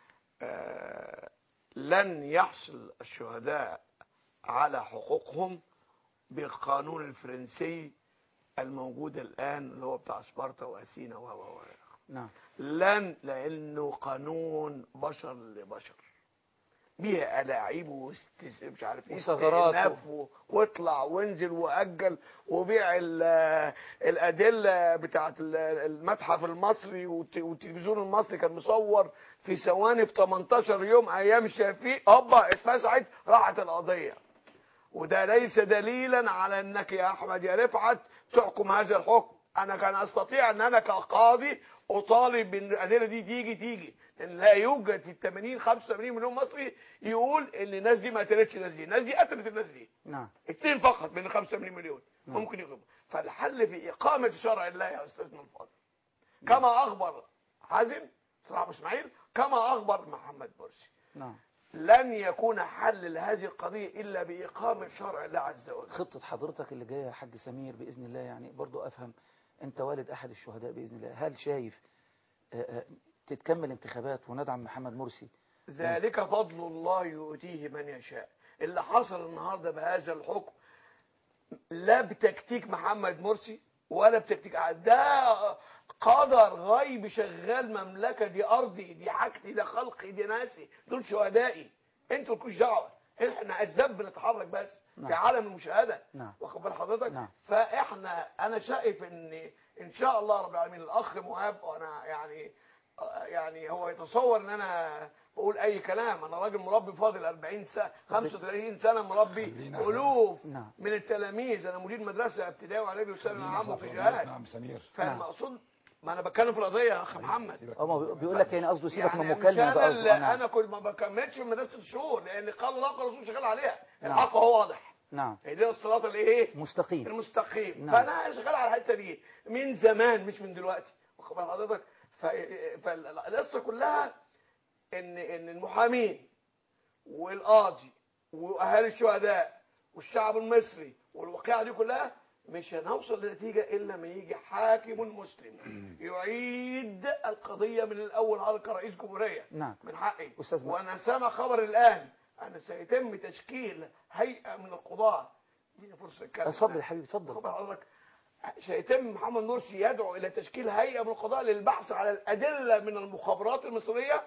آه، لن يحصل الشهداء على حقوقهم بالقانون الفرنسي الموجود الآن اللي هو بتاع سبارتا وأثينا و و و نعم لن لانه قانون بشر لبشر بيها الاعيب واستس... مش عارف ايه وثغرات استئناف و... واطلع وانزل واجل وبيع ال- الادله بتاعت ال- المتحف المصري والت- والتلفزيون المصري كان مصور في ثواني في 18 يوم ايام شفيق هوبا اتمسحت راحت القضيه وده ليس دليلا على انك يا احمد يا رفعت تحكم هذا الحكم انا كان استطيع ان انا كقاضي اطالب بان الادله دي تيجي تيجي لان لا يوجد في ال 80 85 مليون مصري يقول ان الناس دي ما قتلتش الناس دي الناس دي قتلت الناس دي نعم اثنين فقط من ال 85 مليون نعم. ممكن يقوموا فالحل في اقامه شرع الله يا استاذنا الفاضل كما اخبر حازم صلاح أبو اسماعيل كما اخبر محمد مرسي نعم لن يكون حل لهذه القضية إلا بإقامة شرع الله عز وجل خطة حضرتك اللي جاية يا حاج سمير بإذن الله يعني برضو أفهم أنت والد أحد الشهداء بإذن الله هل شايف آه، آه، تتكمل انتخابات وندعم محمد مرسي ذلك فضل الله يؤتيه من يشاء اللي حصل النهاردة بهذا الحكم لا بتكتيك محمد مرسي ولا بتكتيك أحد. ده قدر غيب شغال مملكة دي أرضي دي حاجتي ده خلقي دي ناسي دول شهدائي انتوا مالكوش دعوة احنا أسباب بنتحرك بس في نعم. عالم المشاهدة نعم واخد بال حضرتك نعم. فاحنا انا شايف ان ان شاء الله رب العالمين الاخ مهاب وانا يعني يعني هو يتصور ان انا بقول اي كلام انا راجل مربي فاضل 40 سنه 35 سنه مربي خلينا- الوف نعم. من التلاميذ انا مدير مدرسه ابتدائي واعدادي وثانوي خلينا عام احنا وفي في جهاد نعم سمير فالمقصود ما انا بتكلم في القضيه يا اخ محمد اه ما بيقول لك يعني قصده سيبك من يعني مش مكالمة انا ده اللي قصده أنا انا كنت ما بكملش في مدرسه الشهور لان قال الله قال الرسول شغال عليها نعم. الحق هو واضح نعم اهدنا الصراط الايه مستقيم المستقيم نعم. فانا شغال على الحته دي من زمان مش من دلوقتي واخد بال حضرتك ف- فالقصه كلها ان ان المحامين والقاضي واهالي الشهداء والشعب المصري والواقعه دي كلها مش هنوصل لنتيجه الا لما يجي حاكم مسلم يعيد القضيه من الاول هذا كرئيس جمهوريه نعم من حقي أستاذ محمد. وانا سامع خبر الان ان سيتم تشكيل هيئه من القضاه اديني فرصه اتكلم اتفضل يا حبيبي اتفضل خد حضرتك سيتم محمد مرسي يدعو الى تشكيل هيئه من القضاء للبحث على الادله من المخابرات المصريه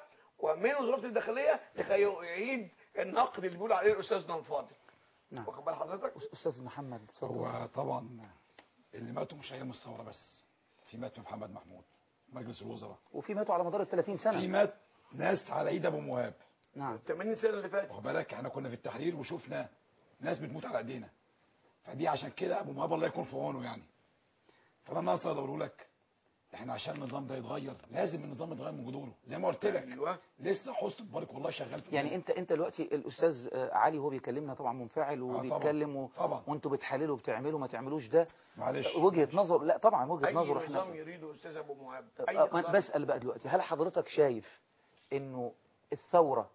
ومن وزاره الداخليه لكي يعيد النقد اللي بيقول عليه الاستاذنا الفاضل نعم واخد بال حضرتك استاذ محمد اتفضل. هو طبعا اللي ماتوا مش ايام الثوره بس في مات في محمد محمود مجلس الوزراء وفي ماتوا على مدار ال 30 سنه في مات ناس على ايد ابو مهاب نعم 80 سنه اللي فاتت واخد بالك احنا كنا في التحرير وشفنا ناس بتموت على ايدينا فدي عشان كده ابو مهاب الله يكون في عونه يعني فانا ناقص اقول لك احنا عشان النظام ده يتغير لازم النظام يتغير من جذوره زي ما قلت لك ايوه لسه حسن مبارك والله شغال في يعني انت انت دلوقتي الاستاذ آه، علي وهو بيكلمنا طبعا منفعل وبيتكلم و... طبعا وانتوا بتحللوا وبتعملوا ما تعملوش ده معلش وجهه نظر لا طبعا وجهه اي نظر احنا نظام يريده استاذ ابو مهاب اي آه، نظام بسأل بقى دلوقتي هل حضرتك شايف انه الثورة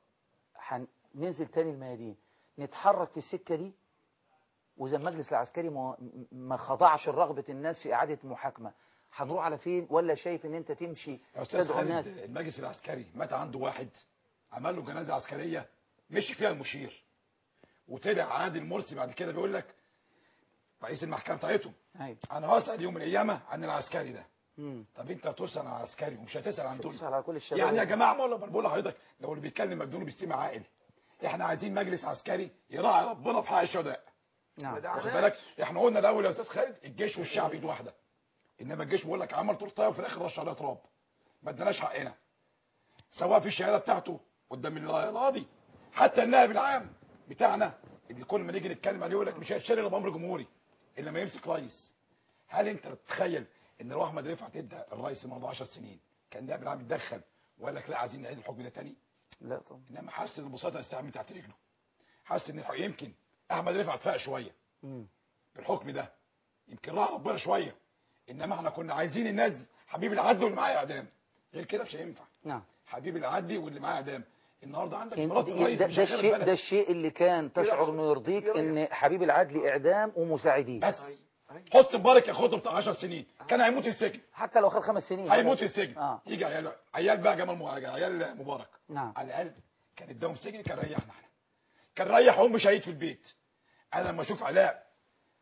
هننزل تاني الميادين نتحرك في السكة دي واذا المجلس العسكري ما ما خضعش لرغبة الناس في اعادة محاكمة هنروح على فين ولا شايف ان انت تمشي يا استاذ تدعو خالد الناس المجلس العسكري مات عنده واحد عمل له جنازه عسكريه مشي فيها المشير وطلع عادل مرسي بعد كده بيقول لك رئيس المحكمه بتاعتهم ايوه انا هسال يوم من الايام عن العسكري ده مم. طب انت هتسال عن العسكري ومش هتسال عن دول تسأل على كل الشباب يعني يا جماعه ما والله بقول لحضرتك لو اللي بيتكلم مجنون بيستمع عاقل احنا عايزين مجلس عسكري يراعي ربنا في حق الشهداء نعم واخد بالك احنا قلنا الاول يا استاذ خالد الجيش والشعب ايد واحده انما الجيش بيقول لك عمل تورتايه وفي الاخر رش عليها تراب ما اداناش حقنا سواء في الشهاده بتاعته قدام القاضي حتى النائب العام بتاعنا اللي كل ما نيجي نتكلم عليه يقول لك مش هيتشال الا بامر جمهوري الا ما يمسك رئيس هل انت تتخيل ان لو احمد رفعت ادى الرئيس النهارده 10 سنين كان النائب العام يتدخل وقال لك لا عايزين نعيد الحكم ده تاني لا طبعا انما حس ان البساطه السهم تحت رجله حس ان الحق- يمكن احمد رفعت فاق شويه مم. بالحكم ده يمكن راح ربنا شويه انما احنا كنا عايزين الناس حبيب العدل واللي معاه اعدام غير كده مش هينفع نعم حبيب العدلي واللي معاه اعدام النهارده عندك إن- مرات ده, الرئيس ده, مش ده شغال الشيء البلد. ده الشيء اللي كان تشعر انه يرضيك ان حبيب العدل اعدام ومساعديه بس حسن مبارك ياخده بتاع 10 سنين كان هيموت في السجن حتى لو خد خمس سنين هيموت في السجن اه يجي عيال عيال بقى جمال مو- عيال مبارك نعم على الاقل كان اداهم سجن كان ريحنا احنا كان ريح ام شهيد في البيت انا لما اشوف علاء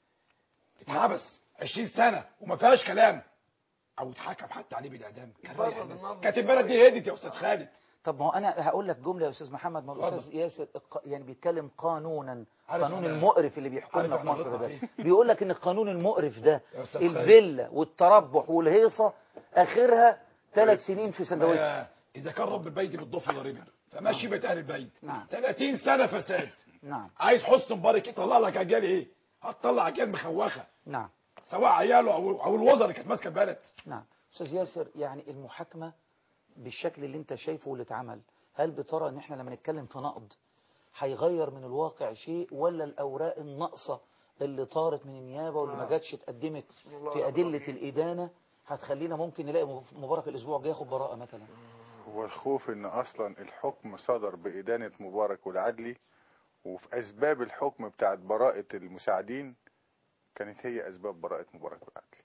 اتحبس 20 سنه وما فيهاش كلام او اتحكم حتى عليه بالاعدام كان ريح الناس. كانت البلد دي هدت يا استاذ خالد طب ما هو انا هقول لك جمله يا استاذ محمد ما هو اتفضل. الاستاذ ياسر الق- يعني بيتكلم قانونا عارف قانون أنا- المقرف اللي بيحكمنا عارف في أنا مصر بطلع ده فيه. بيقول لك ان القانون المقرف ده يا أستاذ خالد. الفيلا والتربح والهيصه اخرها ثلاث سنين في سندوتش ما- اذا كان رب البيت بالضف ضاربا فما شبت اهل البيت نعم 30 سنه فساد نعم عايز حسن مبارك يطلع لك اجيال ايه هتطلع اجيال مخوخه نعم سواء عياله او او الوزراء اللي كانت ماسكه البلد نعم استاذ ياسر يعني المحاكمه بالشكل اللي انت شايفه واللي اتعمل هل بترى ان احنا لما نتكلم في نقد هيغير من الواقع شيء ولا الاوراق الناقصه اللي طارت من النيابه واللي ما آه. جاتش اتقدمت الله في الرحمن ادله الرحيم. الادانه هتخلينا ممكن نلاقي مبارك الاسبوع الجاي ياخد براءه مثلا هو الخوف ان اصلا الحكم صدر بادانه مبارك والعدلي وفي اسباب الحكم بتاعت براءه المساعدين كانت هي اسباب براءه مبارك والعدلي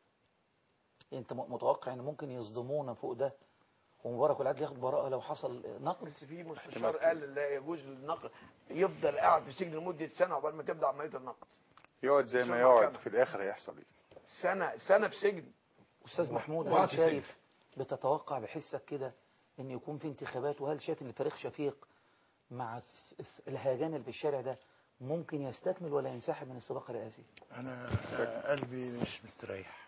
انت م- متوقع ان ممكن يصدمونا فوق ده ومبارك والعدل ياخد براءه لو حصل نقد بس في مستشار قال لا يجوز النقد يفضل قاعد في السجن لمده سنه عقبال ما تبدا عمليه النقد يقعد زي ما عشان يقعد محكمة. في الاخر هيحصل ايه سنه سنه في سجن استاذ محمود وقعد هل في السجن. شايف بتتوقع بحسك كده ان يكون في انتخابات وهل شايف ان الفريق شفيق مع الث- الث- الهيجان اللي في الشارع ده ممكن يستكمل ولا ينسحب من السباق الرئاسي انا قلبي مش مستريح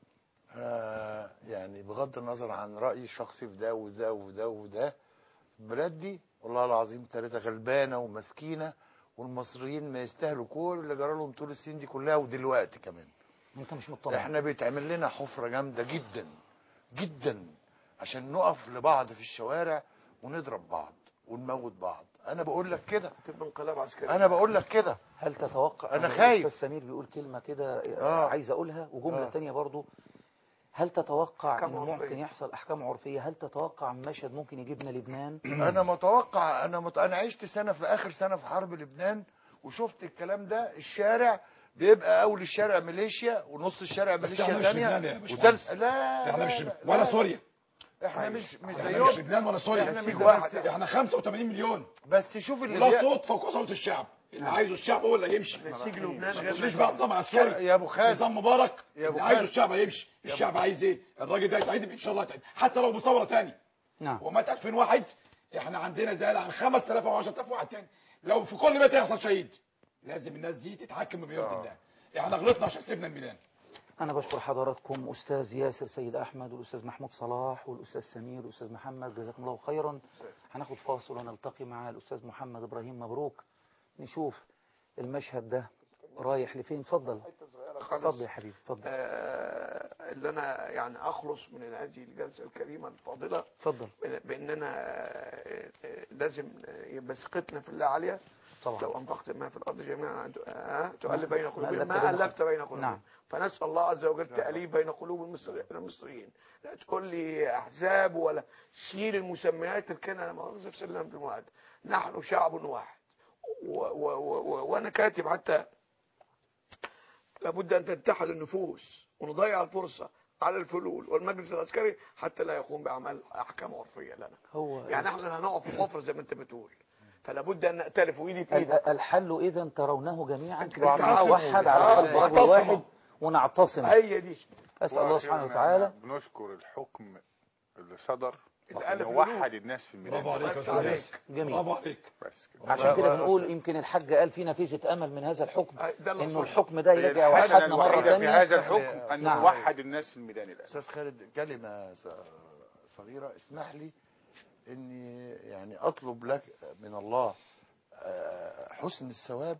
انا يعني بغض النظر عن رايي الشخصي في ده وده وده وده البلاد دي والله العظيم ثلاثه غلبانه ومسكينه والمصريين ما يستاهلوا كل اللي جرى لهم طول السنين دي كلها ودلوقتي كمان انت مش مطمن احنا بيتعمل لنا حفره جامده جدا جدا عشان نقف لبعض في الشوارع ونضرب بعض ونموت بعض انا بقول لك كده تبقى انقلاب عسكري انا بقول لك كده هل تتوقع أنا هو خايف. الاستاذ سمير بيقول كلمه كده آه. عايز اقولها وجمله آه. تانية برضو هل تتوقع أحكام انه عرفية. ممكن يحصل احكام عرفيه هل تتوقع مشهد ممكن يجيبنا لبنان انا متوقع انا مت... انا عشت سنه في اخر سنه في حرب لبنان وشفت الكلام ده الشارع بيبقى اول الشارع ميليشيا ونص الشارع بس ميليشيا احنا مش ثانيه لبنان يا وتل... باشمهندس لا احنا لا مش لا ولا لا. سوريا احنا مش مش احنا مش زيهم لبنان ولا سوريا احنا مش بس واحد احنا 85 مليون بس شوف اللي ولا بي... صوت فوق صوت الشعب اللي عايزه الشعب هو اللي هيمشي نسيج لبنان ما غير تقوليش بقى نظام عسكري يا ابو خالد نظام مبارك يا أبو اللي عايزه خالد. الشعب هيمشي الشعب عايز ايه الراجل ده يتعدم ان شاء الله يتعدم حتى لو بثوره تاني نعم هو مات 2001 احنا عندنا زي عن 5000 او 10000 واحد تاني لو في كل بيت يحصل شهيد لازم الناس دي تتحكم بمياه الله احنا غلطنا عشان سيبنا الميدان أنا بشكر حضراتكم أستاذ ياسر سيد أحمد والأستاذ محمود صلاح والأستاذ سمير والأستاذ محمد جزاكم الله خيرا هناخد فاصل ونلتقي مع الأستاذ محمد إبراهيم مبروك نشوف المشهد ده رايح لفين اتفضل اتفضل يا حبيبي اتفضل آه، اللي انا يعني اخلص من هذه الجلسه الكريمه الفاضله اتفضل بأن- باننا آه، آه، لازم آه، يبقى ثقتنا في الله عاليه طبعا لو انفقت ما في الارض جميعا آه، تؤلف بين ما قلوبهم ألفت ما بين الفت بين قلوبهم نعم. فنسال الله عز وجل التاليف بين قلوب المصري- المصريين لا تقول لي احزاب ولا شيل المسميات اللي كان انا مؤاخذه في سلم في الموعد نحن شعب واحد و و و و وانا كاتب حتى لابد ان تتحد النفوس ونضيع الفرصه على الفلول والمجلس العسكري حتى لا يقوم باعمال احكام عرفيه لنا هو يعني احنا هنقف في حفره زي ما انت بتقول فلا بد ان نأتلف وايدي في ال- ايدك الحل إذا ترونه جميعا نعتصم. نوحد على آه، قلب رجل نعتصم. واحد ونعتصم هي دي أسأل الله سبحانه وتعالى بنشكر الحكم اللي صدر اللي ألف وحد الناس في الميدان برافو عليك يا استاذ ياسر جميل برافو عليك بس كده. عشان كده و- بنقول يمكن الحاج قال في نفيزة أمل من هذا الحكم ده اللي إنه صح. الحكم ده هي يرجع الحسنة وحدنا مرة الوحيدة في ثانية هذا الحكم أن نعم. نوحد الناس في الميدان الآن استاذ خالد كلمه ص- صغيره اسمح لي اني يعني اطلب لك من الله آه، حسن الثواب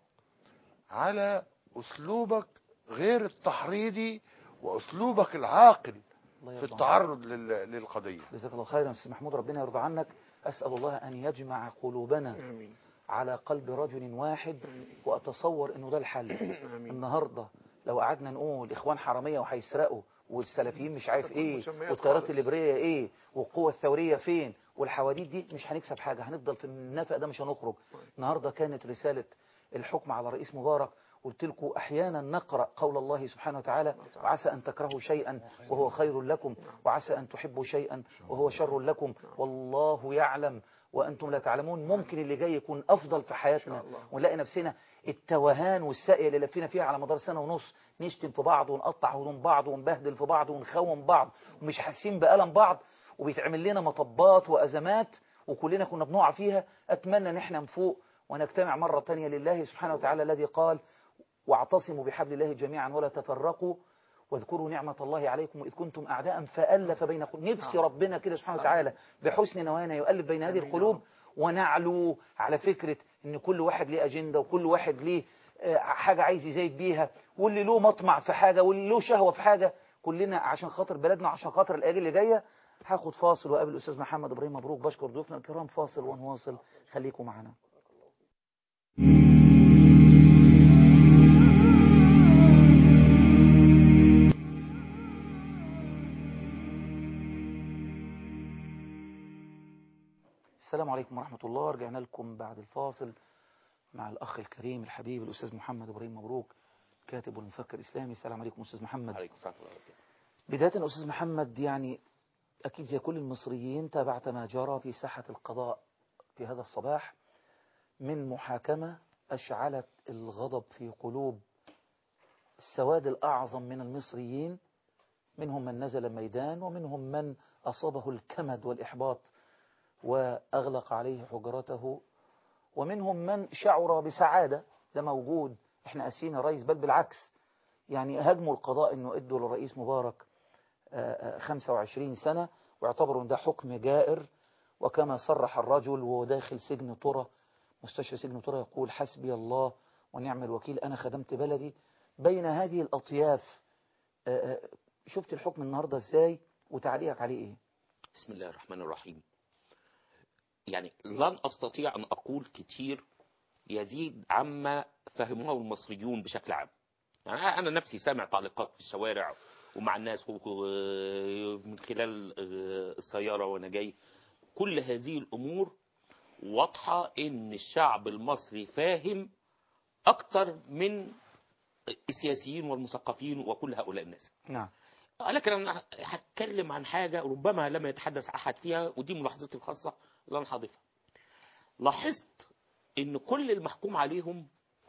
على اسلوبك غير التحريضي واسلوبك العاقل الله في يرضى عنك. التعرض لل- للقضيه جزاك الله خيرا أستاذ محمود ربنا يرضى عنك أسأل الله أن يجمع قلوبنا امين على قلب رجل واحد وأتصور أنه ده الحل النهاردة لو قعدنا نقول إخوان حرامية وهيسرقوا والسلفيين مش عارف إيه مسميات والتيارات خالص. الليبرية إيه والقوة الثورية فين والحواديت دي مش هنكسب حاجة هنفضل في النفق ده مش هنخرج النهاردة كانت رسالة الحكم على رئيس مبارك قلت لكم أحيانا نقرأ قول الله سبحانه وتعالى وعسى أن تكرهوا شيئا وهو خير لكم وعسى أن تحبوا شيئا وهو شر لكم والله يعلم وأنتم لا تعلمون ممكن اللي جاي يكون أفضل في حياتنا ونلاقي نفسنا التوهان والساقية اللي لفينا فيها على مدار سنة ونص نشتم في بعض ونقطع هدوم بعض ونبهدل في بعض ونخون بعض ومش حاسين بألم بعض وبيتعمل لنا مطبات وأزمات وكلنا كنا بنقع فيها أتمنى ان احنا نفوق ونجتمع مرة تانية لله سبحانه وتعالى الذي قال واعتصموا بحبل الله جميعا ولا تفرقوا واذكروا نعمة الله عليكم إذ كنتم أعداء فألف بين قلوب نفسي ربنا كده سبحانه وتعالى بحسن نوانا يؤلف بين هذه القلوب ونعلو على فكرة إن كل واحد ليه أجندة وكل واحد ليه آه، حاجة عايز يزايد بيها واللي له مطمع في حاجة واللي له شهوة في حاجة كلنا عشان خاطر بلدنا عشان خاطر الأجيال اللي جاية هاخد فاصل وقابل الأستاذ محمد إبراهيم مبروك بشكر ضيوفنا الكرام فاصل ونواصل خليكم معنا السلام عليكم ورحمة الله رجعنا لكم بعد الفاصل مع الأخ الكريم الحبيب الأستاذ محمد إبراهيم مبروك كاتب والمفكر الإسلامي السلام عليكم أستاذ محمد عليكم السلام ورحمة الله بداية أستاذ محمد يعني أكيد زي كل المصريين تابعت ما جرى في ساحة القضاء في هذا الصباح من محاكمة أشعلت الغضب في قلوب السواد الأعظم من المصريين منهم من نزل الميدان ومنهم من أصابه الكمد والإحباط وأغلق عليه حجرته ومنهم من شعر بسعادة ده موجود احنا قاسيين يا ريس بل بالعكس يعني هاجموا القضاء انه ادوا للرئيس مبارك آه، آه، 25 سنة واعتبروا ان ده حكم جائر وكما صرح الرجل وهو داخل سجن طرة مستشفى سجن طرة يقول حسبي الله ونعم الوكيل أنا خدمت بلدي بين هذه الأطياف آه، آه، شفت الحكم النهاردة ازاي وتعليقك عليه ايه بسم الله الرحمن الرحيم يعني لن أستطيع أن أقول كتير يزيد عما فهمه المصريون بشكل عام يعني أنا نفسي سامع تعليقات في الشوارع ومع الناس من خلال السيارة وأنا جاي كل هذه الأمور واضحة إن الشعب المصري فاهم أكتر من السياسيين والمثقفين وكل هؤلاء الناس نعم لكن أنا هتكلم عن حاجة ربما لم يتحدث أحد فيها ودي ملاحظتي الخاصة اللي أنا هضيفها لاحظت إن كل المحكوم عليهم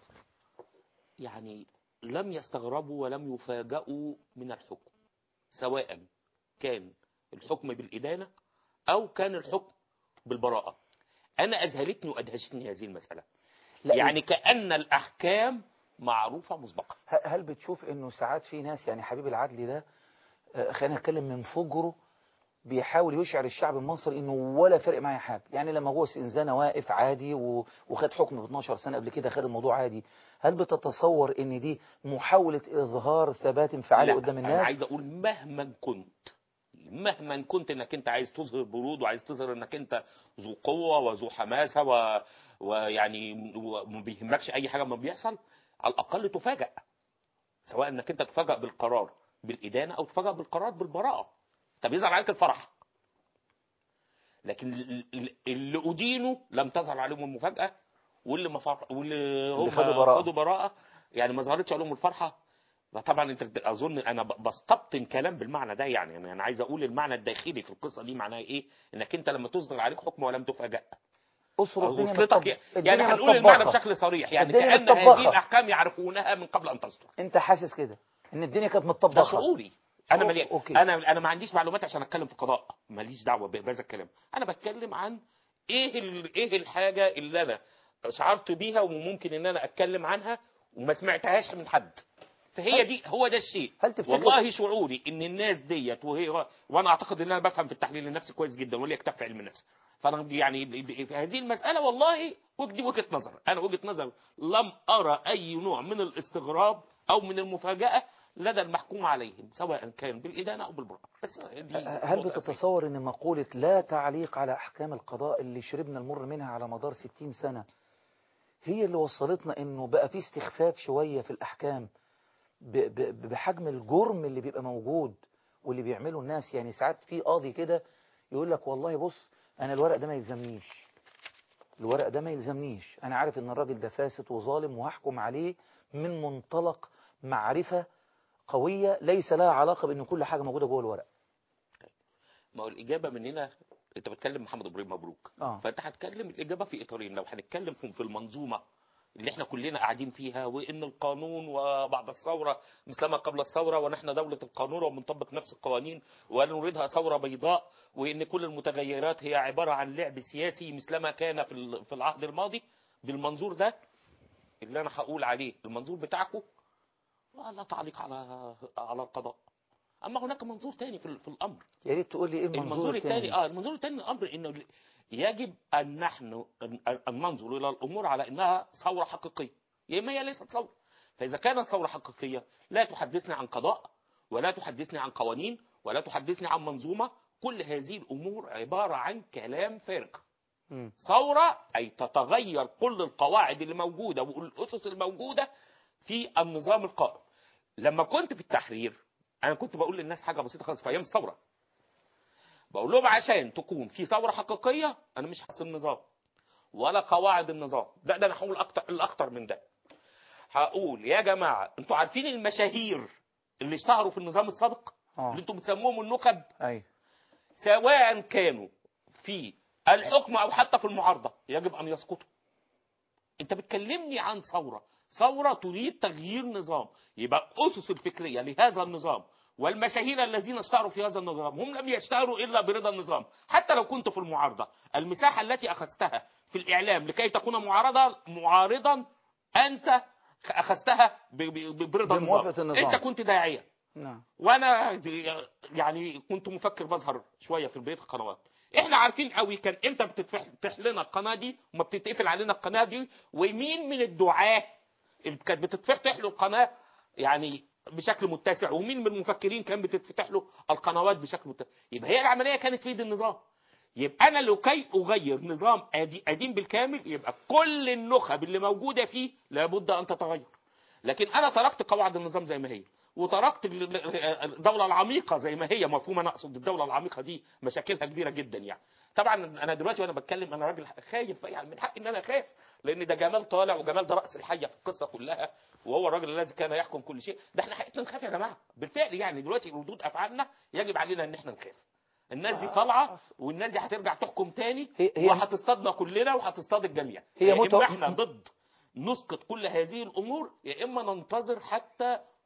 يعني لم يستغربوا ولم يفاجئوا من الحكم سواء كان الحكم بالإدانة أو كان الحكم بالبراءة انا اذهلتني وادهشتني هذه المساله لا، يعني كان الاحكام معروفه مسبقا ه- هل بتشوف انه ساعات في ناس يعني حبيب العدل ده آه، خلينا نتكلم من فجره بيحاول يشعر الشعب المصري انه ولا فرق معايا حاجه يعني لما هو زنزانه واقف عادي و- وخد حكم ب 12 سنه قبل كده خد الموضوع عادي هل بتتصور ان دي محاوله اظهار ثبات انفعالي لا، قدام انا الناس عايز اقول مهما كنت مهما كنت انك انت عايز تظهر برود وعايز تظهر انك انت ذو قوه وذو حماسه و... ويعني وما بيهمكش اي حاجه ما بيحصل على الاقل تفاجأ سواء انك انت تفاجأ بالقرار بالادانه او تفاجأ بالقرار بالبراءه طب يظهر عليك الفرح لكن ال- ال- اللي ادينوا لم تظهر عليهم المفاجاه واللي ما فرح واللي هم خدوا براءة. خدوا براءه يعني ما ظهرتش عليهم الفرحه طبعا انت اظن انا ب- بستبطن كلام بالمعنى ده يعني انا أنا عايز اقول المعنى الداخلي في القصه دي معناها ايه انك انت لما تصدر عليك حكم ولم تفاجأ اسره الدنيا وصلتك متطب- يعني الدنيا هنقول المعنى متطبخة. بشكل صريح يعني الدنيا كأن متطبخة. هذه الاحكام يعرفونها من قبل ان تصدر انت حاسس كده ان الدنيا كانت ده متطبخه شعوري انا شعور- ملي... أوكي. انا انا ما عنديش معلومات عشان اتكلم في قضاء ماليش دعوه ب- بهذا الكلام انا بتكلم عن ايه ال... ايه الحاجه اللي انا شعرت بيها وممكن ان انا اتكلم عنها وما سمعتهاش من حد فهي دي هو ده الشيء هل تفتكر- والله شعوري ان الناس ديت وهي وانا اعتقد ان انا بفهم في التحليل النفسي كويس جدا ولي اكتب في علم النفس فانا يعني ب- ب- في هذه المساله والله ودي وجهه نظر انا وجهه نظر لم ارى اي نوع من الاستغراب او من المفاجاه لدى المحكوم عليهم سواء كان بالادانه او بالبراءه بس دي هل نقطة بتتصور ان مقولة لا تعليق على احكام القضاء اللي شربنا المر منها على مدار 60 سنة هي اللي وصلتنا انه بقى في استخفاف شوية في الاحكام ب- ب- بحجم الجرم اللي بيبقى موجود واللي بيعمله الناس يعني ساعات في قاضي كده يقول لك والله بص انا الورق ده ما يلزمنيش الورق ده ما يلزمنيش انا عارف ان الراجل ده فاسد وظالم وهحكم عليه من منطلق معرفة قوية ليس لها علاقة بان كل حاجة موجودة جوه الورق ما هو الاجابه من هنا انت بتكلم محمد ابراهيم مبروك اه فانت هتكلم الاجابه في اطارين لو هنتكلم في في المنظومه اللي احنا كلنا قاعدين فيها وان القانون وبعد الثوره مثلما قبل الثوره ونحن دوله القانون وبنطبق نفس القوانين ولا نريدها ثوره بيضاء وان كل المتغيرات هي عباره عن لعب سياسي مثلما كان في ال- في العهد الماضي بالمنظور ده اللي انا هقول عليه المنظور بتاعكم لا تعليق على على القضاء اما هناك منظور تاني في ال- في الامر يا ريت تقول لي ايه المنظور, المنظور الثاني التاني اه المنظور الثاني الامر انه يجب ان نحن ان أن ننظر الى الامور على انها ثوره حقيقيه يا اما هي ليست ثوره فاذا كانت ثوره حقيقيه لا تحدثني عن قضاء ولا تحدثني عن قوانين ولا تحدثني عن منظومه كل هذه الامور عباره عن كلام فارغ مم. ثورة أي تتغير كل القواعد اللي موجودة والأسس الموجودة في النظام القائم لما كنت في التحرير أنا كنت بقول للناس حاجة بسيطة خالص في أيام الثورة بقول لهم عشان تكون في ثورة حقيقية أنا مش هحسن النظام ولا قواعد النظام ده ده أنا هقول أكتر الأخطر من ده هقول يا جماعة أنتوا عارفين المشاهير اللي اشتهروا في النظام السابق اه اللي أنتوا بتسموهم النخب ايوه سواء كانوا في الحكم او حتى في المعارضه يجب ان يسقطوا انت بتكلمني عن ثوره ثوره تريد تغيير نظام يبقى اسس الفكريه لهذا النظام والمشاهير الذين اشتهروا في هذا النظام هم لم يشتهروا الا برضا النظام حتى لو كنت في المعارضه المساحه التي اخذتها في الاعلام لكي تكون معارضه معارضا انت اخذتها ب- ب- برضا بموافقة النظام النظام. انت كنت داعيه نعم وانا د- يعني كنت مفكر بظهر شويه في بقيه القنوات احنا عارفين قوي كان امتى بتتفتح لنا القناه دي وما بتتقفل علينا القناه دي ومين من الدعاه اللي كانت بتتفتح له القناه يعني بشكل متسع ومين من المفكرين كان بتتفتح له القنوات بشكل متسع يبقى هي العمليه كانت في ايد النظام يبقى انا لكي اغير نظام قدي- قديم بالكامل يبقى كل النخب اللي موجوده فيه لابد ان تتغير لكن انا تركت قواعد النظام زي ما هي وتركت ال- ال- الدوله العميقه زي ما هي مفهوم انا اقصد الدوله العميقه دي مشاكلها كبيره جدا يعني طبعا انا دلوقتي وانا بتكلم انا راجل خايف يعني من حقي ان انا اخاف لان ده جمال طالع وجمال ده راس الحيه في القصه كلها وهو الراجل الذي كان يحكم كل شيء ده احنا حقيقتنا نخاف يا جماعه بالفعل يعني دلوقتي ردود افعالنا يجب علينا ان احنا نخاف الناس دي طالعه والناس دي هترجع تحكم تاني هي- هي- وهتصطادنا كلنا وهتصطاد الجميع هي يا متو- اما احنا ضد نسقط كل هذه الامور يا اما ننتظر حتى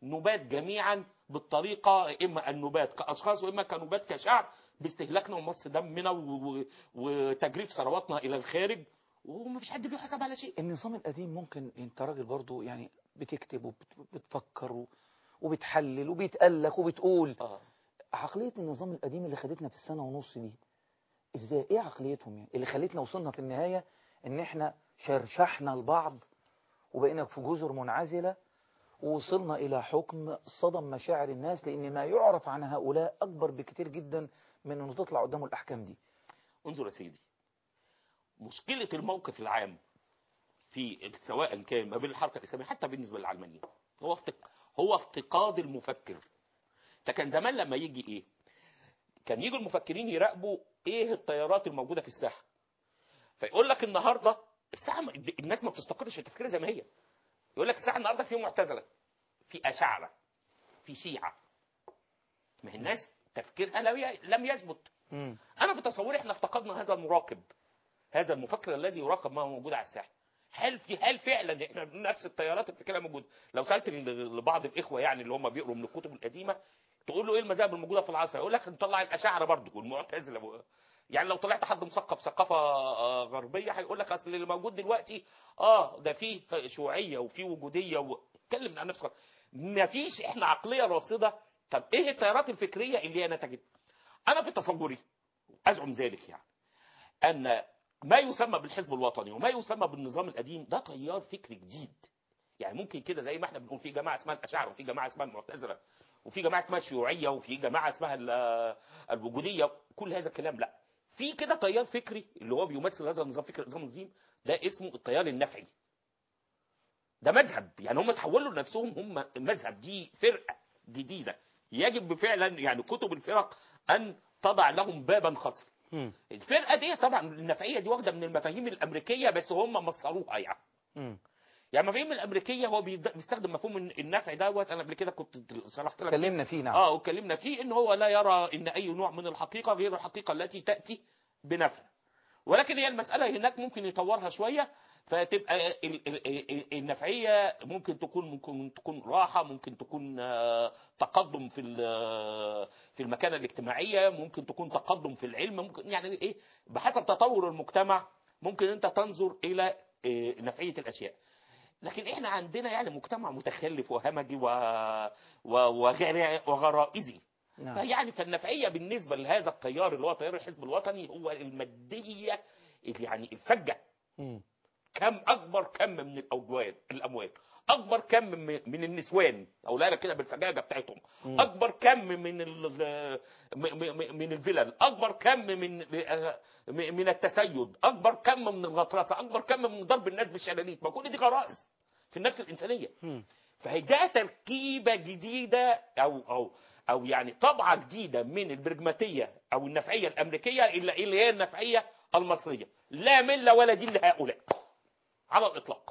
نبات جميعا بالطريقه اما النبات كاشخاص واما كنبات كشعب باستهلاكنا ومص دمنا و- و- وتجريف ثرواتنا الى الخارج ومفيش حد بيحاسب على شيء النظام القديم ممكن انت راجل برضو يعني بتكتب وبتفكر و- وبتحلل وبيتقلك وبتقول آه. عقلية النظام القديم اللي خدتنا في السنة ونص دي ازاي ايه عقليتهم يعني اللي خلتنا وصلنا في النهاية ان احنا شرشحنا البعض وبقينا في جزر منعزلة ووصلنا الى حكم صدم مشاعر الناس لان ما يعرف عن هؤلاء اكبر بكتير جدا من انه تطلع قدامه الاحكام دي انظر يا سيدي مشكلة الموقف العام في سواء كان ما بين الحركة الإسلامية حتى بالنسبة للعلمانيين هو افتق... هو افتقاد المفكر ده كان زمان لما يجي ايه كان يجي المفكرين يراقبوا ايه التيارات الموجودة في الساحة فيقول لك النهاردة الساحة م- الناس ما بتستقرش في تفكيرها زي ما هي يقول لك الساحة النهاردة في معتزلة في أشاعرة في شيعة ما هي الناس تفكيرها لم ي- لم يثبت انا في تصوري احنا افتقدنا هذا المراقب هذا المفكر الذي يراقب ما هو موجود على الساحه هل في هل فعلا احنا نفس التيارات الفكريه موجوده لو سالت ل- لبعض الاخوه يعني اللي هم بيقروا من الكتب القديمه تقول له ايه المذاهب الموجوده في العصر يقول لك نطلع الاشاعره برضه والمعتزله يعني لو طلعت حد مثقف ثقافه آه، غربيه هيقول لك اصل اللي موجود دلوقتي اه ده فيه شيوعيه وفيه وجوديه واتكلم عن نفسك ما فيش احنا عقليه راصده طب ايه التيارات الفكريه اللي هي نتجت انا في تصوري ازعم ذلك يعني ان ما يسمى بالحزب الوطني وما يسمى بالنظام القديم ده تيار فكري جديد يعني ممكن كده زي ما احنا بنقول في جماعه اسمها الاشاعره وفي جماعه اسمها المعتزله وفي جماعه اسمها الشيوعيه وفي جماعه اسمها ال- الوجوديه كل هذا الكلام لا في كده تيار فكري اللي هو بيمثل هذا النظام فكري نظام الدين ده اسمه التيار النفعي ده مذهب يعني هم تحولوا لنفسهم هم مذهب دي فرقه جديده يجب فعلا يعني كتب الفرق ان تضع لهم بابا خاصا الفرقه دي طبعا النفعيه دي واخده من المفاهيم الامريكيه بس هم مصروها يعني يعني المفاهيم الامريكيه هو بيد- بيستخدم مفهوم النفع دوت انا قبل كده كنت شرحت لك اتكلمنا فيه نعم اه واتكلمنا فيه ان هو لا يرى ان اي نوع من الحقيقه غير الحقيقه التي تاتي بنفع ولكن هي المساله هناك ممكن يطورها شويه فتبقى ال- ال- ال- النفعيه ممكن تكون ممكن تكون راحه ممكن تكون آه، تقدم في ال- في المكانه الاجتماعيه ممكن تكون تقدم في العلم ممكن يعني ايه بحسب تطور المجتمع ممكن انت تنظر الى آه، نفعيه الاشياء لكن احنا عندنا يعني مجتمع متخلف وهمجي و... و... وغرا- وغرائزي نعم. فيعني فالنفعيه بالنسبه لهذا التيار اللي هو تيار الحزب الوطني هو الماديه اللي يعني الفجه كم اكبر كم من الاموال الاموال اكبر كم من من النسوان او لا كده بالفجاجه بتاعتهم مم. اكبر كم من ال- م- م- من الفلل اكبر كم من من التسيد اكبر كم من الغطرسه اكبر كم من ضرب الناس بالشلاليت ما كل دي غرائز في النفس الانسانيه فهي ده تركيبه جديده او او او يعني طبعه جديده من البرجماتيه او النفعيه الامريكيه الا اللي هي النفعيه المصريه لا مله ولا دين لهؤلاء على الاطلاق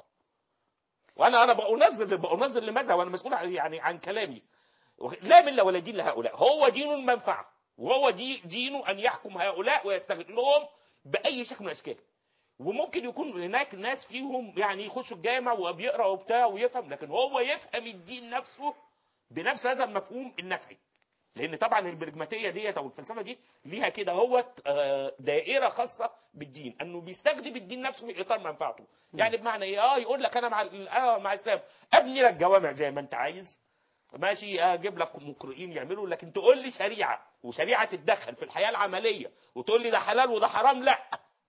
وانا انا بنظر بنظر لماذا وانا مسؤول عن يعني عن كلامي لا مله ولا دين لهؤلاء هو دين المنفعه وهو دي دينه ان يحكم هؤلاء ويستغلهم باي شكل من الاشكال وممكن يكون هناك ناس فيهم يعني يخشوا الجامع وبيقرا وبتاع ويفهم لكن هو يفهم الدين نفسه بنفس هذا المفهوم النفعي لان طبعا البرجماتيه ديت او الفلسفه دي ليها كده هو دائره خاصه بالدين انه بيستخدم الدين نفسه في اطار منفعته يعني بمعنى ايه اه يقول لك انا مع ال- انا مع الاسلام ابني لك جوامع زي ما انت عايز ماشي اجيب لك مقرئين يعملوا لكن تقول لي شريعه وشريعه تتدخل في الحياه العمليه وتقول لي ده حلال وده حرام لا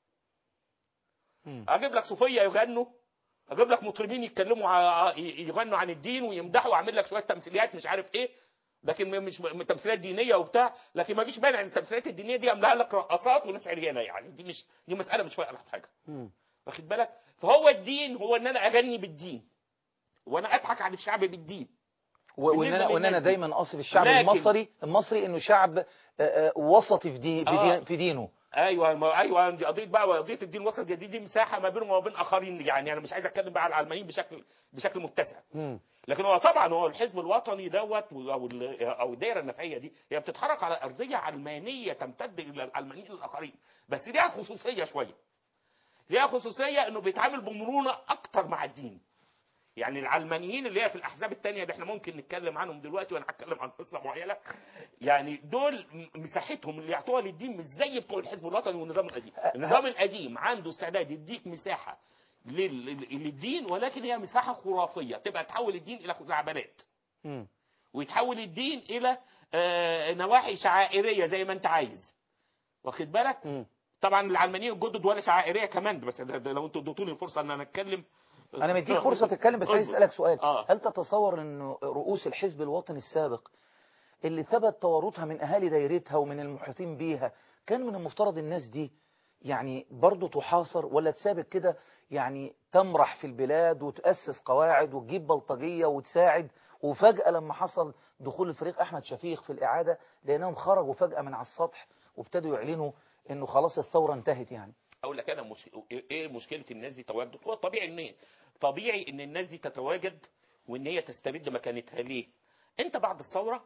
اجيب لك صوفيه يغنوا اجيب لك مطربين يتكلموا ع- يغنوا عن الدين ويمدحوا واعمل لك شويه تمثيليات مش عارف ايه لكن مش م- تمثيلات دينيه وبتاع لكن ما فيش مانع ان التمثيلات الدينيه دي املاها لك رقصات وناس عريانه يعني دي مش دي مساله مش فارقه في حاجه واخد بالك فهو الدين هو ان انا اغني بالدين وانا اضحك على الشعب بالدين و- وان بالنسبة انا وان انا للناس دي. دايما اصف الشعب لكن- المصري المصري انه شعب آه، آه، وسطي في دين في, آه. دين في دينه ايوه ما ايوه دي قضيه بقى قضيه الدين الوسط دي, دي مساحه ما بينهم وما بين اخرين يعني انا مش عايز اتكلم بقى على العلمانيين بشكل بشكل متسع لكن هو طبعا هو الحزب الوطني دوت او ال- او الدائره النفعيه دي هي بتتحرك على ارضيه علمانيه تمتد الى العلمانيين الاخرين بس ليها خصوصيه شويه ليها خصوصيه انه بيتعامل بمرونه اكتر مع الدين يعني العلمانيين اللي هي في الاحزاب الثانيه اللي احنا ممكن نتكلم عنهم دلوقتي وانا هتكلم عن قصه معينه يعني دول م- مساحتهم اللي يعطوها للدين مش زي بتوع الحزب الوطني والنظام القديم النظام القديم عنده استعداد يديك مساحه لل- لل- للدين ولكن هي مساحه خرافيه تبقى تحول الدين الى خزعبلات مم. ويتحول الدين الى آه، نواحي شعائريه زي ما انت عايز واخد بالك طبعا العلمانيين الجدد ولا شعائريه كمان بس ده ده لو انتوا اديتوني الفرصه ان انا اتكلم انا مديك فرصه تتكلم بس عايز اصبر. اسالك سؤال آه. هل تتصور ان رؤوس الحزب الوطني السابق اللي ثبت توارثها من اهالي دايرتها ومن المحيطين بيها كان من المفترض الناس دي يعني برضه تحاصر ولا تسابق كده يعني تمرح في البلاد وتأسس قواعد وتجيب بلطجية وتساعد وفجأة لما حصل دخول الفريق أحمد شفيق في الإعادة لأنهم خرجوا فجأة من على السطح وابتدوا يعلنوا إنه خلاص الثورة انتهت يعني اقول لك انا مش... ايه مشكله الناس دي تواجد هو طبيعي ان طبيعي ان الناس دي تتواجد وان هي تسترد مكانتها ليه انت بعد الثوره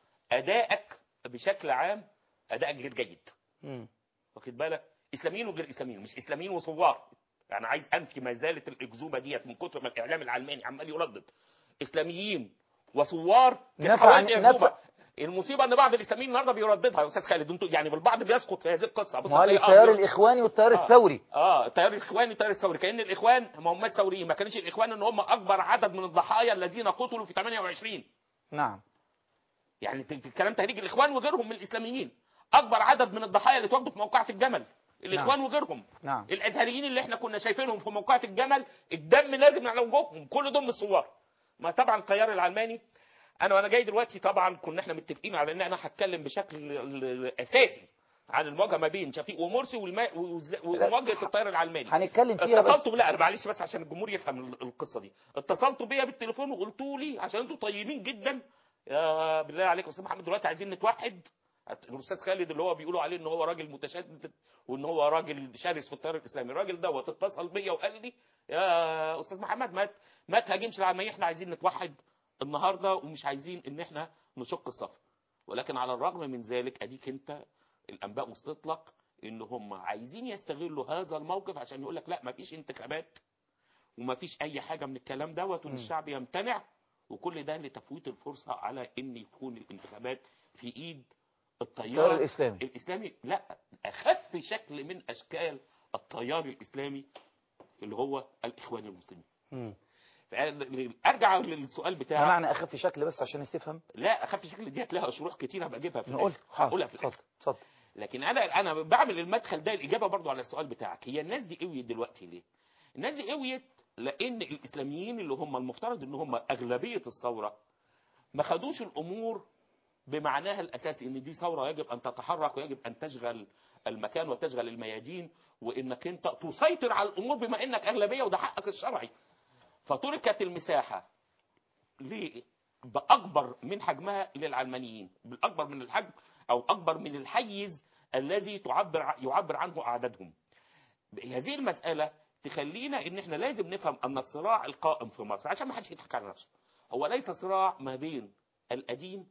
ادائك بشكل عام ادائك غير جيد واخد بالك اسلاميين وغير اسلاميين مش اسلاميين وثوار يعني عايز انفي ما زالت الاكذوبه ديت من كتر ما الاعلام العلماني عمال يردد اسلاميين وثوار كانت نفع- حوالي أكذوبة. نفع. المصيبه ان بعض الاسلاميين النهارده بيرددها يا استاذ خالد انتوا يعني البعض بيسقط في هذه القصه بص ما هو تلاقي التيار أبيض. الإخواني والتيار آه. الثوري اه التيار الاخواني التيار الثوري كان الاخوان ما هماش ثوريين ما كانش الاخوان ان هم اكبر عدد من الضحايا الذين قتلوا في 28 نعم يعني ت- ت- كلام تهريج الاخوان وغيرهم من الاسلاميين اكبر عدد من الضحايا اللي اتواجدوا في موقعة الجمل الاخوان نعم. وغيرهم نعم الازهريين اللي احنا كنا شايفينهم في موقعة الجمل الدم نازل على وجوههم كل دول من الثوار ما طبعا التيار العلماني انا وانا جاي دلوقتي طبعا كنا احنا متفقين على ان انا هتكلم بشكل ال- اساسي عن المواجهه ما بين شفيق ومرسي والما- وز- ومواجهه التيار العلماني هنتكلم فيها بس اتصلتوا لا انا معلش بس عشان الجمهور يفهم ال- القصه دي اتصلتوا بيا بالتليفون وقلتوا لي عشان انتوا طيبين جدا يا بالله عليك يا استاذ محمد دلوقتي عايزين نتوحد الاستاذ خالد اللي هو بيقولوا عليه ان هو راجل متشدد وان هو راجل شرس في التيار الاسلامي الراجل دوت اتصل بيا وقال لي يا استاذ محمد ما ت- ما تهاجمش العلمانيين احنا عايزين نتوحد النهارده ومش عايزين ان احنا نشق الصف ولكن على الرغم من ذلك اديك انت الانباء وصلت لك ان هم عايزين يستغلوا هذا الموقف عشان يقول لك لا ما فيش انتخابات وما فيش اي حاجه من الكلام دوت وان مم. الشعب يمتنع وكل ده لتفويت الفرصه على ان يكون الانتخابات في ايد التيار التيار الإسلامي. الاسلامي لا اخف شكل من اشكال التيار الاسلامي اللي هو الاخوان المسلمين مم. فأنا- ارجع للسؤال ما بتاعك معنى أخف شكل بس عشان نستفهم لا اخف شكل ديت لها شروح كتير هبقى اجيبها في نقول الآخر. حاضر هقولها في اتفضل الآخر. اتفضل لكن انا انا بعمل المدخل ده الاجابه برضو على السؤال بتاعك هي الناس دي قويت دلوقتي ليه الناس دي قويت لان الاسلاميين اللي هم المفترض ان هم اغلبيه الثوره ما خدوش الامور بمعناها الاساسي ان دي ثوره يجب ان تتحرك ويجب ان تشغل المكان وتشغل الميادين وانك انت تسيطر على الامور بما انك اغلبيه وده حقك الشرعي فتركت المساحه ليه؟ باكبر من حجمها للعلمانيين بالاكبر من الحجم او اكبر من الحيز الذي تعبر ع- يعبر عنه اعدادهم هذه المساله تخلينا ان احنا لازم نفهم ان الصراع القائم في مصر عشان ما حدش يضحك على نفسه هو ليس صراع ما بين القديم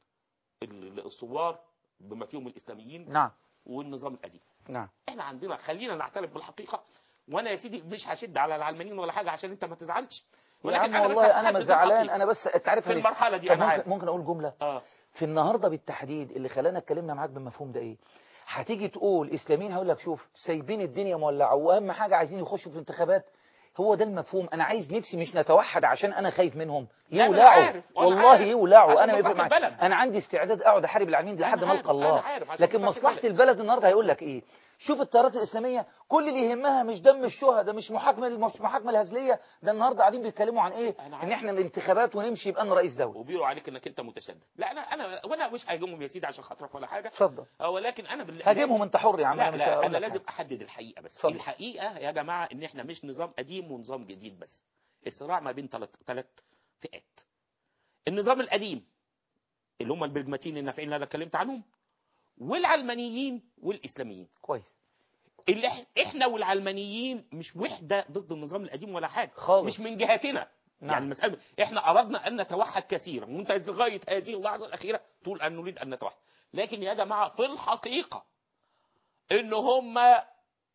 ال- الثوار بما فيهم الاسلاميين نعم والنظام القديم نعم احنا عندنا خلينا نعترف بالحقيقه وانا يا سيدي مش هشد على العلمانيين ولا حاجه عشان انت ما تزعلش يا عم بس والله انا ما هحدد زعلان الحقيقة. انا بس انت عارف في أنا- المرحله دي طب انا عارف ممكن, ممكن اقول جمله اه في النهارده بالتحديد اللي خلانا اتكلمنا معاك بالمفهوم ده ايه هتيجي تقول اسلاميين هقول لك شوف سايبين الدنيا مولعه واهم حاجه عايزين يخشوا في الانتخابات هو ده المفهوم انا عايز نفسي مش نتوحد عشان انا خايف منهم لا، أنا يولعوا عارف، وأنا والله عارف. يولعوا عشان انا ما يفرق مصلحة معايا البلد. انا عندي استعداد اقعد احارب العالمين دي لحد ما عارف، القى الله أنا عارف، عشان لكن مصلحة مصلحه البلد النهارده هيقول لك ايه شوف التيارات الاسلاميه كل اللي يهمها مش دم الشهداء مش محاكمه مش محاكمه الهزليه ده النهارده قاعدين بيتكلموا عن ايه ان احنا الانتخابات ونمشي يبقى انا رئيس دوله وبيقولوا عليك انك انت متشدد لا انا انا وانا مش هاجمهم يا سيدي عشان خاطرك ولا حاجه اتفضل اه ولكن انا بال... هاجمهم انت حر يا عم لا انا مش لا هقول انا لك لازم حاجة. احدد الحقيقه بس اتفضل. الحقيقه يا جماعه ان احنا مش نظام قديم ونظام جديد بس الصراع ما بين ثلاث ثلاث فئات النظام القديم اللي هم البرجماتيين النافعين اللي انا اتكلمت عنهم والعلمانيين والاسلاميين كويس اللي إح- احنا والعلمانيين مش وحده ضد النظام القديم ولا حاجه خالص. مش من جهتنا نعم. يعني المساله احنا اردنا ان نتوحد كثيرا وانت لغايه هذه اللحظه الاخيره تقول ان نريد ان نتوحد لكن يا جماعه في الحقيقه ان هم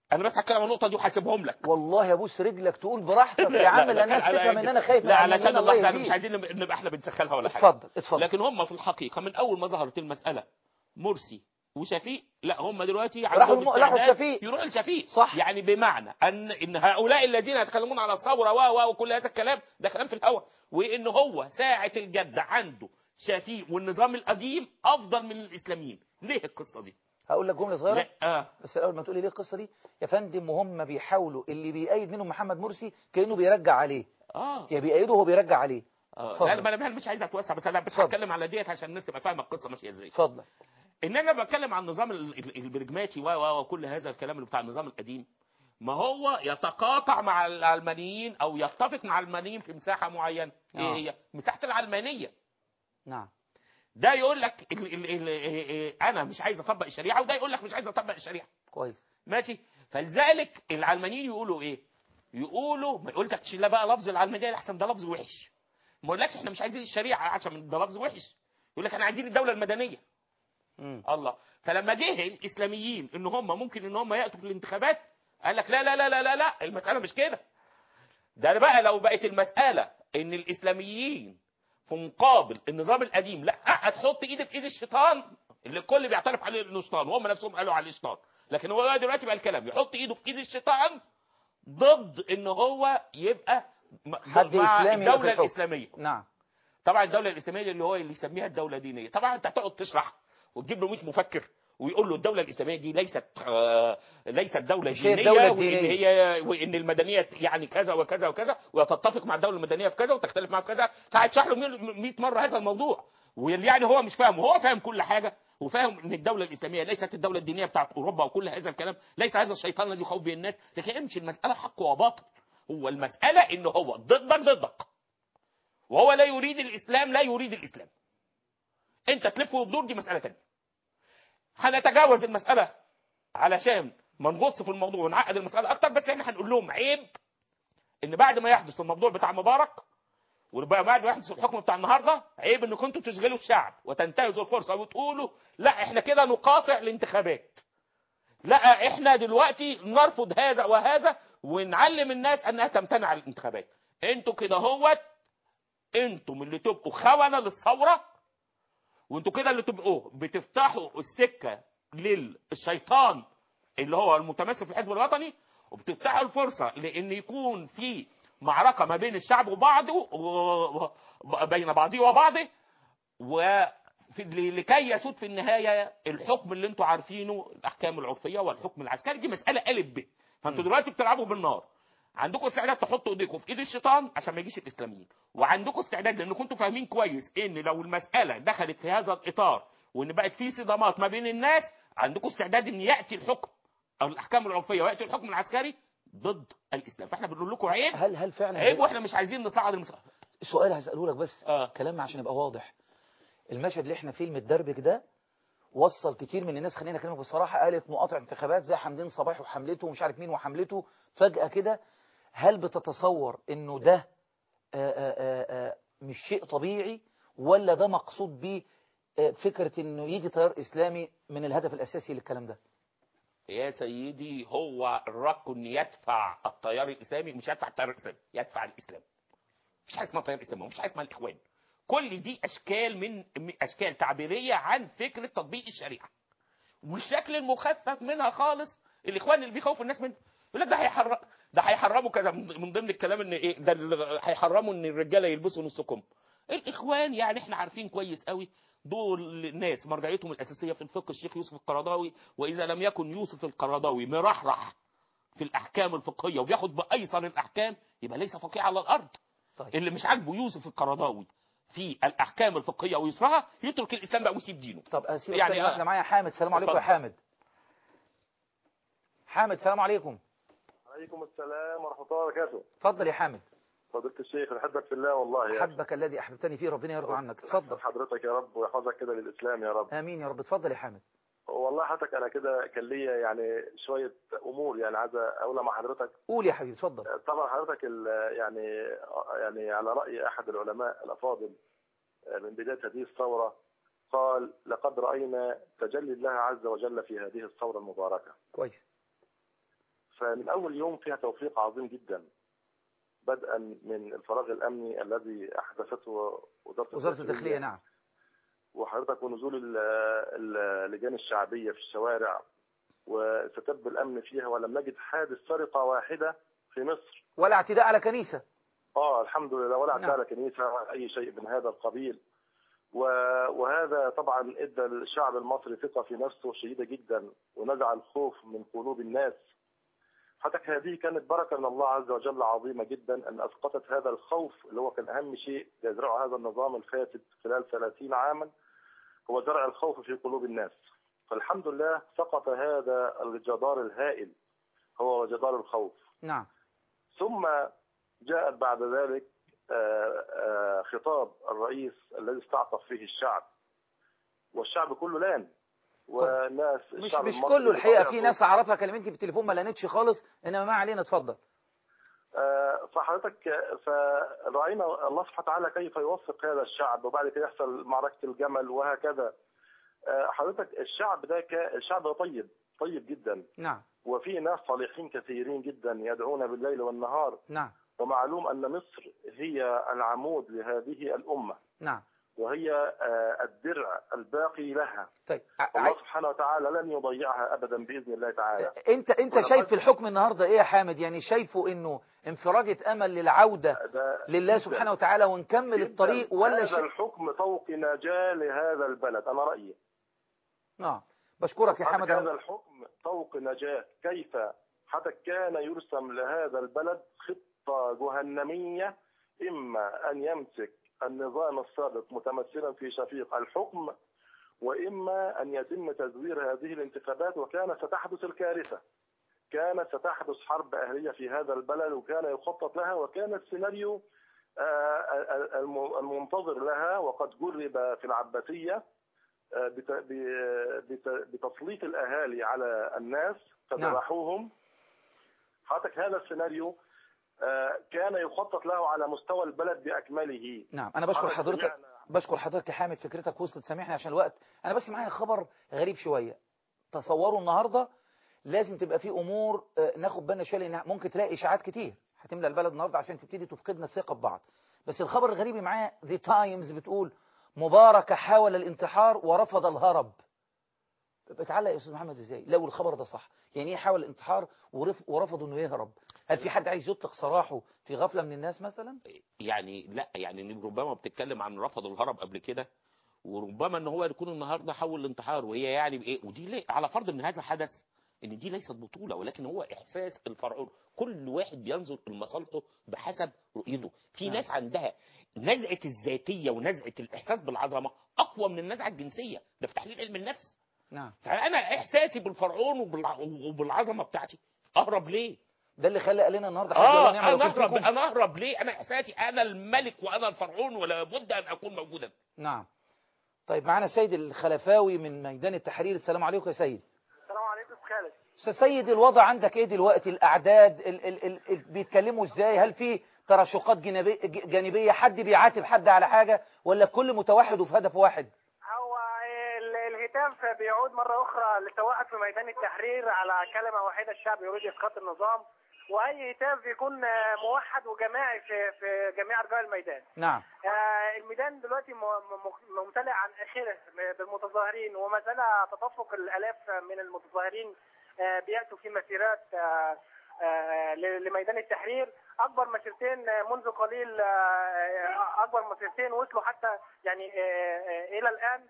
انا بس هتكلم عن النقطه دي وهسيبهم لك والله ابوس رجلك تقول براحتك يا عم لان الناس تفهم ان انا خايف لا من علشان الله اللحظه انا مش يهديك. عايزين نبقى نبقى احنا بنسخنها ولا حاجه اتفضل اتفضل لكن هم في الحقيقه من اول ما ظهرت المساله مرسي وشفيق لا هم دلوقتي راحوا عندهم الم- راحوا استعداد الشفيق. يروحوا الشفيق صح يعني بمعنى ان ان هؤلاء الذين يتكلمون على الثوره و و وكل هذا الكلام ده كلام في الهواء وان هو ساعه الجد عنده شفيق والنظام القديم افضل من الاسلاميين ليه القصه دي هقول لك جمله صغيره لا اه بس الاول ما تقولي ليه القصه دي يا فندم وهم بيحاولوا اللي بيأيد منهم محمد مرسي كانه بيرجع عليه اه يا بيأيده وهو بيرجع عليه اه اتفضل. لا انا مش عايز اتوسع بس انا بس هتكلم على ديت عشان الناس تبقى فاهمه القصه ماشيه ازاي اتفضل ان انا بتكلم عن النظام ال- ال- البرجماتي و و وكل هذا الكلام اللي بتاع النظام القديم ما هو يتقاطع مع العلمانيين او يتفق مع العلمانيين في مساحه معينه ايه آه. هي مساحه العلمانيه نعم ده يقول لك ال ال ال ال انا مش عايز اطبق الشريعه وده يقول لك مش عايز اطبق الشريعه كويس ماشي فلذلك العلمانيين يقولوا ايه يقولوا ما يقولكش لا بقى لفظ العلمانيه احسن ده لفظ وحش ما يقولكش احنا مش عايزين الشريعه عشان ده لفظ وحش يقول لك احنا عايزين الدوله المدنيه مم. الله فلما جه الاسلاميين ان هم ممكن ان هم ياتوا في الانتخابات قال لك لا لا لا لا لا لا المساله مش كده ده بقى لو بقت المساله ان الاسلاميين في مقابل النظام القديم لا هتحط ايدك في ايد الشيطان اللي الكل بيعترف عليه انه شيطان وهم نفسهم قالوا عليه شيطان لكن هو بقى دلوقتي بقى الكلام يحط ايده في ايد الشيطان ضد ان هو يبقى م- حد مع إسلامي في الدوله الحكم. الاسلاميه نعم طبعا الدوله الاسلاميه دي اللي هو اللي يسميها الدوله الدينيه طبعا انت هتقعد تشرح وتجيب له 100 مفكر ويقول له الدوله الاسلاميه دي ليست آه ليست دوله مش هي دينيه الدولة وان الدينية. هي وان المدنيه يعني كذا وكذا وكذا وتتفق مع الدوله المدنيه في كذا وتختلف معها في كذا فهتشرح له 100 مره هذا الموضوع واللي يعني هو مش فاهم هو فاهم كل حاجه وفاهم ان الدوله الاسلاميه ليست الدوله الدينيه بتاعت اوروبا وكل هذا الكلام ليس هذا الشيطان الذي يخوف به الناس لكن مش المساله حق وباطل هو المساله ان هو ضدك ضدك وهو لا يريد الاسلام لا يريد الاسلام انت تلف وتدور دي مساله ثانيه هنتجاوز المساله علشان ما نغوص في الموضوع ونعقد المساله اكتر بس احنا هنقول لهم عيب ان بعد ما يحدث الموضوع بتاع مبارك وبعد ما يحدث الحكم بتاع النهارده عيب ان كنتوا تشغلوا الشعب وتنتهزوا الفرصه وتقولوا لا احنا كده نقاطع الانتخابات لا احنا دلوقتي نرفض هذا وهذا ونعلم الناس انها تمتنع عن الانتخابات انتوا كده هوت انتم اللي تبقوا خونه للثوره وانتوا كده اللي تبقوا بتفتحوا السكه للشيطان اللي هو المتمثل في الحزب الوطني وبتفتحوا الفرصه لان يكون في معركه ما بين الشعب وبعضه و- و- بين بعضه وبعضه وفي لكي يسود في النهايه الحكم اللي انتوا عارفينه الاحكام العرفيه والحكم العسكري دي مساله الف ب فانتوا دلوقتي بتلعبوا بالنار عندكم استعداد تحطوا ايديكم في ايد الشيطان عشان ما يجيش الاسلاميين وعندكم استعداد لان كنتوا فاهمين كويس ان لو المساله دخلت في هذا الاطار وان بقت في صدامات ما بين الناس عندكم استعداد ان ياتي الحكم او الاحكام العرفيه وياتي الحكم العسكري ضد الاسلام فاحنا بنقول لكم عيب هل هل فعلا عيب واحنا مش عايزين نصعد المسألة سؤال هسأله لك بس آه. كلام عشان يبقى واضح المشهد اللي احنا فيه المتدربك ده وصل كتير من الناس خلينا اكلمك بصراحه قالت مقاطع انتخابات زي حمدين صباحي وحملته ومش عارف مين وحملته فجاه كده هل بتتصور انه ده آآ آآ آآ مش شيء طبيعي ولا ده مقصود بيه آه، فكره انه يجي تيار اسلامي من الهدف الاساسي للكلام ده يا سيدي هو الركن يدفع التيار الاسلامي مش يدفع التيار الاسلامي يدفع الاسلام مفيش حاجه اسمها تيار اسلامي مفيش حاجه اسمها الاخوان كل دي اشكال من من اشكال تعبيريه عن فكره تطبيق الشريعه والشكل المخفف منها خالص الاخوان اللي بيخوفوا الناس منه يقول لك ده هيحرم ده هيحرموا كذا من من ضمن الكلام ان ايه ده ال- هيحرموا ان الرجاله يلبسوا نص كم الاخوان يعني احنا عارفين كويس قوي دول ناس مرجعيتهم الاساسيه في الفقه الشيخ يوسف القرضاوي واذا لم يكن يوسف القرضاوي مرحرح في الاحكام الفقهيه وبياخد بايسر الاحكام يبقى ليس فقيه على الارض طيب. اللي مش عاجبه يوسف القرضاوي في الاحكام الفقهيه ويسرها يترك الاسلام بقى ويسيب دينه طب اسيب يعني يعني آه. احنا معايا حامد سلام عليكم يا اتفضل. حامد حامد سلام عليكم عليكم السلام ورحمة الله وبركاته اتفضل يا حامد فضيلة الشيخ أحبك في الله والله يا حبك الذي احببتني فيه ربنا يرضى عنك اتفضل حضرتك يا رب ويحفظك كده للإسلام يا رب امين يا رب اتفضل يا حامد والله حضرتك أنا كده كان ليا يعني شوية أمور يعني عايز أقولها مع حضرتك قول يا حبيبي اتفضل طبعا حضرتك ال- يعني يعني على رأي أحد العلماء الأفاضل من بداية هذه الثورة قال لقد رأينا تجلي الله عز وجل في هذه الثورة المباركة كويس فمن اول يوم فيها توفيق عظيم جدا بدءا من الفراغ الامني الذي احدثته وزاره وزارة الداخلية نعم وحضرتك ونزول ال- ال- اللجان الشعبيه في الشوارع وستب الامن فيها ولم نجد حادث سرقه واحده في مصر ولا اعتداء على كنيسة اه الحمد لله ولا نعم. اعتداء على كنيسه ولا اي شيء من هذا القبيل و- وهذا طبعا ادى الشعب المصري ثقه في نفسه شديده جدا ونزع الخوف من قلوب الناس حضرتك هذه كانت بركه من الله عز وجل عظيمه جدا ان اسقطت هذا الخوف اللي هو كان اهم شيء يزرعه هذا النظام الفاسد خلال 30 عاما هو زرع الخوف في قلوب الناس فالحمد لله سقط هذا الجدار الهائل هو جدار الخوف نعم ثم جاءت بعد ذلك آه، آه، خطاب الرئيس الذي استعطف فيه الشعب والشعب كله لان والناس مش الشعب مش المصري كله الحقيقة في بطبيعته- ناس أعرفها كلمتني في التليفون ما لانتش خالص إنما ما علينا اتفضل آه، فحضرتك آه، فرأينا الله سبحانه وتعالى كيف يوفق هذا الشعب وبعد كده يحصل معركة الجمل وهكذا آه، حضرتك الشعب ده ك- الشعب ده طيب طيب جدا نعم وفي ناس صالحين كثيرين جدا يدعون بالليل والنهار نعم ومعلوم أن مصر هي العمود لهذه الأمة نعم وهي آه، الدرع الباقي لها طيب الله سبحانه وتعالى لن يضيعها أبدا بإذن الله تعالى انت انت ولقد- شايف في الحكم النهارده ايه يا حامد يعني شايفه انه انفراجة امل للعودة ده لله جداً. سبحانه وتعالى ونكمل الطريق ولا هذا شيء الحكم طوق نجاة لهذا البلد أنا رأيي نعم بشكرك يا حامد هذا الحكم طوق نجاة كيف حتى كان يرسم لهذا البلد خطة جهنمية إما أن يمسك النظام السابق متمثلا في شفيق الحكم وإما أن يتم تزوير هذه الانتخابات وكان ستحدث الكارثة كانت ستحدث حرب أهلية في هذا البلد وكان يخطط لها وكان السيناريو آه، الم- المنتظر لها وقد جرب في العباسية آه، بت- ب- بت- بتسليط الأهالي على الناس فذبحوهم حضرتك هذا السيناريو آه، كان يخطط له على مستوى البلد بأكمله نعم انا بشكر حضرتك حضرتك سمعنا- بشكر حضرتك يا حامد فكرتك وصلت سامحني عشان الوقت انا بس معايا خبر غريب شوية تصوروا النهاردة لازم تبقى في امور آه، ناخد بالنا شويه لان ممكن تلاقي اشاعات كتير هتملى البلد النهارده عشان تبتدي تفقدنا الثقه ببعض بس الخبر الغريب اللي معايا ذا تايمز بتقول مبارك حاول الانتحار ورفض الهرب بتعلق يا استاذ محمد ازاي لو الخبر ده صح يعني ايه حاول الانتحار ورف ورفض انه يهرب هل في حد عايز يطلق سراحه في غفله من الناس مثلا يعني لا يعني إن ربما بتتكلم عن رفض الهرب قبل كده وربما ان هو يكون النهارده حول الانتحار وهي يعني بايه ودي ليه على فرض ان هذا حدث ان دي ليست بطوله ولكن هو احساس الفرعون كل واحد بينظر لمصالحه بحسب رؤيته في نعم. ناس عندها نزعه الذاتيه ونزعه الاحساس بالعظمه اقوى من النزعه الجنسيه ده في تحليل علم النفس نعم فانا احساسي بالفرعون وبالع- وبالعظمه بتاعتي اهرب ليه ده اللي خلى قالنا النهارده حسبي الله اه ونعم انا الوكيل اهرب فيكم. انا اهرب ليه انا احساسي انا الملك وانا الفرعون ولا بد ان اكون موجودا نعم طيب معانا سيد الخلفاوي من ميدان التحرير السلام عليكم يا سيد السلام عليكم خالد استاذ سيد الوضع عندك ايه دلوقتي الاعداد ال ال ال ال بيتكلموا ازاي هل في تراشقات جانبي- ج- جانبيه حد بيعاتب حد على حاجه ولا كل متوحد وفي هدف واحد هو ال- الهتاف بيعود مرة أخرى للتوحد في ميدان التحرير على كلمة واحدة الشعب يريد إسقاط النظام وأي هتاف بيكون آه، موحد وجماعي في في جميع أرجاء الميدان. نعم آه، الميدان دلوقتي م- م- ممتلئ عن آخره بالمتظاهرين وما زال تدفق الآلاف من المتظاهرين آه، بيأتوا في مسيرات آه، آه، ل- لميدان التحرير أكبر مسيرتين آه، منذ قليل آه، أكبر مسيرتين وصلوا حتى يعني آه، آه، إلى الآن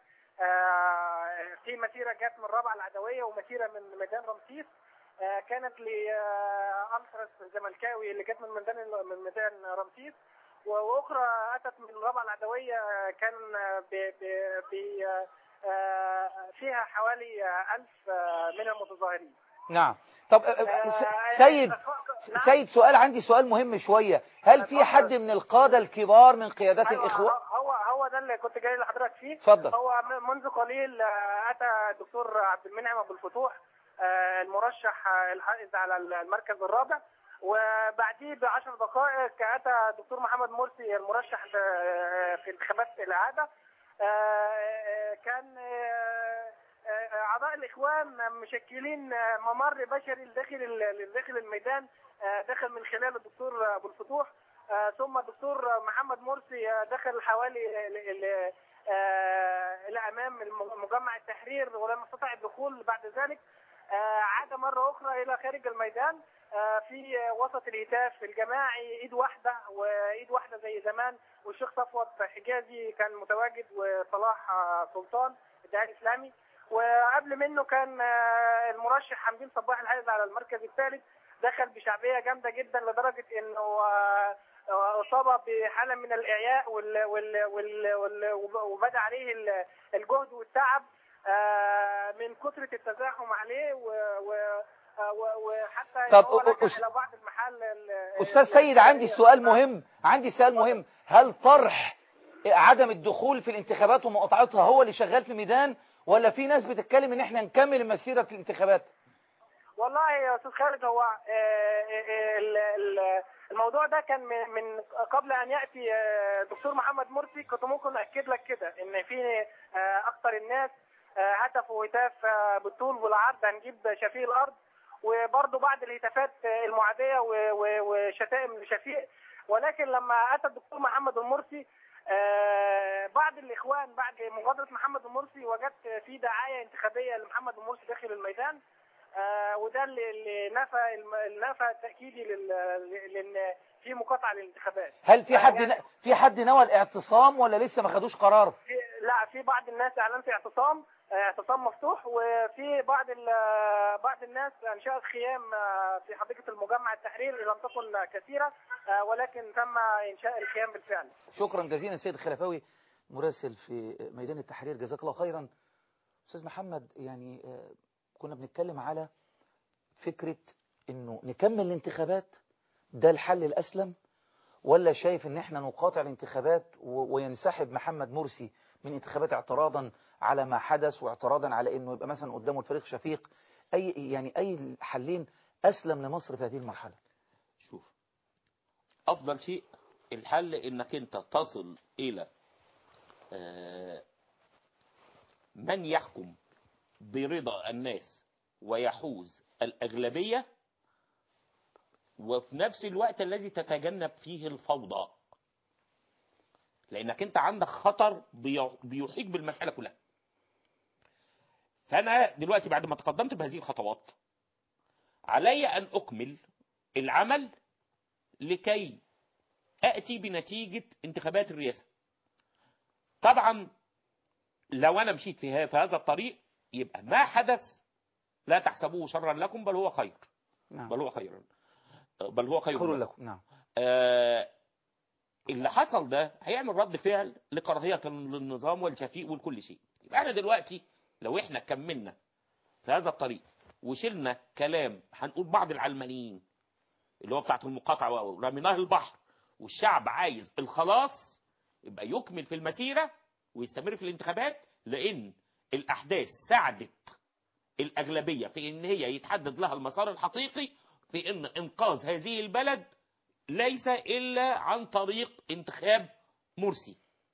آه، في مسيرة جت من رابعة العدوية ومسيرة من ميدان رمسيس آه، كانت لأنصرس الزملكاوي اللي جت من ميدان من ميدان رمسيس واخرى اتت من رابعه العدويه كان ب ب ب آه، فيها حوالي ألف آه، من المتظاهرين نعم طب آه، آه، س- سيد سيد سؤال عندي سؤال مهم شويه هل في حد من القاده الكبار من قيادات أيوة، الاخوان هو هو ده اللي كنت جاي لحضرتك فيه اتفضل. هو م- منذ قليل آه، اتى الدكتور عبد المنعم ابو الفتوح آه، المرشح آه، الحائز على المركز الرابع وبعديه بعشر دقائق اتى الدكتور محمد مرسي المرشح آه، في انتخابات الاعاده آه، آه، كان آه، آه، اعضاء الاخوان مشكلين ممر بشري لداخل لداخل الميدان آه، دخل من خلال الدكتور ابو الفتوح آه، ثم الدكتور محمد مرسي آه، دخل حوالي ال- ال- آه، الى امام الم- مجمع التحرير ولم يستطع الدخول بعد ذلك آه، عاد مره اخرى الى خارج الميدان آه، في آه، وسط الهتاف الجماعي ايد واحده وايد واحده زي زمان والشيخ صفوت حجازي كان متواجد وصلاح آه، سلطان الداعي الاسلامي وقبل منه كان آه، المرشح حمدين صباح الحائز على المركز الثالث دخل بشعبيه جامده جدا لدرجه انه آه، آه، اصاب بحاله من الاعياء وال وال وال وال وبدا عليه ال- الجهد والتعب آه، من كثره التزاحم عليه و- و- و- وحتى إن طب هو أ- لجأ أس- الى بعض المحل ال- أستاذ ال- سيد عندي سؤال مهم عندي سؤال مهم هل طرح عدم الدخول في الانتخابات ومقاطعتها هو اللي شغال في الميدان ولا في ناس بتتكلم ان احنا نكمل مسيرة الانتخابات والله يا استاذ خالد هو آه، آه، ال- ال- الموضوع ده كان من من قبل ان ياتي آه، دكتور محمد مرسي كنت ممكن اكد لك كده ان في آه، اكتر الناس آه، هتفوا هتاف آه، بالطول والعرض هنجيب شفيق الارض وبرضه بعض الهتافات آه، المعاديه و- و- وشتائم لشفيق ولكن لما اتى الدكتور محمد المرسي آه، بعض الاخوان بعد مغادره محمد المرسي وجدت في دعايه انتخابيه لمحمد المرسي داخل الميدان آه، وده اللي اللي نفى الم- اللي نفى تاكيدي لل- لان في مقاطعه للانتخابات هل في حد يعني ن... في حد نوى الاعتصام ولا لسه ما خدوش قرار في لا في بعض الناس اعلنت اعتصام آه، اعتصام مفتوح وفي بعض ال- بعض الناس انشات خيام آه، في حديقه المجمع التحرير لم تكن كثيره آه، ولكن تم انشاء الخيام بالفعل شكرا جزيلا سيد الخلفاوي مراسل في ميدان التحرير جزاك الله خيرا استاذ محمد يعني آه، كنا بنتكلم على فكرة انه نكمل الانتخابات ده الحل الاسلم ولا شايف ان احنا نقاطع الانتخابات و- وينسحب محمد مرسي من انتخابات اعتراضا على ما حدث واعتراضا على انه يبقى مثلا قدامه الفريق شفيق اي يعني اي حلين اسلم لمصر في هذه المرحلة شوف افضل شيء الحل انك انت تصل الى آه، من يحكم برضا الناس ويحوز الاغلبيه وفي نفس الوقت الذي تتجنب فيه الفوضى لانك انت عندك خطر بي- بيحيط بالمساله كلها فانا دلوقتي بعد ما تقدمت بهذه الخطوات علي ان اكمل العمل لكي اتي بنتيجه انتخابات الرئاسه طبعا لو انا مشيت في ه- في هذا الطريق يبقى ما حدث لا تحسبوه شرا لكم بل هو خير نعم. بل هو خير بل هو خير خير لكم لكم نعم آه، اللي حصل ده هيعمل رد فعل لكراهية للنظام والشفيق ولكل شيء يبقى احنا دلوقتي لو احنا كملنا في هذا الطريق وشلنا كلام هنقول بعض العلمانيين اللي هو بتاعت المقاطعة ورميناه البحر والشعب عايز الخلاص يبقى يكمل في المسيرة ويستمر في الانتخابات لأن الأحداث ساعدت الأغلبية في إن هي يتحدد لها المسار الحقيقي في إن إنقاذ هذه البلد ليس إلا عن طريق انتخاب مرسي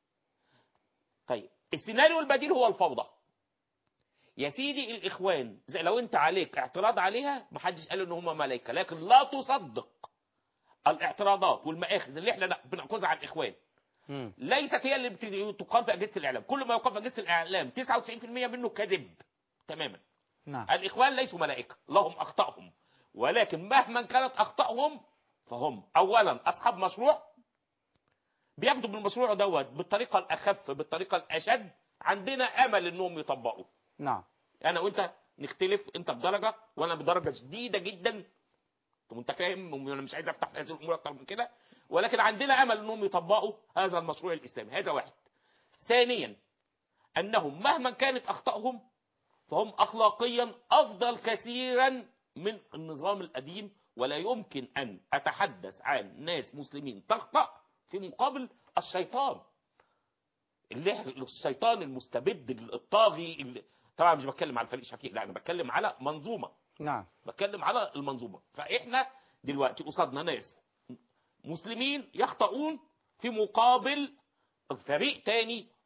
طيب السيناريو البديل هو الفوضى يا سيدي الإخوان زي لو أنت عليك اعتراض عليها محدش قال إن هم ملائكة لكن لا تصدق الاعتراضات والمآخذ اللي احنا بنأخذها على الإخوان ليست هي اللي بت- تقال في أجهزة الإعلام كل ما يقال في أجهزة الإعلام 99% منه كذب تماما نعم الإخوان ليسوا ملائكة لهم أخطائهم ولكن مهما كانت أخطائهم فهم أولا أصحاب مشروع بياخدوا بالمشروع دوت بالطريقة الأخف بالطريقة الأشد عندنا أمل إنهم يطبقوا نعم أنا وأنت نختلف أنت بدرجة وأنا بدرجة شديدة جدا وأنت فاهم وأنا مش عايز أفتح في هذه الأمور أكتر من كده ولكن عندنا أمل إنهم يطبقوا هذا المشروع الإسلامي هذا واحد ثانيا أنهم مهما كانت أخطائهم فهم أخلاقيا أفضل كثيرا من النظام القديم ولا يمكن أن أتحدث عن ناس مسلمين تخطأ في مقابل الشيطان اللي الشيطان المستبد الطاغي اللي طبعا مش بتكلم على فريق شفيق لا انا بتكلم على منظومه نعم بتكلم على المنظومه فاحنا دلوقتي قصادنا ناس مسلمين يخطئون في مقابل فريق تاني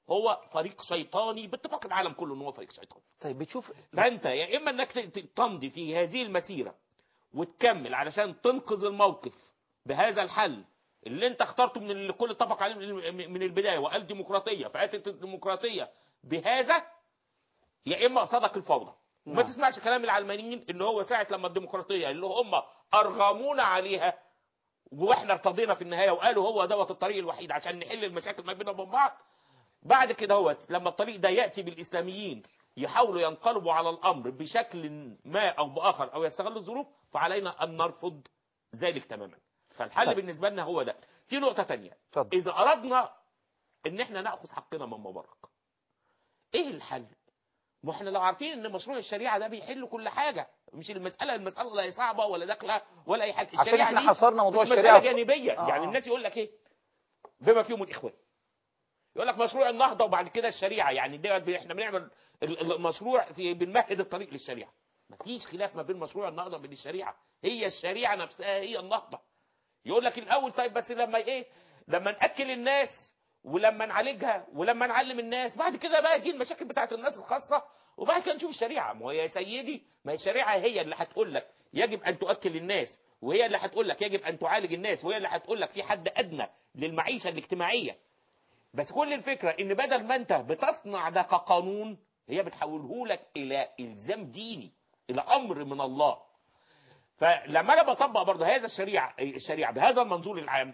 هو فريق شيطاني باتفاق العالم كله ان هو فريق شيطاني طيب بتشوف فانت يا اما انك ت- ت- تمضي في هذه المسيره وتكمل علشان تنقذ الموقف بهذا الحل اللي انت اخترته من اللي الكل اتفق عليه من من البدايه وقال ديمقراطيه فاتت الديمقراطيه بهذا يا اما قصادك الفوضى وما نعم. تسمعش كلام العلمانيين ان هو ساعه لما الديمقراطيه اللي هم ارغمونا عليها واحنا ارتضينا في النهايه وقالوا هو دوت الطريق الوحيد عشان نحل المشاكل ما بيننا وبين بعض بعد كده هو لما الطريق ده ياتي بالاسلاميين يحاولوا ينقلبوا على الامر بشكل ما او باخر او يستغلوا الظروف فعلينا ان نرفض ذلك تماما فالحل طيب. بالنسبه لنا هو ده في نقطه تانية اتفضل. اذا اردنا ان احنا ناخذ حقنا من مبارك ايه الحل ما احنا لو عارفين ان مشروع الشريعه ده بيحل كل حاجه مش المساله المساله لا صعبه ولا داخله ولا اي حاجه عشان الشريعه احنا دي حصرنا موضوع مش الشريعة مسألة في- جانبيه آه. يعني الناس يقول لك ايه بما فيهم الاخوان يقول لك مشروع النهضه وبعد كده الشريعه يعني ده احنا بنعمل ال- المشروع في بنمهد الطريق للشريعه مفيش خلاف ما بين مشروع النهضه وبين الشريعه هي الشريعه نفسها هي النهضه يقول لك الاول طيب بس لما ايه لما ناكل الناس ولما نعالجها ولما نعلم الناس بعد كده بقى دي المشاكل بتاعت الناس الخاصه وبعد كده نشوف الشريعه ما هو يا سيدي ما هي الشريعه هي اللي هتقول لك يجب ان تؤكل الناس وهي اللي هتقول لك يجب ان تعالج الناس وهي اللي هتقول لك في حد ادنى للمعيشه الاجتماعيه بس كل الفكره ان بدل ما انت بتصنع ده كقانون هي بتحوله لك الى الزام ديني الى امر من الله فلما انا بطبق برضه هذا الشريعه الشريعه بهذا المنظور العام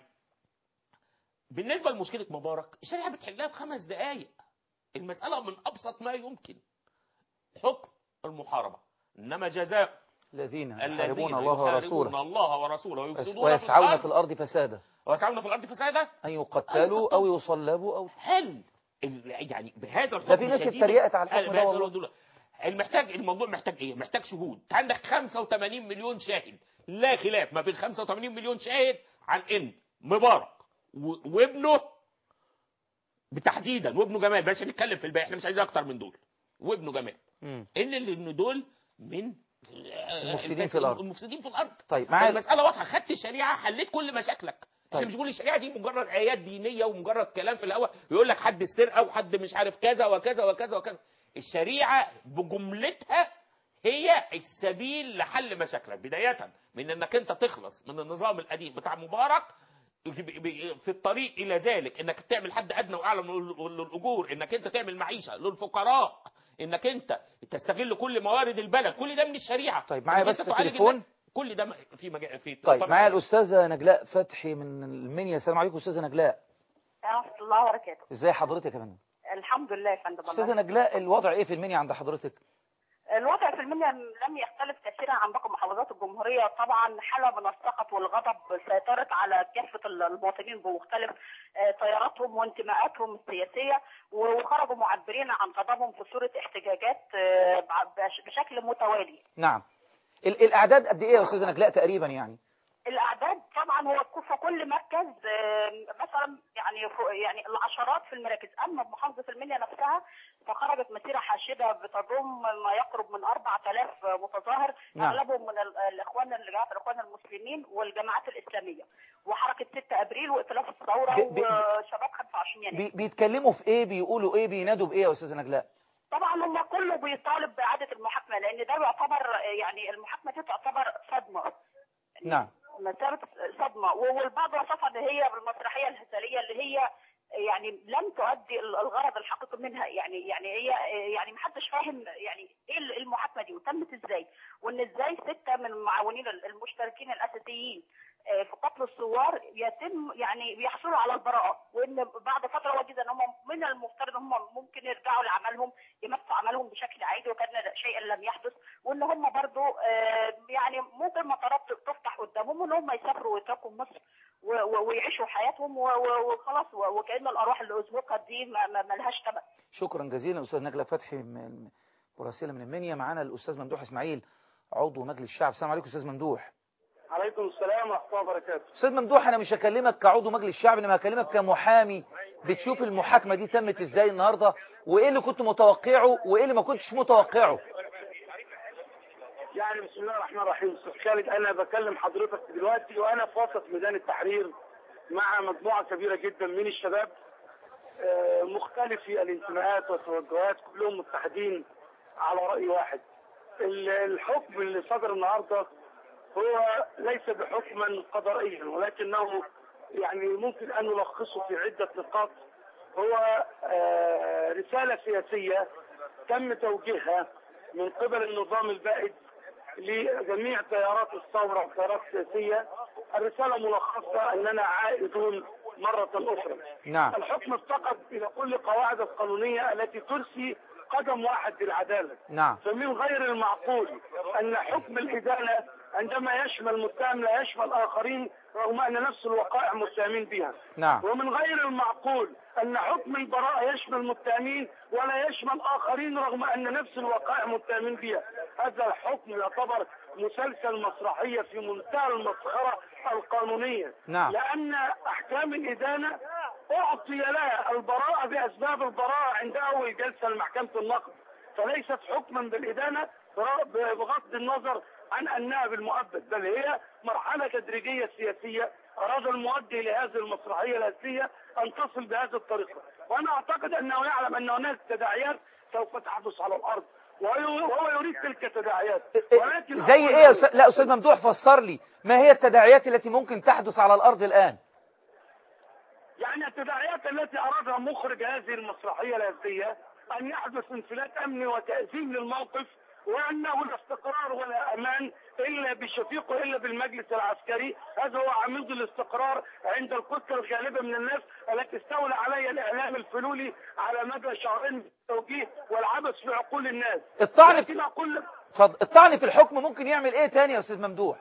بالنسبه لمشكله مبارك الشريعه بتحلها في خمس دقائق المساله من ابسط ما يمكن حكم المحاربه انما جزاء الذين الذين يحاربون الله يحاربون ورسوله الله ورسوله ويفسدون ويسعون في في الارض الأرض فسادا ويسعون في الارض فسادا أن يقتلوا أو يصلبوا أو هل ال- يعني بهذا الحكم ده في ناس الشديد- اتريقت على الحكم ده بهذا والله. الحدود. المحتاج الموضوع محتاج ايه؟ محتاج شهود، انت عندك 85 مليون شاهد، لا خلاف ما بين 85 مليون شاهد عن ان مبارك و- وابنه بتحديدا وابنه جمال بلاش نتكلم في الباقي احنا مش عايزين اكتر من دول وابنه جمال مم. ان اللي ان دول من المفسدين في الأرض. المفسدين في الارض طيب معايا المساله واضحه خدت الشريعه حليت كل مشاكلك طيب. احنا مش بنقول الشريعه دي مجرد ايات دينيه ومجرد كلام في الاول يقول لك حد السرقه وحد مش عارف كذا وكذا وكذا وكذا الشريعه بجملتها هي السبيل لحل مشاكلك بدايه من انك انت تخلص من النظام القديم بتاع مبارك في الطريق الى ذلك انك تعمل حد ادنى واعلى من الاجور انك انت تعمل معيشه للفقراء انك انت تستغل كل موارد البلد كل ده من الشريعه طيب معايا إنك بس أنت تعالج تليفون. الناس. كل ده في مجال في طيب طبعاً معايا الشريعة. الأستاذة نجلاء فتحي من المنيا السلام عليكم أستاذة نجلاء ورحمة الله وبركاته ازاي حضرتك يا فندم الحمد لله يا فندم أستاذة والله. نجلاء الوضع إيه في المنيا عند حضرتك الوضع في المنيا لم يختلف كثيرا عن باقي محافظات الجمهورية طبعا حالة من السخط والغضب سيطرت على كافة المواطنين بمختلف آه، تياراتهم وانتماءاتهم السياسية وخرجوا معبرين عن غضبهم في صورة احتجاجات آه، بش- بشكل متوالي نعم ال- الأعداد قد إيه يا أستاذة نجلاء تقريبا يعني الاعداد طبعا هو في كل مركز آم، مثلا يعني فوق- يعني العشرات في المراكز اما في محافظه المنيا نفسها فخرجت مسيره حاشده بتضم ما يقرب من 4000 متظاهر نعم. اغلبهم من ال- الاخوان الجماعات الاخوان المسلمين والجماعات الاسلاميه وحركه 6 ابريل وائتلاف الثوره ب- ب- وشباب 25 يناير بي بيتكلموا في إيه بيقولوا إيه بينادوا بإيه يا أستاذة نجلاء طبعا هم كله بيطالب باعاده المحاكمه لان ده يعتبر يعني المحاكمه دي تعتبر صدمه نعم مسألة صدمة والبعض وصفها ان هي بالمسرحية الهزلية اللي هي يعني لم تؤدي الغرض الحقيقي منها يعني يعني هي يعني محدش فاهم يعني ايه المحاكمة دي وتمت ازاي وان ازاي ستة من المعاونين المشتركين الاساسيين آه، في قتل الثوار يتم يعني بيحصلوا على البراءة وان بعد فترة وجد ان هم من المفترض ان هم ممكن يرجعوا لعملهم يمارسوا عملهم بشكل عادي وكان شيئا لم يحدث وان هم برضو آه، يعني ممكن مطارات تفتح قدامهم وان هم يسافروا ويتركوا مصر و- و- ويعيشوا حياتهم و- و- وخلاص و- وكأن الارواح اللي ازهقت دي ما ما- ما لهاش ثمن شكرا جزيلا أستاذ نجلاء فتحي من مراسلة من المنيا معانا الأستاذ ممدوح إسماعيل عضو مجلس الشعب السلام عليكم أستاذ ممدوح عليكم السلام ورحمة الله وبركاته أستاذ ممدوح أنا مش هكلمك كعضو مجلس الشعب إنما هكلمك كمحامي بتشوف المحاكمة دي تمت إزاي النهاردة وإيه اللي كنت متوقعه وإيه اللي ما كنتش متوقعه يعني بسم الله الرحمن الرحيم استاذ خالد انا بكلم حضرتك دلوقتي وانا في وسط ميدان التحرير مع مجموعة كبيرة جدا من الشباب آه، مختلفي الانتماءات والتوجهات كلهم متحدين على رأي واحد ال- الحكم اللي صدر النهارده هو ليس بحكما قضائيا ولكنه يعني ممكن ان نلخصه في عده نقاط هو آه، رساله سياسيه تم توجيهها من قبل النظام البائد لجميع تيارات الثوره والتيارات السياسيه الرساله ملخصه اننا عائدون مره اخرى نعم الحكم افتقد الى كل قواعد القانونيه التي ترسي قدم واحد بالعداله نعم فمن غير المعقول ان حكم الادانه عندما يشمل متهم لا يشمل اخرين رغم ان نفس الوقائع متهمين بها نعم ومن غير المعقول ان حكم البراءه يشمل متهمين ولا يشمل اخرين رغم ان نفس الوقائع متهمين بها هذا الحكم يعتبر مسلسل مسرحيه في منتهى المسخره القانونيه نعم. لان احكام الادانه اعطي لها البراءه باسباب البراءه عند اول جلسه لمحكمه النقد فليست حكما بالادانه برا- بغض النظر عن انها بالمؤبد بل هي مرحله تدريجيه سياسيه اراد الموجه لهذه المسرحيه الاساسيه ان تصل بهذه الطريقه وانا اعتقد انه يعلم ان هناك تداعيات سوف تحدث على الارض وهو وهو يريد تلك التداعيات ولكن زي ايه يا أستاذ- لا استاذ ممدوح فسر لي ما هي التداعيات التي ممكن تحدث على الارض الان يعني التداعيات التي ارادها مخرج هذه المسرحيه الاساسيه ان يحدث انفلات امني وتازيم للموقف وانه لا استقرار ولا امان الا بالشفيق والا بالمجلس العسكري هذا هو عمود الاستقرار عند الكتله الغالبه من الناس التي استولى عليها الاعلام الفلولي على مدى شهرين من التوجيه والعبث في عقول الناس الطعن في- لكن اقول لك اتفضل. الطعن في الحكم ممكن يعمل ايه تاني يا استاذ ممدوح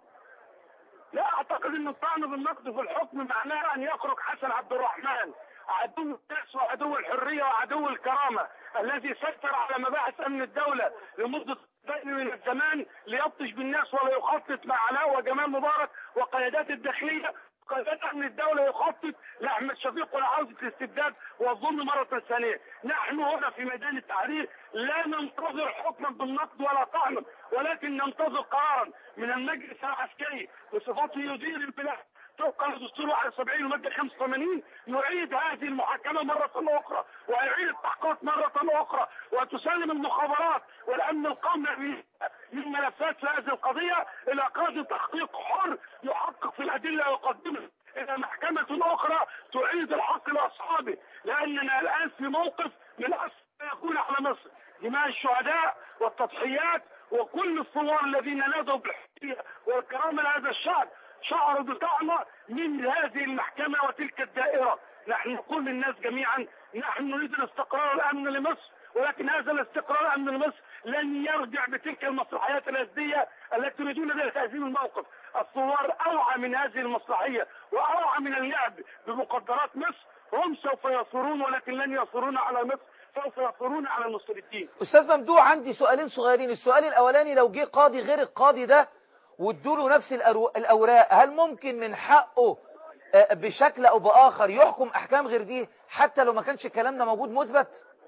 لا اعتقد ان الطعن بالنقد في الحكم معناه ان يخرج حسن عبد الرحمن عدو الناس وعدو الحريه وعدو الكرامه الذي سيطر على مباحث امن الدوله لمده دقيقة من الزمان ليبطش بالناس ولا يخطط مع علاء وجمال مبارك وقيادات الداخليه قيادات امن الدوله يخطط لاحمد شفيق ولعوده الاستبداد والظلم مره ثانيه نحن هنا في ميدان التحرير لا ننتظر حكما بالنقد ولا طعنا ولكن ننتظر قرارا من المجلس العسكري بصفته يدير البلاد طبقا لدستور 71 الماده 85 يعيد هذه المحاكمه مره اخرى ويعيد التحقيق مره اخرى وتسلم المخابرات والامن القومي من ملفات في هذه القضيه الى قاضي تحقيق حر يحقق في الادله ويقدمها الى محكمه اخرى تعيد الحق لاصحابه لاننا الان في موقف من اسوء يكون على مصر دماء الشهداء والتضحيات وكل الثوار الذين نادوا بالحريه والكرامه لهذا الشعب شعروا بطعنه من هذه المحكمه وتلك الدائره نحن نقول للناس جميعا نحن نريد الاستقرار الامن لمصر ولكن هذا الاستقرار الامن لمصر لن يرجع بتلك المسرحيات الاسديه التي يريدون بها تهزيم الموقف الثوار اوعى من هذه المسرحيه واوعى من اللعب بمقدرات مصر هم سوف يثورون ولكن لن يثورون على مصر سوف يثورون على المستبدين استاذ ممدوح عندي سؤالين صغيرين السؤال الاولاني لو جه قاضي غير القاضي ده وادوله نفس الأرو- الاوراق هل ممكن من حقه آه، بشكل او باخر يحكم احكام غير دي حتى لو ما كانش الكلام ده موجود مثبت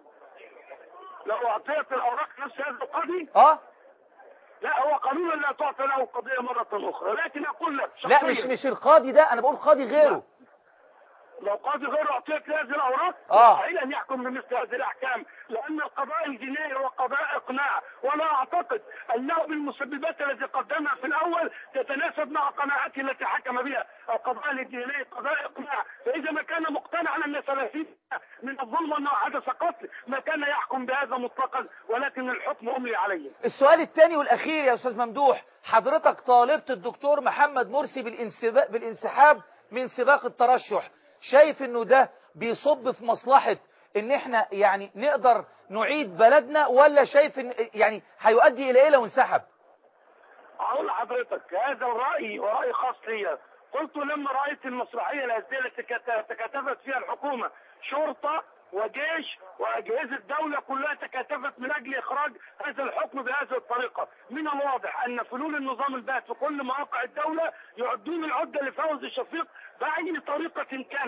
لو اعطيت الاوراق نفس هذا القاضي اه لا هو قانونا لا تعطى له القضيه مره اخرى لكن اقول لك لا شخصياً، مش مش القاضي ده انا بقول قاضي غيره لو قاضي غير اعطيت هذه الاوراق آه. مستحيل ان يحكم بمثل هذه الاحكام لان القضاء الجنائي هو قضاء اقناع ولا اعتقد انه بالمسببات التي قدمها في الاول تتناسب مع قناعته التي حكم بها القضاء الجنائي قضاء اقناع فاذا ما كان مقتنعا ان 30 من الظلم انه حدث قتل ما كان يحكم بهذا مطلقا ولكن الحكم املي عليه السؤال الثاني والاخير يا استاذ ممدوح حضرتك طالبت الدكتور محمد مرسي بالانسبا- بالانسحاب من سباق الترشح شايف انه ده بيصب في مصلحة ان احنا يعني نقدر نعيد بلدنا ولا شايف ان يعني هيؤدي الى ايه لو انسحب اقول لحضرتك هذا الراي وراي خاص ليا قلت لما رايت المسرحيه الاساسيه التي كت- تكاتفت فيها الحكومه شرطه وجيش واجهزه دوله كلها تكاتفت من اجل اخراج هذا الحكم بهذه الطريقه من الواضح ان فلول النظام البائد في كل مواقع الدوله يعدون العده لفوز الشفيق باي طريقه كانت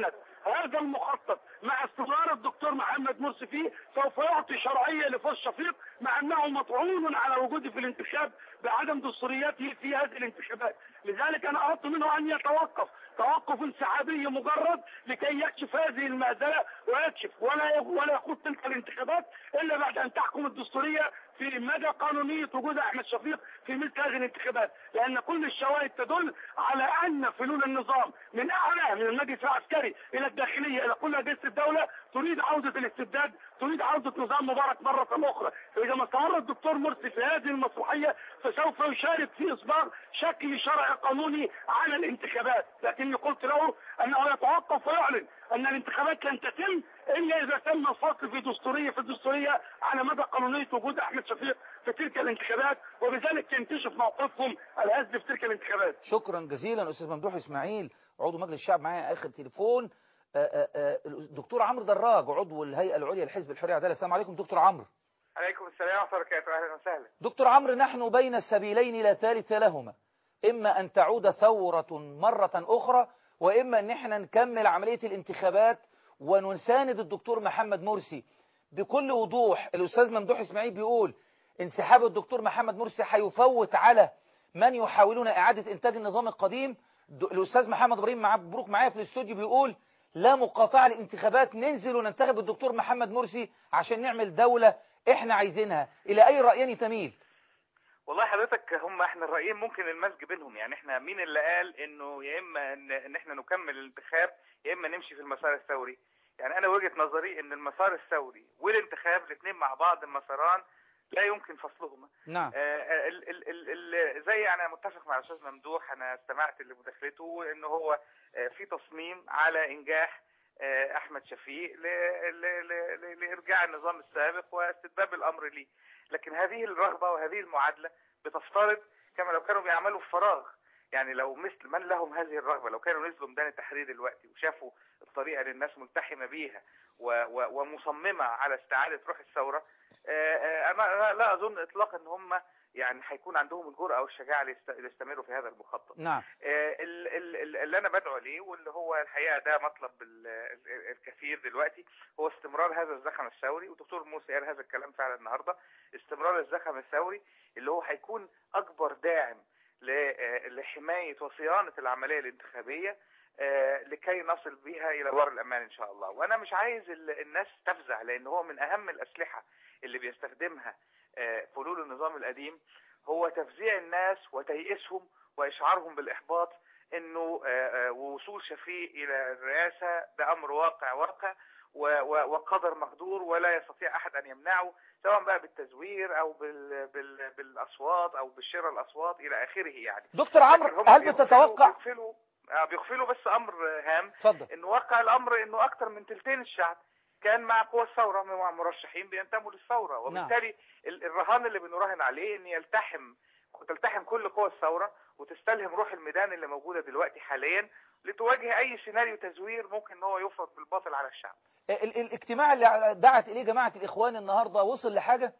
هذا المخطط مع استمرار الدكتور محمد مرسي فيه سوف يعطي شرعيه لفوز شفيق مع انه مطعون على وجوده في الانتخاب بعدم دستوريته في هذه الانتخابات لذلك انا اردت منه ان يتوقف توقف انسحابي مجرد لكي يكشف هذه المهزله ويكشف ولا ولا يخوض تلك الانتخابات الا بعد ان تحكم الدستوريه في مدى قانونيه وجود احمد شفيق في مثل هذه الانتخابات لان كل الشواهد تدل على ان فلول النظام من اعلى من المجلس العسكري الى الداخليه الى كل اجهزه الدوله تريد عوده الاستبداد تريد عوده نظام مبارك مره اخرى فاذا ما استمر الدكتور مرسي في هذه المسرحيه فسوف يشارك في اصدار شكل شرعي قانوني على الانتخابات لكني قلت له انه يتوقف ويعلن ان الانتخابات لن تتم الا اذا تم الفصل في دستوريه في الدستوريه على مدى قانونيه وجود احمد شفيق في تلك الانتخابات وبذلك ينكشف موقفهم الهزل في تلك الانتخابات شكرا جزيلا استاذ ممدوح اسماعيل عضو مجلس الشعب معايا اخر تليفون آه، آه، آه، الدكتور عمرو دراج عضو الهيئه العليا لحزب الحريه والعداله السلام عليكم دكتور عمرو عليكم السلام ورحمة الله وبركاته أهلا وسهلا دكتور عمرو نحن بين السبيلين لا ثالث لهما إما أن تعود ثورة مرة أخرى وإما أن احنا نكمل عملية الانتخابات ونساند الدكتور محمد مرسي بكل وضوح الأستاذ ممدوح إسماعيل بيقول انسحاب الدكتور محمد مرسي هيفوت على من يحاولون إعادة إنتاج النظام القديم د- الأستاذ محمد إبراهيم مع مبروك معايا في الاستوديو بيقول لا مقاطعة للانتخابات ننزل وننتخب الدكتور محمد مرسي عشان نعمل دولة احنا عايزينها إلى أي رأيين تميل والله حضرتك هم احنا الرأيين ممكن المزج بينهم يعني احنا مين اللي قال انه يا اما ان, إن احنا نكمل الانتخاب يا اما نمشي في المسار الثوري يعني انا وجهة نظري ان المسار الثوري والانتخاب الاثنين مع بعض مساران لا يمكن فصلهما نعم آه، ال ال ال ال زي انا متفق مع الاستاذ ممدوح انا استمعت لمداخلته ان هو آه، في تصميم على انجاح آه، احمد شفيق ل- ل- ل- ل- لارجاع النظام السابق واستتباب الامر ليه لكن هذه الرغبه وهذه المعادله بتفترض كما لو كانوا بيعملوا في فراغ يعني لو مثل من لهم هذه الرغبه لو كانوا نزلوا ميدان التحرير دلوقتي وشافوا الطريقه اللي الناس ملتحمه بيها و- و- ومصممه على استعاده روح الثوره آه، آه، انا لا اظن اطلاقا ان هم يعني هيكون عندهم الجرأة والشجاعة ليست- ليستمروا في هذا المخطط نعم آه، ال- ال- ال- اللي انا بدعو ليه واللي هو الحقيقه ده مطلب ال- ال- الكثير دلوقتي هو استمرار هذا الزخم الثوري والدكتور موسى قال هذا الكلام فعلا النهارده استمرار الزخم الثوري اللي هو هيكون اكبر داعم ل- آه، لحمايه وصيانه العمليه الانتخابيه آه، لكي نصل بها الى بر الامان ان شاء الله وانا مش عايز ال- الناس تفزع لان هو من اهم الاسلحه اللي بيستخدمها آه، فلول النظام القديم هو تفزيع الناس وتيئيسهم واشعارهم بالاحباط انه آه، آه، وصول شفيق الى الرئاسه ده امر واقع واقع و- و- وقدر مقدور ولا يستطيع احد ان يمنعه سواء بقى بالتزوير او بال بال بالاصوات او بالشراء الاصوات الى اخره يعني دكتور عمرو لكن هم هل بيغفلوا- بتتوقع بيغفلوا آه، بيغفلوا بس امر هام اتفضل ان واقع الامر انه اكثر من ثلثين الشعب كان مع قوى الثوره مع مرشحين بينتموا للثوره وبالتالي ال- الرهان اللي بنراهن عليه ان يلتحم تلتحم كل قوى الثوره وتستلهم روح الميدان اللي موجوده دلوقتي حاليا لتواجه اي سيناريو تزوير ممكن ان هو يفرض بالباطل على الشعب ال- ال- الاجتماع اللي دعت إليه جماعة الإخوان النهاردة وصل لحاجة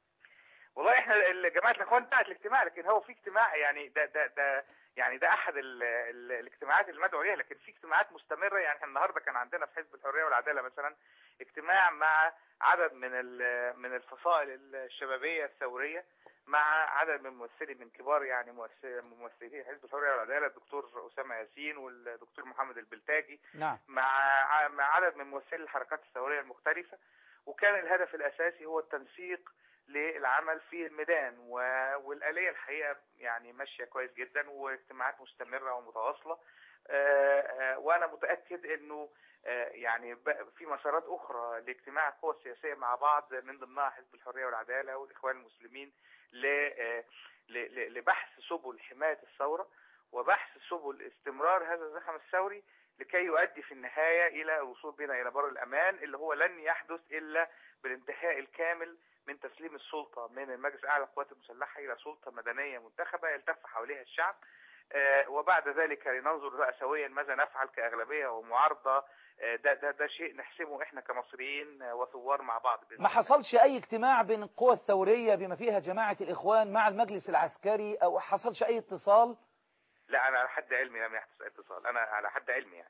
والله احنا ال- جماعه الاخوان بتاعت الاجتماع لكن هو في اجتماع يعني ده ده ده يعني ده احد ال ال الاجتماعات اللي مدعو ليها لكن في اجتماعات مستمره يعني احنا النهارده كان عندنا في حزب الحريه والعداله مثلا اجتماع مع عدد من ال- من الفصائل الشبابيه الثوريه مع عدد من ممثلين من كبار يعني مؤس- ممثلين حزب الحريه والعداله الدكتور اسامه ياسين والدكتور محمد البلتاجي نعم مع ع- مع عدد من ممثلي الحركات الثوريه المختلفه وكان الهدف الاساسي هو التنسيق للعمل في الميدان و- والآلية الحقيقة يعني ماشية كويس جدا واجتماعات مستمرة ومتواصلة آه، آه، وأنا متأكد إنه آه، يعني ب- في مسارات أخرى لاجتماع القوى السياسية مع بعض من ضمنها حزب الحرية والعدالة والإخوان المسلمين ل- آه، ل- ل- لبحث سبل حماية الثورة وبحث سبل استمرار هذا الزخم الثوري لكي يؤدي في النهاية إلى الوصول بنا إلى بر الأمان اللي هو لن يحدث إلا بالانتهاء الكامل من تسليم السلطة من المجلس الأعلى للقوات المسلحة إلى سلطة مدنية منتخبة يلتف حواليها الشعب آه، وبعد ذلك لننظر بقى سويا ماذا نفعل كأغلبية ومعارضة آه، ده ده ده شيء نحسمه احنا كمصريين آه، وثوار مع بعض بإذن ما حصلش أي اجتماع بين القوى الثورية بما فيها جماعة الإخوان مع المجلس العسكري أو حصلش أي اتصال لا أنا على حد علمي لم يحدث اتصال أنا على حد علمي يعني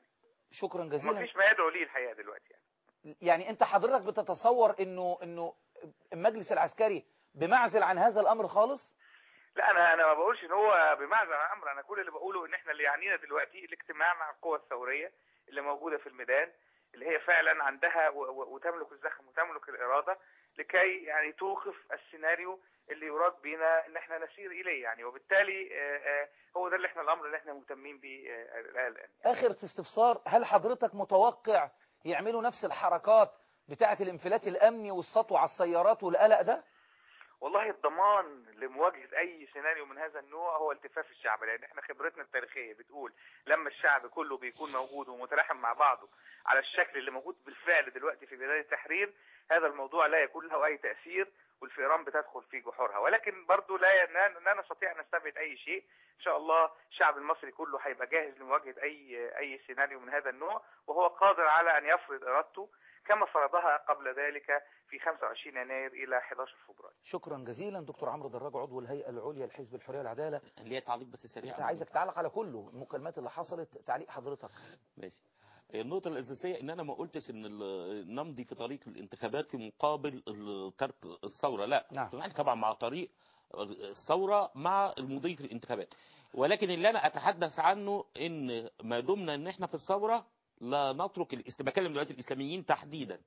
شكرا جزيلا مفيش ما يدعو ليه الحقيقه دلوقتي يعني. يعني انت حضرتك بتتصور انه انه المجلس العسكري بمعزل عن هذا الامر خالص لا انا انا ما بقولش ان هو بمعزل عن الامر انا كل اللي بقوله ان احنا اللي يعنينا دلوقتي الاجتماع مع القوى الثوريه اللي موجوده في الميدان اللي هي فعلا عندها و- و- وتملك الزخم وتملك الاراده لكي يعني توقف السيناريو اللي يراد بينا ان احنا نسير اليه يعني وبالتالي آه، آه، هو ده اللي احنا الامر اللي احنا مهتمين بيه آه، الان اخر استفسار هل حضرتك متوقع يعملوا نفس الحركات بتاعه الانفلات الامني والسطو على السيارات والقلق ده والله الضمان لمواجهة أي سيناريو من هذا النوع هو التفاف الشعب لأن احنا خبرتنا التاريخية بتقول لما الشعب كله بيكون موجود ومتلاحم مع بعضه على الشكل اللي موجود بالفعل دلوقتي في بداية التحرير هذا الموضوع لا يكون له أي تأثير والفئران بتدخل في جحورها ولكن برضو لا لا لا نستطيع أن نستبعد أي شيء إن شاء الله الشعب المصري كله هيبقى جاهز لمواجهة أي أي سيناريو من هذا النوع وهو قادر على أن يفرض إرادته كما فرضها قبل ذلك في 25 يناير إلى 11 فبراير شكرا جزيلا دكتور عمرو دراج عضو الهيئه العليا لحزب الحريه والعداله ليه تعليق بس سريع أنا عايزك تعلق على كله المكالمات اللي حصلت تعليق حضرتك ماشي النقطة الأساسية إن أنا ما قلتش إن ال- نمضي في طريق الانتخابات في مقابل ال- ترك الثورة لا نعم. يعني طبعا مع طريق الثورة مع المضي في الانتخابات ولكن اللي أنا أتحدث عنه إن ما دمنا إن إحنا في الثورة لا نترك الاست- بكلم دلوقتي الإسلاميين تحديدا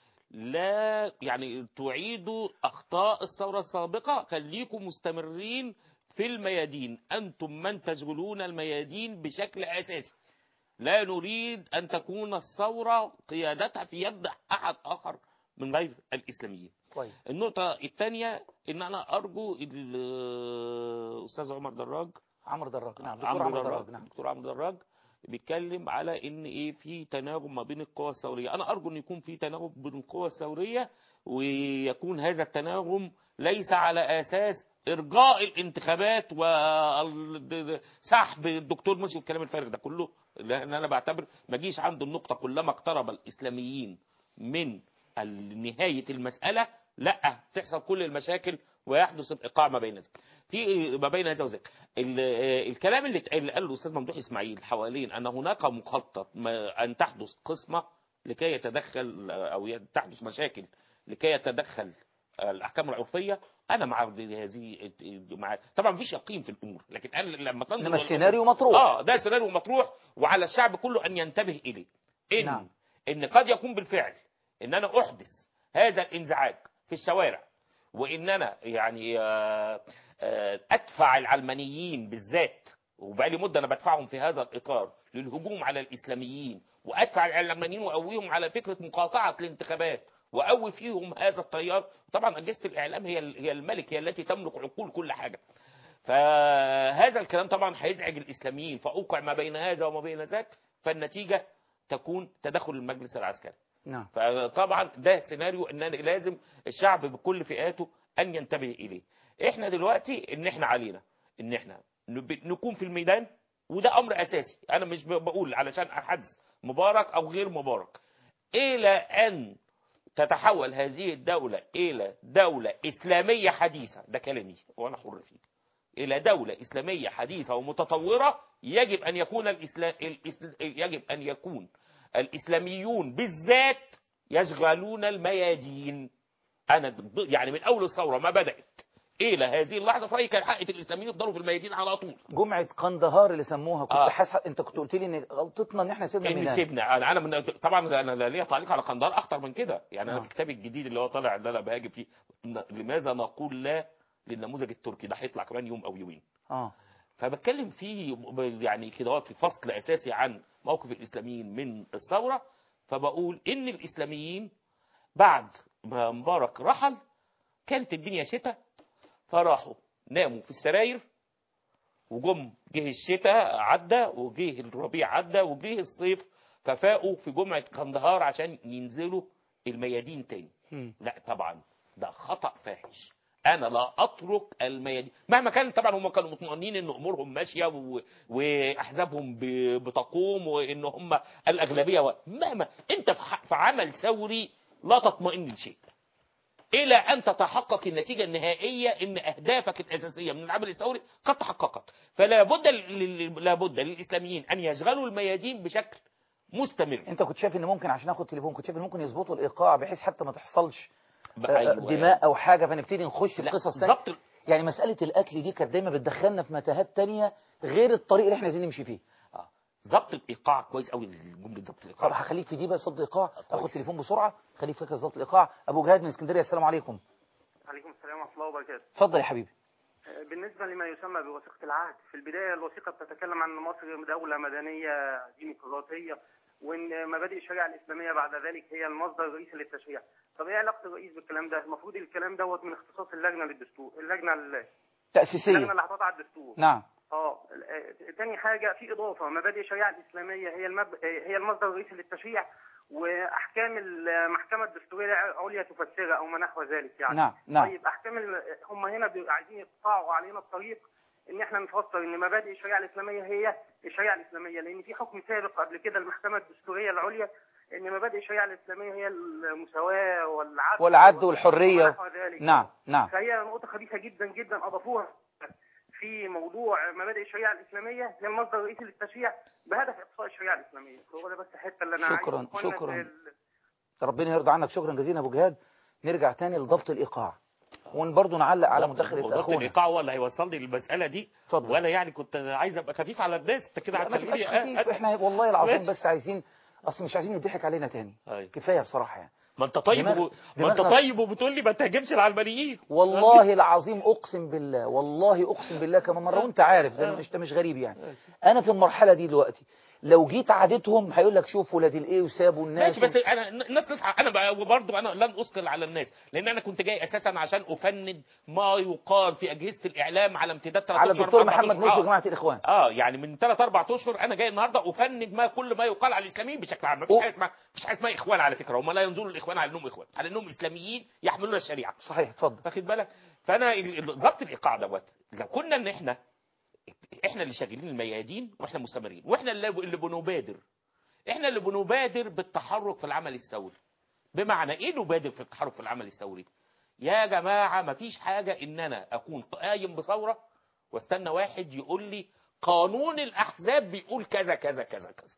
لا يعني تعيدوا أخطاء الثورة السابقة خليكم مستمرين في الميادين أنتم من تشغلون الميادين بشكل أساسي لا نريد أن تكون الثورة قيادتها في يد أحد آخر من غير الإسلاميين كويس النقطة الثانية إن أنا أرجو الأستاذ عمر دراج عمرو دراج نعم دكتور عمرو عمرو دراج دراج نعم دكتور عمرو دراج بيتكلم على ان ايه في تناغم ما بين القوى الثوريه انا ارجو ان يكون في تناغم بين القوى الثوريه ويكون هذا التناغم ليس على اساس ارجاء الانتخابات وسحب الدكتور مرسي والكلام الفارغ ده كله لان انا بعتبر ما جيش عند النقطه كلما اقترب الاسلاميين من نهايه المساله لا تحصل كل المشاكل ويحدث الايقاع ما بين ذلك في ما بين هذا وذاك ال- آه، الكلام اللي اتقال- اللي قاله الاستاذ ممدوح اسماعيل حوالين ان هناك مخطط ما- ان تحدث قسمه لكي يتدخل آه، او ي- تحدث مشاكل لكي يتدخل آه، الاحكام العرفيه انا مع هذه مع طبعا مفيش يقين في الامور لكن انا لما تنظر إنما للأمور- السيناريو مطروح. اه ده سيناريو مطروح وعلى الشعب كله ان ينتبه اليه ان نعم. ان قد يكون بالفعل ان انا احدث هذا الانزعاج في الشوارع وان انا يعني آه، آه، ادفع العلمانيين بالذات وبقالي مده انا بدفعهم في هذا الاطار للهجوم على الاسلاميين وادفع العلمانيين واقويهم على فكره مقاطعه الانتخابات واقوي فيهم هذا التيار طبعا اجهزه الاعلام هي هي الملك هي التي تملك عقول كل حاجه فهذا الكلام طبعا هيزعج الاسلاميين فاوقع ما بين هذا وما بين ذاك فالنتيجه تكون تدخل المجلس العسكري نعم فطبعا ده سيناريو ان أنا لازم الشعب بكل فئاته ان ينتبه اليه احنا دلوقتي ان احنا علينا ان احنا نب- نكون في الميدان وده امر اساسي انا مش ب- بقول علشان احدث مبارك او غير مبارك الى ان تتحول هذه الدولة إلى دولة إسلامية حديثة ده كلامي وأنا حر فيه إلى دولة إسلامية حديثة ومتطورة يجب أن يكون الإسلام يجب أن يكون الإسلاميون بالذات يشغلون الميادين أنا ضد- يعني من أول الثورة ما بدأت إلى هذه اللحظة في رأيي كان حق الإسلاميين يفضلوا في الميادين على طول جمعة قندهار اللي سموها كنت آه. حاسس انت كنت قلت لي ان غلطتنا ان احنا سيبنا ان ميلان سيبنا انا انا من طبعا انا لا ليا تعليق على قندهار اخطر من كده يعني انا آه. في كتابي الجديد اللي هو طالع اللي انا بهاجم فيه ن- لماذا نقول لا للنموذج التركي ده هيطلع كمان يوم او يومين اه فبتكلم فيه ب- يعني كده هو في فصل اساسي عن موقف الاسلاميين من الثوره فبقول ان الاسلاميين بعد ما مبارك رحل كانت الدنيا شتاء فراحوا ناموا في السراير وجم جه الشتاء عدى وجه الربيع عدى وجه الصيف ففاقوا في جمعة قندهار عشان ينزلوا الميادين تاني لا طبعا ده خطأ فاحش انا لا اترك الميادين مهما كان طبعا هم كانوا مطمئنين ان امورهم ماشيه و... واحزابهم ب... بتقوم وان هم الاغلبيه و... مهما انت في, ح... في عمل ثوري لا تطمئن لشيء الى ان تتحقق النتيجه النهائيه ان اهدافك الاساسيه من العمل الثوري قد تحققت فلا بد لل- لا بد للاسلاميين ان يشغلوا الميادين بشكل مستمر انت كنت شايف ان ممكن عشان اخد تليفون كنت شايف ان ممكن يظبطوا الايقاع بحيث حتى ما تحصلش ب- آه، أيوة. دماء او حاجه فنبتدي نخش في لا، قصص تانية ضبط يعني مساله القتل دي كانت دايما بتدخلنا في متاهات تانية غير الطريق اللي احنا عايزين نمشي فيه ضبط الايقاع كويس قوي جمله ضبط طب الايقاع هخليك في دي بس ضبط ايقاع اخد تليفون بسرعه خليك فاكر ضبط الايقاع ابو جهاد من اسكندريه السلام عليكم عليكم السلام ورحمة الله وبركاته. اتفضل يا حبيبي بالنسبة لما يسمى بوثيقة العهد، في البداية الوثيقة بتتكلم عن مصر دولة مدنية ديمقراطية وإن مبادئ الشريعة الإسلامية بعد ذلك هي المصدر الرئيسي للتشريع. طب إيه علاقة الرئيس بالكلام ده؟ المفروض الكلام دوت من اختصاص اللجنة للدستور، اللجنة ال- تاسيسيه اللجنة اللي هتضع الدستور. نعم اه آه، تاني حاجة في إضافة مبادئ الشريعة الإسلامية هي المب... هي المصدر الرئيسي للتشريع واحكام المحكمه الدستوريه العليا تفسرها او ما نحو ذلك يعني نعم، نعم. طيب احكام ال- هم هنا بيبقوا عايزين يقطعوا علينا الطريق ان احنا نفسر ان مبادئ الشريعه الاسلاميه هي الشريعه الاسلاميه لان في حكم سابق قبل كده المحكمه الدستوريه العليا ان مبادئ الشريعه الاسلاميه هي المساواه والعدل والعدل والحريه ونحو ذلك. نعم نعم فهي نقطه خبيثه جدا جدا اضافوها في موضوع مبادئ الشريعه الاسلاميه هي المصدر الرئيسي للتشريع بهدف اقصاء الشريعه الاسلاميه هو ده بس الحته اللي انا شكراً، عايز إخواننا شكراً. ال- ربنا يرضى عنك شكرا جزيلا يا ابو جهاد نرجع تاني لضبط الايقاع وبرضه نعلق على مداخله ضبط اخونا الايقاع هو اللي هيوصلني للمساله دي اتفضل. ولا يعني كنت عايز ابقى خفيف على الناس انت كده لا، ما هتخليني تبقاش خفيف أ- احنا والله العظيم ماشي. بس عايزين اصل مش عايزين يضحك علينا تاني أيوة. كفايه بصراحه يعني ما انت طيب دماغ- و... ما انت دماغنا- طيب وبتقول لي ما تهاجمش العلمانيين والله العظيم اقسم بالله والله اقسم بالله كمان مره وانت عارف ده مش ده مش غريب يعني انا في المرحله دي دلوقتي لو جيت عادتهم هيقول لك شوف ولاد الايه وسابوا الناس ماشي بس انا الناس تصحى انا بقى برضه انا لن اثقل على الناس لان انا كنت جاي اساسا عشان افند ما يقال في اجهزه الاعلام على امتداد 3 على اشهر الدكتور أربع محمد أشهر. مرسي آه. وجماعه الاخوان اه يعني من 3 4 اشهر انا جاي النهارده افند ما كل ما يقال على الاسلاميين بشكل عام مفيش حاجه اسمها مفيش حاجه اسمها اخوان على فكره هم لا ينظروا للاخوان على انهم اخوان على انهم اسلاميين يحملون الشريعه صحيح اتفضل واخد بالك فانا ال- ال- ضبط الايقاع دوت لو كنا ان احنا احنا اللي شغالين الميادين واحنا مستمرين واحنا اللي اللي بنبادر احنا اللي بنبادر بالتحرك في العمل الثوري بمعنى ايه نبادر في التحرك في العمل الثوري يا جماعه مفيش حاجه ان انا اكون قايم بثوره واستنى واحد يقول لي قانون الاحزاب بيقول كذا كذا كذا كذا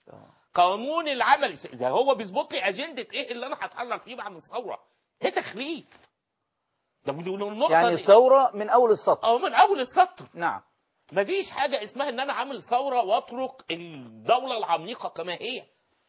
قانون العمل الس- ده هو بيظبط لي اجنده ايه اللي انا هتحرك فيه بعد الثوره ده تخريف ده النقطه يعني دي- ثوره من اول السطر او من اول السطر نعم مفيش حاجة اسمها ان انا عامل ثورة واترك الدولة العميقة كما هي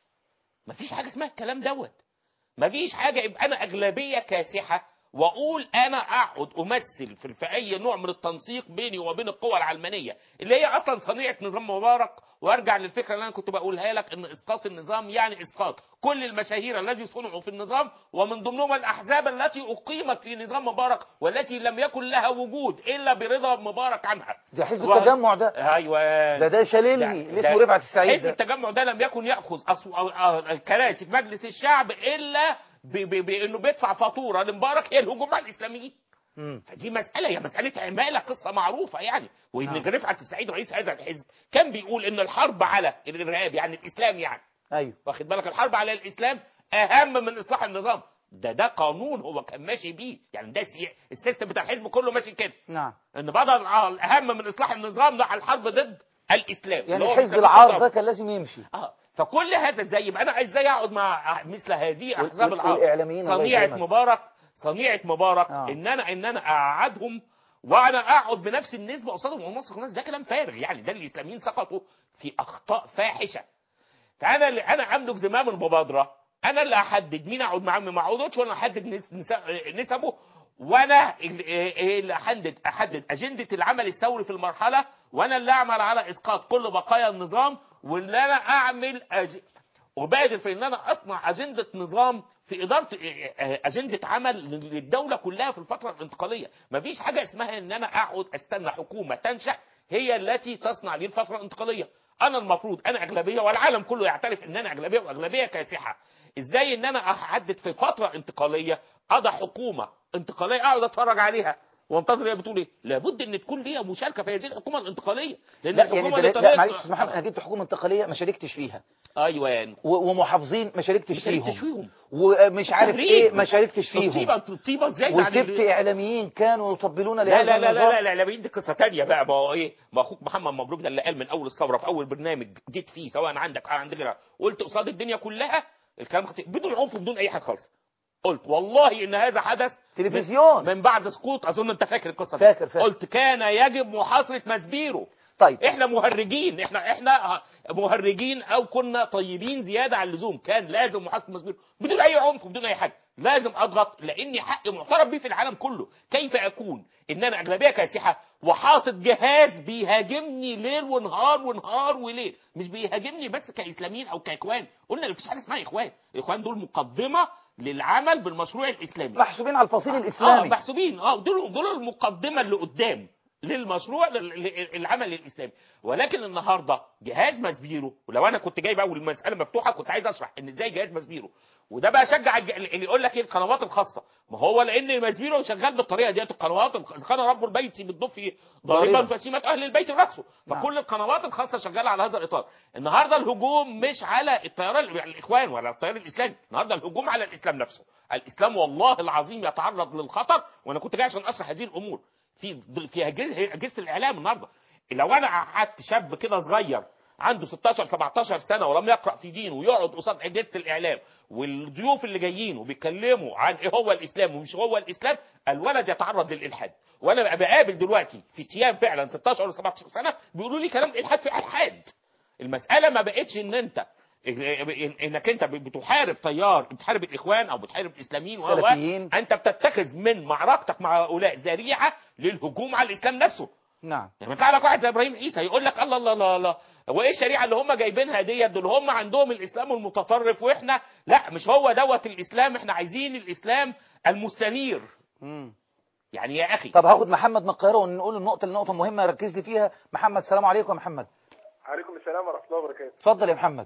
مفيش حاجة اسمها الكلام دوت مفيش حاجة يبقى انا اغلبية كاسحة واقول انا اقعد امثل في في اي نوع من التنسيق بيني وبين القوى العلمانية اللي هي اصلا صنيعة نظام مبارك وارجع للفكرة اللي انا كنت بقولها لك ان اسقاط النظام يعني اسقاط كل المشاهير الذي صنعوا في النظام ومن ضمنهم الاحزاب التي اقيمت في نظام مبارك والتي لم يكن لها وجود الا برضا مبارك عنها ده حزب و- التجمع ده ايوه ده ده شاللني اللي اسمه رفعت السعيد حزب ده. التجمع ده لم يكن ياخذ أصو... أو- أو- كراسي في مجلس الشعب الا ب... ب... بانه بيدفع فاتوره لمبارك هي الهجوم على الاسلاميين مم. فدي مساله هي مساله عماله قصه معروفه يعني وان نعم. رفعت السعيد رئيس هذا الحزب كان بيقول ان الحرب على الارهاب يعني الاسلام يعني ايوه واخد بالك الحرب على الاسلام اهم من اصلاح النظام ده ده قانون هو كان ماشي بيه يعني ده سي... السيستم بتاع الحزب كله ماشي كده نعم ان بدل الاهم من اصلاح النظام ده على الحرب ضد الاسلام اللي يعني هو حزب بيسموه العار النظام. ده كان لازم يمشي اه فكل هذا ازاي يبقى انا ازاي اقعد مع مثل هذه وال- احزاب وال- العار والإعلاميين الله صنيعه يكرمك. مبارك صنيعه مبارك آه. ان انا ان انا اقعدهم وانا اقعد بنفس النسبه قصادهم ونص الناس ده كلام فارغ يعني ده الاسلاميين سقطوا في اخطاء فاحشه فانا اللي انا املك زمام المبادره انا اللي احدد مين اقعد معاه ومين ما اقعدش وانا احدد نس- نس- نسبه وانا اللي إيه اللي احدد احدد اجنده العمل الثوري في المرحله وانا اللي اعمل على اسقاط كل بقايا النظام واللي انا اعمل أج... وبادر في ان انا اصنع اجنده نظام في اداره اجنده عمل للدوله كلها في الفتره الانتقاليه مفيش حاجه اسمها ان انا اقعد استنى حكومه تنشا هي التي تصنع لي الفتره الانتقاليه انا المفروض انا اغلبيه والعالم كله يعترف ان انا اغلبيه واغلبيه كاسحه ازاي ان انا احدد في فتره انتقاليه اضع حكومه انتقاليه اقعد اتفرج عليها وانتظر هي بتقول ايه لابد ان تكون ليها مشاركه في هذه الحكومه الانتقاليه لان لا يعني الحكومه ده- لا الانتقاليه معلش استاذ محمد انا جبت حكومه انتقاليه ما شاركتش فيها ايوه يعني و- ومحافظين ما شاركتش ما شاركتش فيهم فيهم. ومش عارف تهريج. ايه ما شاركتش طيبه فيهم طيبه ازاي يعني وسبت اعلاميين كانوا يطبلون لا لهذا لا لا لا النظام لا الاعلاميين دي قصه ثانيه بقى ما هو ايه ما اخوك محمد مبروك ده اللي قال من اول الثوره في اول برنامج جيت فيه سواء عندك او عندنا قلت قصاد الدنيا كلها الكلام خطير بدون عنف بدون اي حاجه خالص قلت والله ان هذا حدث تلفزيون من بعد سقوط اظن انت فاكر القصه دي. فاكر- فاكر. قلت كان يجب محاصره مسبيرو طيب احنا مهرجين احنا احنا مهرجين او كنا طيبين زياده عن اللزوم كان لازم محاسبه مسبيرو بدون اي عنف بدون اي حاجه لازم اضغط لاني حق معترف به في العالم كله كيف اكون ان انا اغلبيه كاسحه وحاطط جهاز بيهاجمني ليل ونهار ونهار وليل مش بيهاجمني بس كاسلاميين او كاخوان قلنا مفيش حاجه اسمها اخوان الاخوان دول مقدمه للعمل بالمشروع الاسلامي محسوبين على الفصيل اه الاسلامي محسوبين اه دول دول المقدمه اللي قدام للمشروع لل- لل- العمل الاسلامي ولكن النهارده جهاز مسبيرو ولو انا كنت جايب اول المساله مفتوحه كنت عايز اشرح ان ازاي جهاز مسبيرو وده بقى شجع الج- اللي يقول لك ايه القنوات الخاصه ما هو لان مسبيرو شغال بالطريقه ديت القنوات الخ- كان رب البيت بالضف ضاربا ضاربا. فسيمه اهل البيت رقصه نعم. فكل القنوات الخاصه شغاله على هذا الاطار النهارده الهجوم مش على التيار ال- الاخوان ولا التيار الاسلامي النهارده الهجوم على الاسلام نفسه الاسلام والله العظيم يتعرض للخطر وانا كنت جاي عشان اشرح هذه الامور في في أجهزة أجهزة الإعلام النهارده لو أنا قعدت شاب كده صغير عنده 16 17 سنة ولم يقرأ في دين ويقعد قصاد أجهزة الإعلام والضيوف اللي جايين وبيتكلموا عن إيه هو الإسلام ومش هو الإسلام الولد يتعرض للإلحاد وأنا بقى بقابل دلوقتي في تيام فعلا 16 و 17 سنة بيقولوا لي كلام إلحاد في إلحاد المسألة ما بقتش إن أنت انك انت بتحارب تيار بتحارب الاخوان او بتحارب الاسلاميين و- و- السلفيين. انت بتتخذ من معركتك مع هؤلاء ذريعه للهجوم على الاسلام نفسه نعم يعني يطلع لك واحد زي ابراهيم عيسى يقول لك الله الله الله الله هو ايه الشريعه اللي هم جايبينها ديت دول هم عندهم الاسلام المتطرف واحنا لا مش هو دوت الاسلام احنا عايزين الاسلام المستنير مم. يعني يا اخي طب هاخد محمد من القاهره ونقول النقطه النقطه مهمه ركز لي فيها محمد السلام عليكم يا محمد عليكم السلام ورحمه الله وبركاته اتفضل يا محمد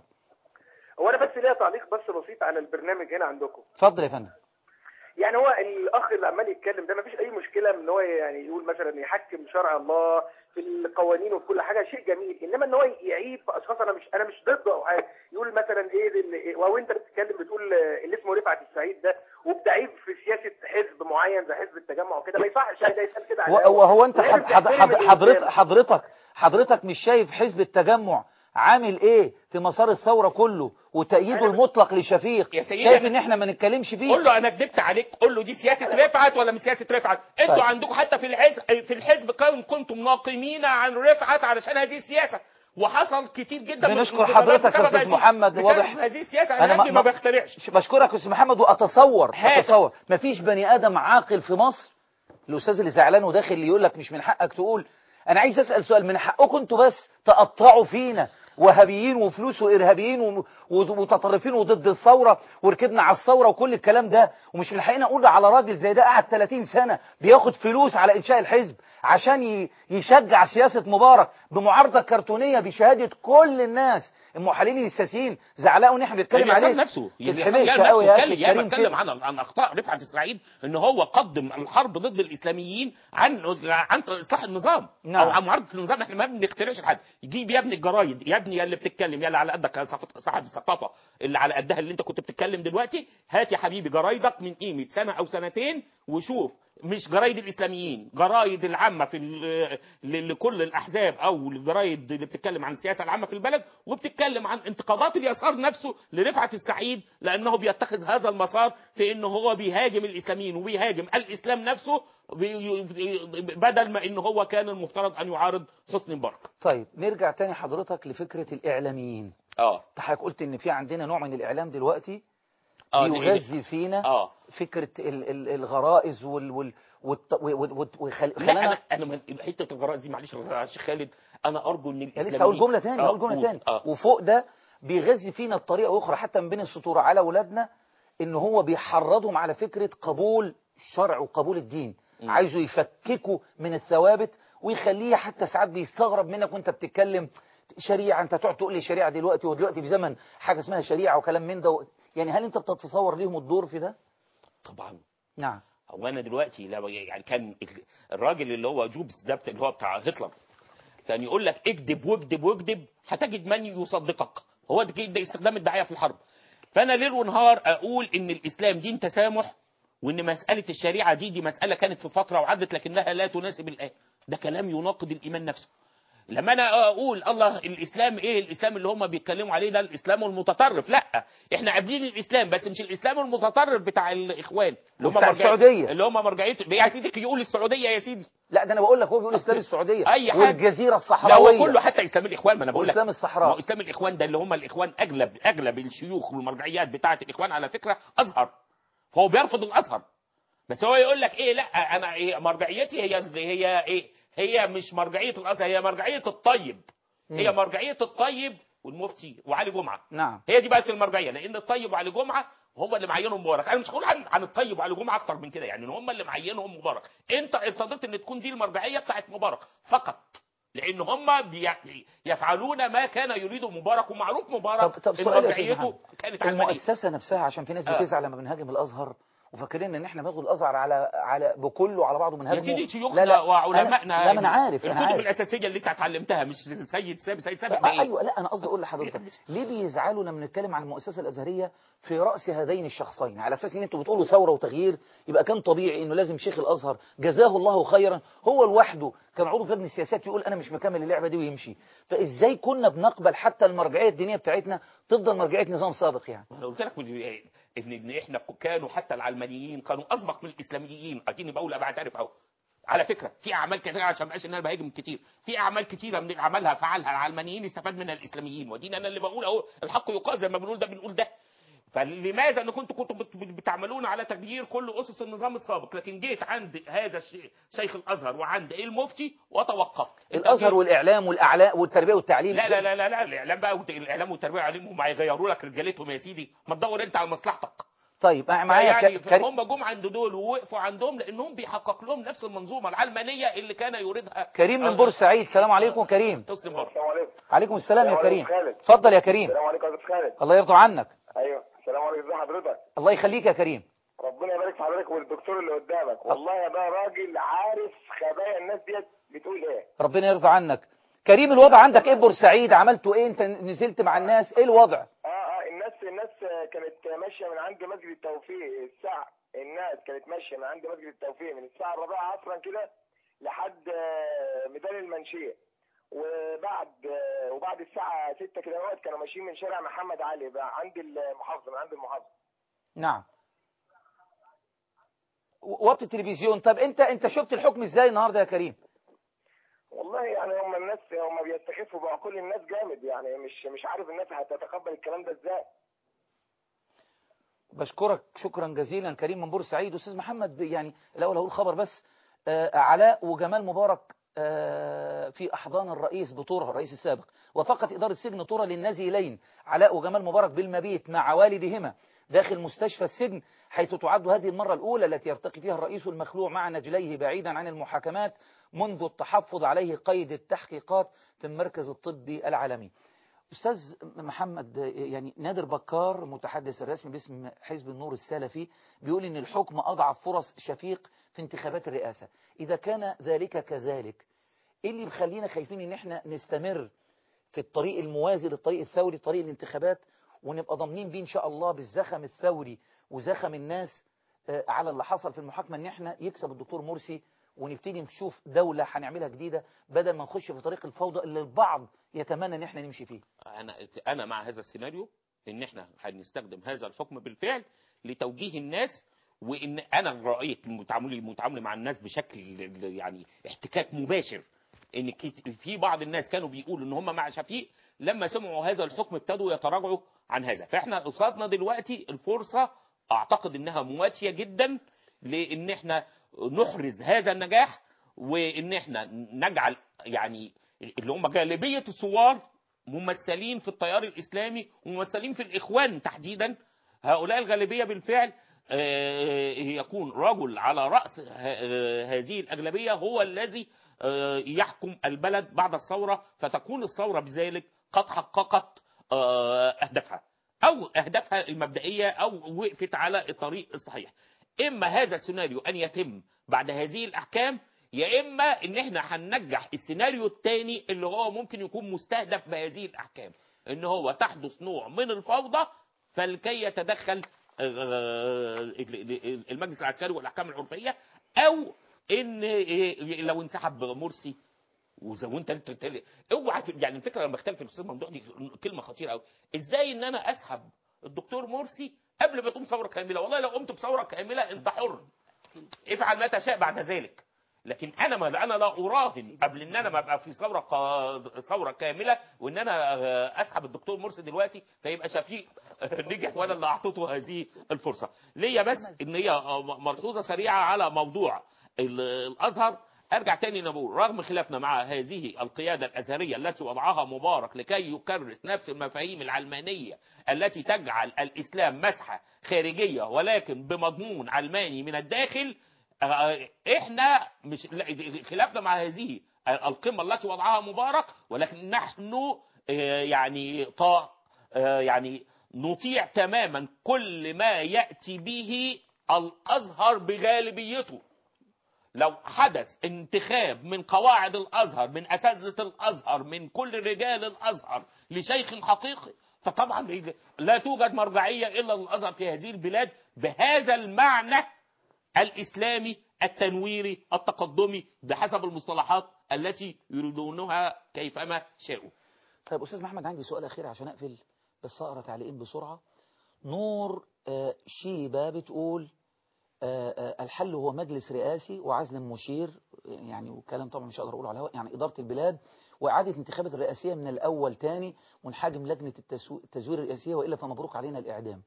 هو انا بس ليا تعليق بس بسيط على البرنامج هنا عندكم اتفضل يا فندم يعني هو الاخ اللي عمال يتكلم ده ما فيش اي مشكله ان هو يعني يقول مثلا يحكم شرع الله في القوانين وفي كل حاجه شيء جميل انما ان هو يعيب في اشخاص انا مش انا مش ضده او حاجه يقول مثلا ايه ال- او انت بتتكلم بتقول اللي اسمه رفعت السعيد ده وبتعيب في سياسه حزب معين زي حزب التجمع وكده ما يصحش ده يتقال كده على هو هو انت ولازم حض- حض- تحترم حض- اللي حضرتك قدامك. حضرتك حضرتك مش شايف حزب التجمع عامل ايه في مسار الثوره كله وتأييده المطلق لشفيق يا سيدي شايف أنا- ان احنا ما نتكلمش فيه قول له انا كدبت عليك قول له دي سياسه رفعت ولا مش سياسه رفعت انتوا طيب. عندكم حتى في الحزب في الحزب كان كنتم ناقمين عن رفعت علشان هذه السياسه وحصل كتير جدا من بنشكر الانتخابات حضرتك يا بسبب استاذ هذه- محمد بسبب واضح هذه السياسه انا, ما- ما, ما ما- بخترعش بشكرك يا استاذ محمد واتصور هذا. اتصور مفيش بني ادم عاقل في مصر الاستاذ اللي زعلان وداخل اللي يقول لك مش من حقك تقول انا عايز اسال سؤال من حقكم انتوا بس تقطعوا فينا وهابيين وفلوس وارهابيين وم- ومتطرفين وضد الثوره وركبنا على الثوره وكل الكلام ده ومش من حقنا اقول على راجل زي ده قعد 30 سنه بياخد فلوس على انشاء الحزب عشان ي- يشجع سياسه مبارك بمعارضه كرتونيه بشهاده كل الناس المحللين السياسيين زعلقوا ان احنا بنتكلم اليسار عليه نفسه تتحملش اليسار قوي يا نفسه اخي اتكلم ياما الكريم اتكلم كده. عن عن اخطاء رفعت السعيد ان هو قدم الحرب ضد الاسلاميين عن عن اصلاح النظام نعم. او عن معارضه النظام احنا ما بنخترعش حد يجيب يا ابني الجرايد يا ابني يا اللي بتتكلم يا اللي على قدك يا صف- صاحب الثقافه اللي على قدها اللي انت كنت بتتكلم دلوقتي هات يا حبيبي جرايدك من قيمه سنه او سنتين وشوف مش جرايد الاسلاميين جرايد العامه في ال- ل- لكل الاحزاب او الجرايد اللي بتتكلم عن السياسه العامه في البلد وبتتكلم عن انتقادات اليسار نفسه لرفعت السعيد لانه بيتخذ هذا المسار في انه هو بيهاجم الاسلاميين وبيهاجم الاسلام نفسه بي- بدل ما انه هو كان المفترض ان يعارض حسني مبارك طيب نرجع تاني حضرتك لفكره الاعلاميين اه انت حضرتك قلت ان في عندنا نوع من الاعلام دلوقتي اه بيغذي فينا اه فكره ال- ال- الغرائز وال وال والت- و- و- وخل... لا خلانا انا انا من- حته الغرائز دي معلش يا شيخ خالد انا ارجو ان يعني الاسلاميين لسه هقول جمله تاني آه، هقول جمله قول. تاني اه وفوق ده بيغذي فينا بطريقه اخرى حتى من بين السطور على اولادنا ان هو بيحرضهم على فكره قبول الشرع وقبول الدين عايزه يفككوا من الثوابت ويخليه حتى ساعات بيستغرب منك وانت بتتكلم شريعه انت تقعد تقول لي شريعه دلوقتي ودلوقتي في زمن حاجه اسمها شريعه وكلام من ده يعني هل انت بتتصور ليهم الدور في ده؟ طبعا نعم هو انا دلوقتي لو يعني كان الراجل اللي هو جوبز ده بتاع- اللي هو بتاع هتلر كان يقول لك اكذب واكذب واكذب هتجد من يصدقك هو ده ده استخدام الدعايه في الحرب فانا ليل ونهار اقول ان الاسلام دين تسامح وان مساله الشريعه دي دي مساله كانت في فتره وعدت لكنها لا تناسب الان ده كلام يناقض الايمان نفسه لما انا اقول الله الاسلام ايه الاسلام اللي هم بيتكلموا عليه ده الاسلام المتطرف لا احنا قابلين الاسلام بس مش الاسلام المتطرف بتاع الاخوان اللي هم بتاع مرجعية- السعودية. اللي هم مرجعيه يا سيدي يقول السعوديه يا سيدي لا ده انا بقول لك هو بيقول اسلام السعوديه اي حاجه والجزيره لا الصحراويه هو كله حتى اسلام الاخوان ما انا بقول لك وإسلام الصحراء. ما هو اسلام الاخوان ده اللي هم الاخوان اغلب اغلب الشيوخ والمرجعيات بتاعه الاخوان على فكره ازهر فهو بيرفض الازهر بس هو يقول لك ايه لا انا إيه مرجعيتي هي هي ايه هي مش مرجعيه الازهر هي مرجعيه الطيب هي مم. مرجعيه الطيب والمفتي وعلي جمعه نعم هي دي بقت المرجعيه لان الطيب وعلي جمعه هم اللي معينهم مبارك انا مش هقول عن عن الطيب وعلي جمعه اكتر من كده يعني ان هم اللي معينهم مبارك انت ارتضيت ان تكون دي المرجعيه بتاعت مبارك فقط لان هم بي- يفعلون ما كان يريده مبارك ومعروف مبارك طب طب ان سؤال يا أستاذ مرجعيته محمد. كانت علمانيه المؤسسه نفسها عشان في ناس آه. بتزعل لما بنهاجم الازهر وفاكرين ان احنا بناخد الازهر على على بكله على بعضه يا بنهاجمه سيدي لا شيوخنا لا وعلمائنا أنا لا ما انا عارف انا الكتب عارف الاساسيه اللي انت اتعلمتها مش سيد سابق سيد سابق آه ده ايه ايوه لا انا قصدي اقول لحضرتك ليه بيزعلوا لما نتكلم عن المؤسسه الازهريه في راس هذين الشخصين على اساس ان انتوا بتقولوا ثوره وتغيير يبقى كان طبيعي انه لازم شيخ الازهر جزاه الله خيرا هو لوحده كان عضو في لجنه السياسات يقول انا مش مكمل اللعبه دي ويمشي فازاي كنا بنقبل حتى المرجعيه الدينيه بتاعتنا تفضل مرجعيه نظام سابق يعني انا قلت لك من- ان ان احنا كانوا حتى العلمانيين كانوا اسبق من الاسلاميين اديني بقول ابقى بعترف اهو على فكره في اعمال كتير عشان ما ان انا بهاجم كتير في اعمال كتيره من اللي عملها فعلها العلمانيين استفاد منها الاسلاميين ودينا انا اللي بقول اهو الحق يقال زي ما بنقول ده بنقول ده فلماذا ان كنتوا كنتوا بت- بت- بتعملون على تغيير كل اسس النظام السابق لكن جيت عند هذا الشيء شيخ الازهر وعند المفتي وتوقفت أنت الازهر جيت- والاعلام والاعلاء والتربيه والتعليم لا لا لا لا, لا الاعلام بقى والت- الاعلام والتربيه عليهم هم هيغيروا لك رجالتهم يا سيدي ما تدور انت على مصلحتك طيب معايا يعني ك- كريم هم جم عند دول ووقفوا عندهم لانهم بيحقق لهم نفس المنظومه العلمانيه اللي كان يريدها كريم من بورسعيد السلام عليكم كريم تسلم بره السلام عليكم عليكم السلام يا السلام كريم عليكم خالد. اتفضل يا كريم السلام عليكم يا استاذ خالد الله يرضى عنك ايوه السلام عليكم ازي حضرتك الله يخليك يا كريم ربنا يبارك في حضرتك والدكتور اللي قدامك والله يا ده راجل عارف خبايا الناس ديت بتقول ايه ربنا يرضى عنك كريم الوضع عندك ايه في بورسعيد عملتوا ايه انت نزلت مع الناس ايه الوضع اه اه الناس الناس كانت ماشيه من عند مسجد التوفيق الساعه الناس كانت ماشيه من عند مسجد التوفيق من الساعه الرابعه عصرا كده لحد آه، ميدان المنشيه وبعد آه، وبعد الساعه 6 كده وقت كانوا ماشيين من شارع محمد علي بقى عند المحافظه من عند المحافظه نعم و- وطي التلفزيون طب انت انت شفت الحكم ازاي النهارده يا كريم والله يعني هم الناس هم بيستخفوا بعقول الناس جامد يعني مش مش عارف الناس هتتقبل الكلام ده ازاي بشكرك شكرا جزيلا كريم من بورسعيد استاذ محمد ب- يعني الاول هقول خبر بس آه علاء وجمال مبارك آه في احضان الرئيس بطورها الرئيس السابق وفقط اداره سجن طوره للنزيلين علاء وجمال مبارك بالمبيت مع والدهما داخل مستشفى السجن حيث تعد هذه المرة الأولى التي يرتقي فيها الرئيس المخلوع مع نجليه بعيدا عن المحاكمات منذ التحفظ عليه قيد التحقيقات في المركز الطبي العالمي أستاذ محمد يعني نادر بكار متحدث الرسمي باسم حزب النور السلفي بيقول إن الحكم أضعف فرص شفيق في انتخابات الرئاسة إذا كان ذلك كذلك إيه اللي بيخلينا خايفين إن إحنا نستمر في الطريق الموازي للطريق الثوري طريق الانتخابات ونبقى ضامنين بيه إن شاء الله بالزخم الثوري وزخم الناس آه، على اللي حصل في المحاكمة إن إحنا يكسب الدكتور مرسي ونبتدي نشوف دولة هنعملها جديدة بدل ما نخش في طريق الفوضى اللي البعض يتمنى إن إحنا نمشي فيه انا انا مع هذا السيناريو ان احنا هنستخدم هذا الحكم بالفعل لتوجيه الناس وان انا رايت متعاملي متعاملي مع الناس بشكل يعني احتكاك مباشر ان كت- في بعض الناس كانوا بيقولوا ان هم مع شفيق لما سمعوا هذا الحكم ابتدوا يتراجعوا عن هذا فاحنا قصادنا دلوقتي الفرصه اعتقد انها مواتيه جدا لان احنا نحرز هذا النجاح وان احنا نجعل يعني اللي هم غالبيه الثوار ممثلين في التيار الاسلامي وممثلين في الاخوان تحديدا هؤلاء الغالبيه بالفعل آه، يكون رجل على راس ه- آه، هذه الاغلبيه هو الذي آه، يحكم البلد بعد الثوره فتكون الثوره بذلك قد حققت آه، اهدافها او اهدافها المبدئيه او وقفت على الطريق الصحيح اما هذا السيناريو ان يتم بعد هذه الاحكام يا اما ان احنا هننجح السيناريو الثاني اللي هو ممكن يكون مستهدف بهذه الاحكام ان هو تحدث نوع من الفوضى فلكي يتدخل آه، المجلس العسكري والاحكام العرفيه او ان إيه، لو انسحب مرسي وزي وانت انت انت- اوعى في- يعني الفكره لما اختلف الاستاذ ممدوح دي كلمه خطيره قوي ازاي ان انا اسحب الدكتور مرسي قبل ما تقوم ثوره كامله والله لو قمت بثوره كامله انت حر افعل ما تشاء بعد ذلك لكن انا ما انا لا اراهن قبل ان انا ما ابقى في ثوره قا- ثوره كامله وان انا آه، اسحب الدكتور مرسي دلوقتي فيبقى شفيق آه، نجح وانا اللي اعطيته هذه الفرصه ليا بس ان هي آه، ملحوظه سريعه على موضوع ال- الازهر ارجع تاني نقول رغم خلافنا مع هذه القياده الازهريه التي وضعها مبارك لكي يكرس نفس المفاهيم العلمانيه التي تجعل الاسلام مسحه خارجيه ولكن بمضمون علماني من الداخل آه، احنا مش لا، خلافنا مع هذه القمه التي وضعها مبارك ولكن نحن آه، يعني طا آه، يعني نطيع تماما كل ما ياتي به الازهر بغالبيته لو حدث انتخاب من قواعد الازهر من اساتذه الازهر من كل رجال الازهر لشيخ حقيقي فطبعا لا توجد مرجعيه الا للازهر في هذه البلاد بهذا المعنى الاسلامي التنويري التقدمي بحسب المصطلحات التي يريدونها كيفما شاءوا طيب أستاذ محمد عندي سؤال أخير عشان أقفل بس أقرأ تعليقين بسرعة نور آه، شيبة بتقول آه، آه، الحل هو مجلس رئاسي وعزل مشير يعني وكلام طبعا مش هقدر أقوله على الهواء يعني إدارة البلاد وإعادة انتخابات الرئاسية من الأول تاني ونحاجم لجنة التسو- التزوير الرئاسية وإلا فمبروك علينا الإعدام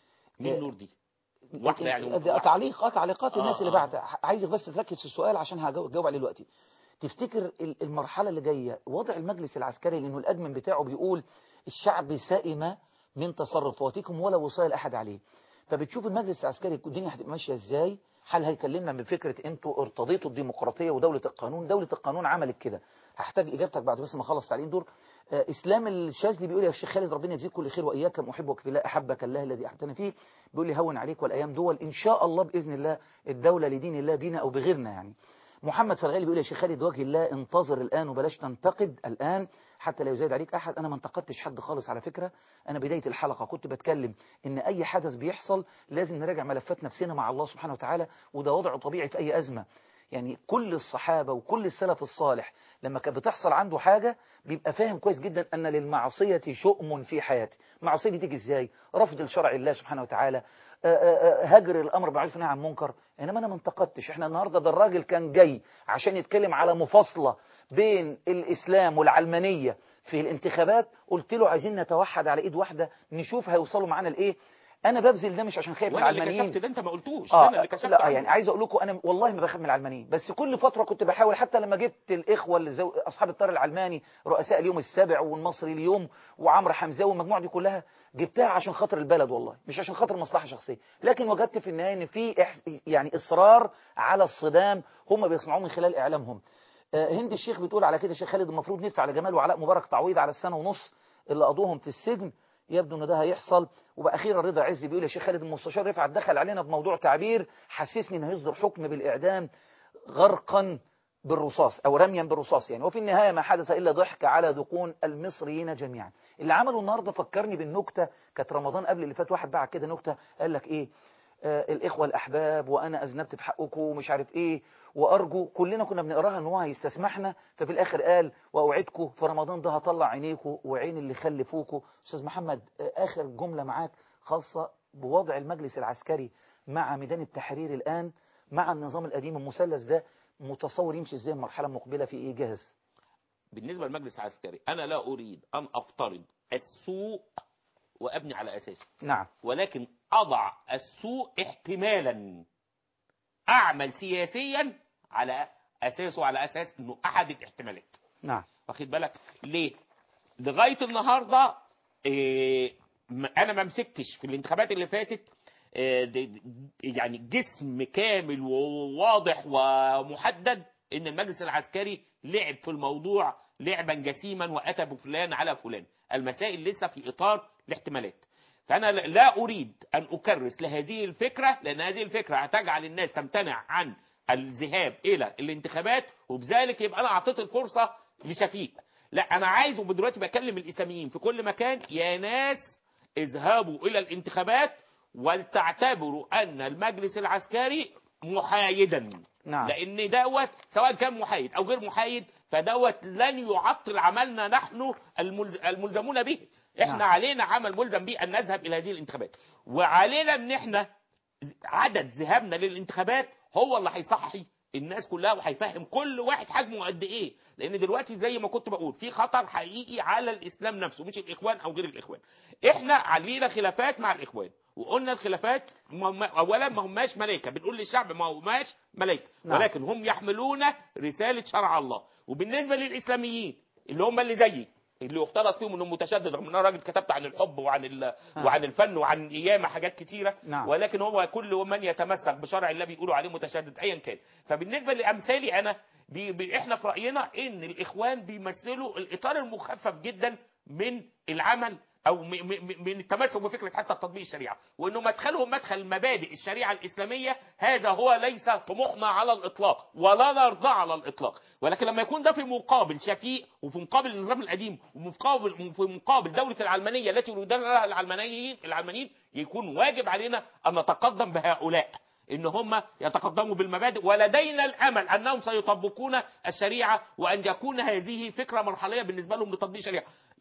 مين نور دي؟ واحده يعني ده تعليق اه تعليقات الناس آه، اللي آه. بعت عايزك بس تركز في السؤال عشان هجاوب عليه دلوقتي تفتكر ال- المرحله اللي جايه وضع المجلس العسكري لانه الادمن بتاعه بيقول الشعب سائم من تصرفاتكم ولا وصاية احد عليه فبتشوف المجلس العسكري الدنيا هتبقى ماشيه ازاي هل هيكلمنا من فكره انتوا ارتضيتوا الديمقراطيه ودوله القانون دوله القانون عملت كده هحتاج اجابتك بعد بس ما اخلص تعليق دور آه، اسلام الشاذلي بيقول يا شيخ خالد ربنا يجزيك كل خير واياك احبك في الله احبك الله الذي احبتنا فيه بيقول لي هون عليك والايام دول ان شاء الله باذن الله الدوله لدين الله بينا او بغيرنا يعني محمد فرغالي بيقول يا شيخ خالد وجه الله انتظر الان وبلاش تنتقد الان حتى لا يزايد عليك احد انا ما انتقدتش حد خالص على فكره انا بدايه الحلقه كنت بتكلم ان اي حدث بيحصل لازم نراجع ملفات نفسنا مع الله سبحانه وتعالى وده وضع طبيعي في اي ازمه يعني كل الصحابه وكل السلف الصالح لما كانت بتحصل عنده حاجه بيبقى فاهم كويس جدا ان للمعصيه شؤم في حياتي المعصيه دي تيجي ازاي رفض لشرع الله سبحانه وتعالى آه، آه، آه، هجر الامر بالمعروف والنهي عن المنكر انما انا ما انتقدتش احنا النهارده ده الراجل كان جاي عشان يتكلم على مفاصله بين الاسلام والعلمانيه في الانتخابات قلت له عايزين نتوحد على ايد واحده نشوف هيوصلوا معانا لايه انا ببذل ده مش عشان خايف من وانا اللي العلمانيين كشفت ده انت ما قلتوش اه انا اللي كشفت لا عنه. يعني عايز اقول لكم انا والله ما بخاف من العلمانيين بس كل فتره كنت بحاول حتى لما جبت الاخوه اللي زو... اصحاب الطار العلماني رؤساء اليوم السابع والمصري اليوم وعمرو حمزاوي والمجموعه دي كلها جبتها عشان خاطر البلد والله مش عشان خاطر مصلحه شخصيه لكن وجدت في النهايه ان في إح... يعني اصرار على الصدام هم بيصنعوه من خلال اعلامهم آه، هند الشيخ بتقول على كده شيخ خالد المفروض ندفع لجمال وعلاء مبارك تعويض على السنه ونص اللي قضوهم في السجن يبدو ان ده هيحصل واخيرا رضا عز بيقول يا شيخ خالد المستشار رفعت دخل علينا بموضوع تعبير حسسني انه هيصدر حكم بالاعدام غرقا بالرصاص او رميا بالرصاص يعني وفي النهايه ما حدث الا ضحك على ذقون المصريين جميعا اللي عمله النهارده فكرني بالنكته كانت رمضان قبل اللي فات واحد بعت كده نكته قال لك ايه آه الاخوه الاحباب وانا اذنبت في حقكم ومش عارف ايه وارجو كلنا كنا بنقراها ان هو هيستسمحنا ففي الاخر قال واوعدكم في رمضان ده هطلع عينيكم وعين اللي خلفوكم استاذ محمد آه اخر جمله معاك خاصه بوضع المجلس العسكري مع ميدان التحرير الان مع النظام القديم المثلث ده متصور يمشي ازاي المرحله المقبله في ايه جاهز بالنسبه للمجلس العسكري انا لا اريد ان افترض السوء وابني على اساسه نعم ولكن اضع السوء احتمالا اعمل سياسيا على اساسه على اساس انه احد الاحتمالات نعم واخد بالك ليه لغايه النهارده إيه م- انا ما مسكتش في الانتخابات اللي فاتت إيه د- د- يعني جسم كامل وواضح ومحدد ان المجلس العسكري لعب في الموضوع لعبا جسيما واتى بفلان على فلان المسائل لسه في اطار الاحتمالات فانا لا- لا اريد ان اكرس لهذه الفكره لان هذه الفكره هتجعل الناس تمتنع عن الذهاب الى الانتخابات وبذلك يبقى انا اعطيت الفرصه لشفيق لا انا عايز ودلوقتي بكلم الاسلاميين في كل مكان يا ناس اذهبوا الى الانتخابات ولتعتبروا ان المجلس العسكري محايدا نعم. لان دوت سواء كان محايد او غير محايد فدوت لن يعطل عملنا نحن الملز- الملزمون به احنا نعم. علينا عمل ملزم به ان نذهب الى هذه الانتخابات وعلينا ان احنا عدد ذهابنا للانتخابات هو اللي هيصحي الناس كلها وهيفهم كل واحد حجمه قد ايه لان دلوقتي زي ما كنت بقول في خطر حقيقي على الاسلام نفسه مش الاخوان او غير الاخوان احنا علينا خلافات مع الاخوان وقلنا الخلافات ما هم اولا ما هماش ملائكه بنقول للشعب ما هماش ملائكه نعم. ولكن هم يحملون رساله شرع الله وبالنسبه للاسلاميين اللي هم اللي زيي اللي يفترض فيهم انهم متشدد رغم ان انا راجل كتبت عن الحب وعن ال... وعن الفن وعن ياما حاجات كتيره نعم. ولكن هو كل من يتمسك بشرع الله بيقولوا عليه متشدد ايا كان فبالنسبه لامثالي انا بي... بي... احنا في راينا ان الاخوان بيمثلوا الاطار المخفف جدا من العمل او م... م... من التمسك بفكره حتى تطبيق الشريعه وانه مدخلهم مدخل مبادئ الشريعه الاسلاميه هذا هو ليس طموحنا على الاطلاق ولا نرضى على الاطلاق ولكن لما يكون ده في مقابل شفيق وفي مقابل النظام القديم وفي مقابل وفي مقابل دوله العلمانيه التي يريدونها العلمانيين العلمانيين يكون واجب علينا ان نتقدم بهؤلاء ان هم يتقدموا بالمبادئ ولدينا الامل انهم سيطبقون الشريعه وان يكون هذه فكره مرحليه بالنسبه لهم لتطبيق الشريعه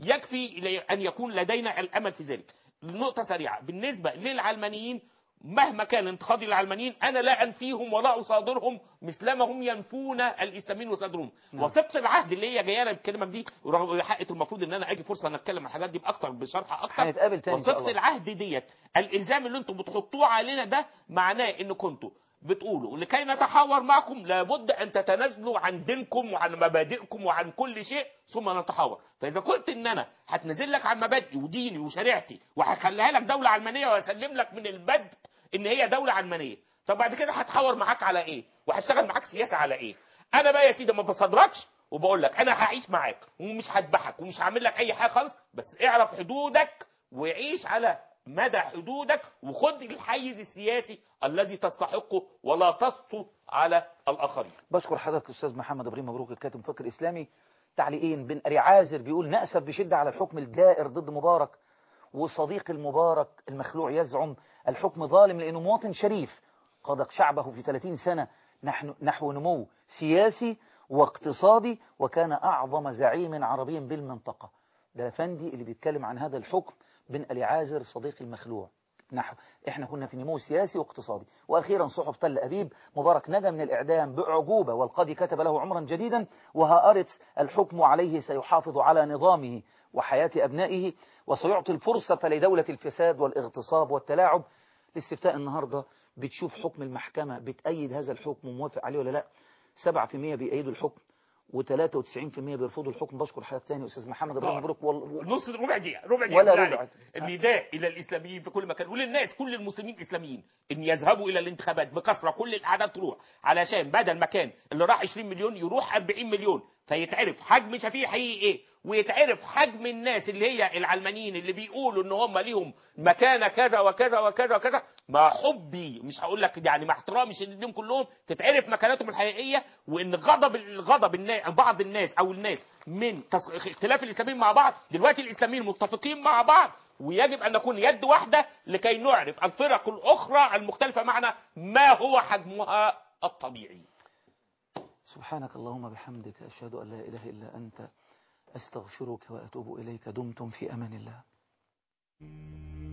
يكفي ان يكون لدينا الامل في ذلك نقطه سريعه بالنسبه للعلمانيين مهما كان انتقادي للعلمانيين انا لا انفيهم ولا اصادرهم مثلما هم ينفون الاسلاميين وصادرهم نعم. وثيقه العهد اللي هي جايه لي بالكلمه دي ورغم حقت المفروض ان انا اجي فرصه ان اتكلم عن الحاجات دي باكتر بشرح اكتر هنتقابل تاني إن شاء وثيقه الله. العهد ديت الالزام اللي انتم بتحطوه علينا ده معناه ان كنتوا بتقولوا لكي نتحاور معكم لابد ان تتنازلوا عن دينكم وعن مبادئكم وعن كل شيء ثم نتحاور فاذا كنت ان انا هتنزل لك عن مبادئي وديني وشريعتي وهخليها لك دوله علمانيه واسلم لك من البدء ان هي دوله علمانيه طب بعد كده هتحاور معاك على ايه وهشتغل معاك سياسه على ايه انا بقى يا سيدي ما بصدركش وبقول لك انا هعيش معاك ومش هذبحك ومش هعمل لك اي حاجه خالص بس اعرف حدودك وعيش على مدى حدودك وخد الحيز السياسي الذي تستحقه ولا تسطو على الاخرين بشكر حضرتك استاذ محمد ابراهيم مبروك الكاتب فكر اسلامي تعليقين بن اري عازر بيقول نأسف بشده على الحكم الجائر ضد مبارك وصديق المبارك المخلوع يزعم الحكم ظالم لانه مواطن شريف قاد شعبه في 30 سنه نحن نحو نمو سياسي واقتصادي وكان اعظم زعيم عربي بالمنطقه ده فندي اللي بيتكلم عن هذا الحكم بن اري عازر صديق المخلوع نحو احنا كنا في نمو سياسي واقتصادي واخيرا صحف تل ابيب مبارك نجا من الاعدام باعجوبه والقاضي كتب له عمرا جديدا وها ارث الحكم عليه سيحافظ على نظامه وحياه ابنائه وسيعطي الفرصه لدوله الفساد والاغتصاب والتلاعب الاستفتاء النهارده بتشوف حكم المحكمه بتأيد هذا الحكم وموافق عليه ولا لا 7% بيأيدوا الحكم و93% بيرفضوا الحكم بشكر حضرتك تاني استاذ محمد ابراهيم مبروك وال... نص ربع دقيقه ربع دقيقه ولا بالله ربع. عليك. النداء الى الاسلاميين في كل مكان وللناس كل المسلمين الاسلاميين ان يذهبوا الى الانتخابات بكثره كل الاعداد تروح علشان بدل ما كان اللي راح 20 مليون يروح 40 مليون فيتعرف حجم شفيع حقيقي ايه ويتعرف حجم الناس اللي هي العلمانيين اللي بيقولوا ان هم ليهم مكانه كذا وكذا وكذا وكذا مع حبي مش هقول لك يعني مع احترامي شديد لهم كلهم تتعرف مكانتهم الحقيقيه وان غضب غضب النا- بعض الناس او الناس من تص- اختلاف الاسلاميين مع بعض دلوقتي الاسلاميين متفقين مع بعض ويجب ان نكون يد واحده لكي نعرف الفرق الاخرى المختلفه معنا ما هو حجمها الطبيعي سبحانك اللهم بحمدك أشهد أن لا إله إلا أنت أستغفرك وأتوب إليك دمتم في أمان الله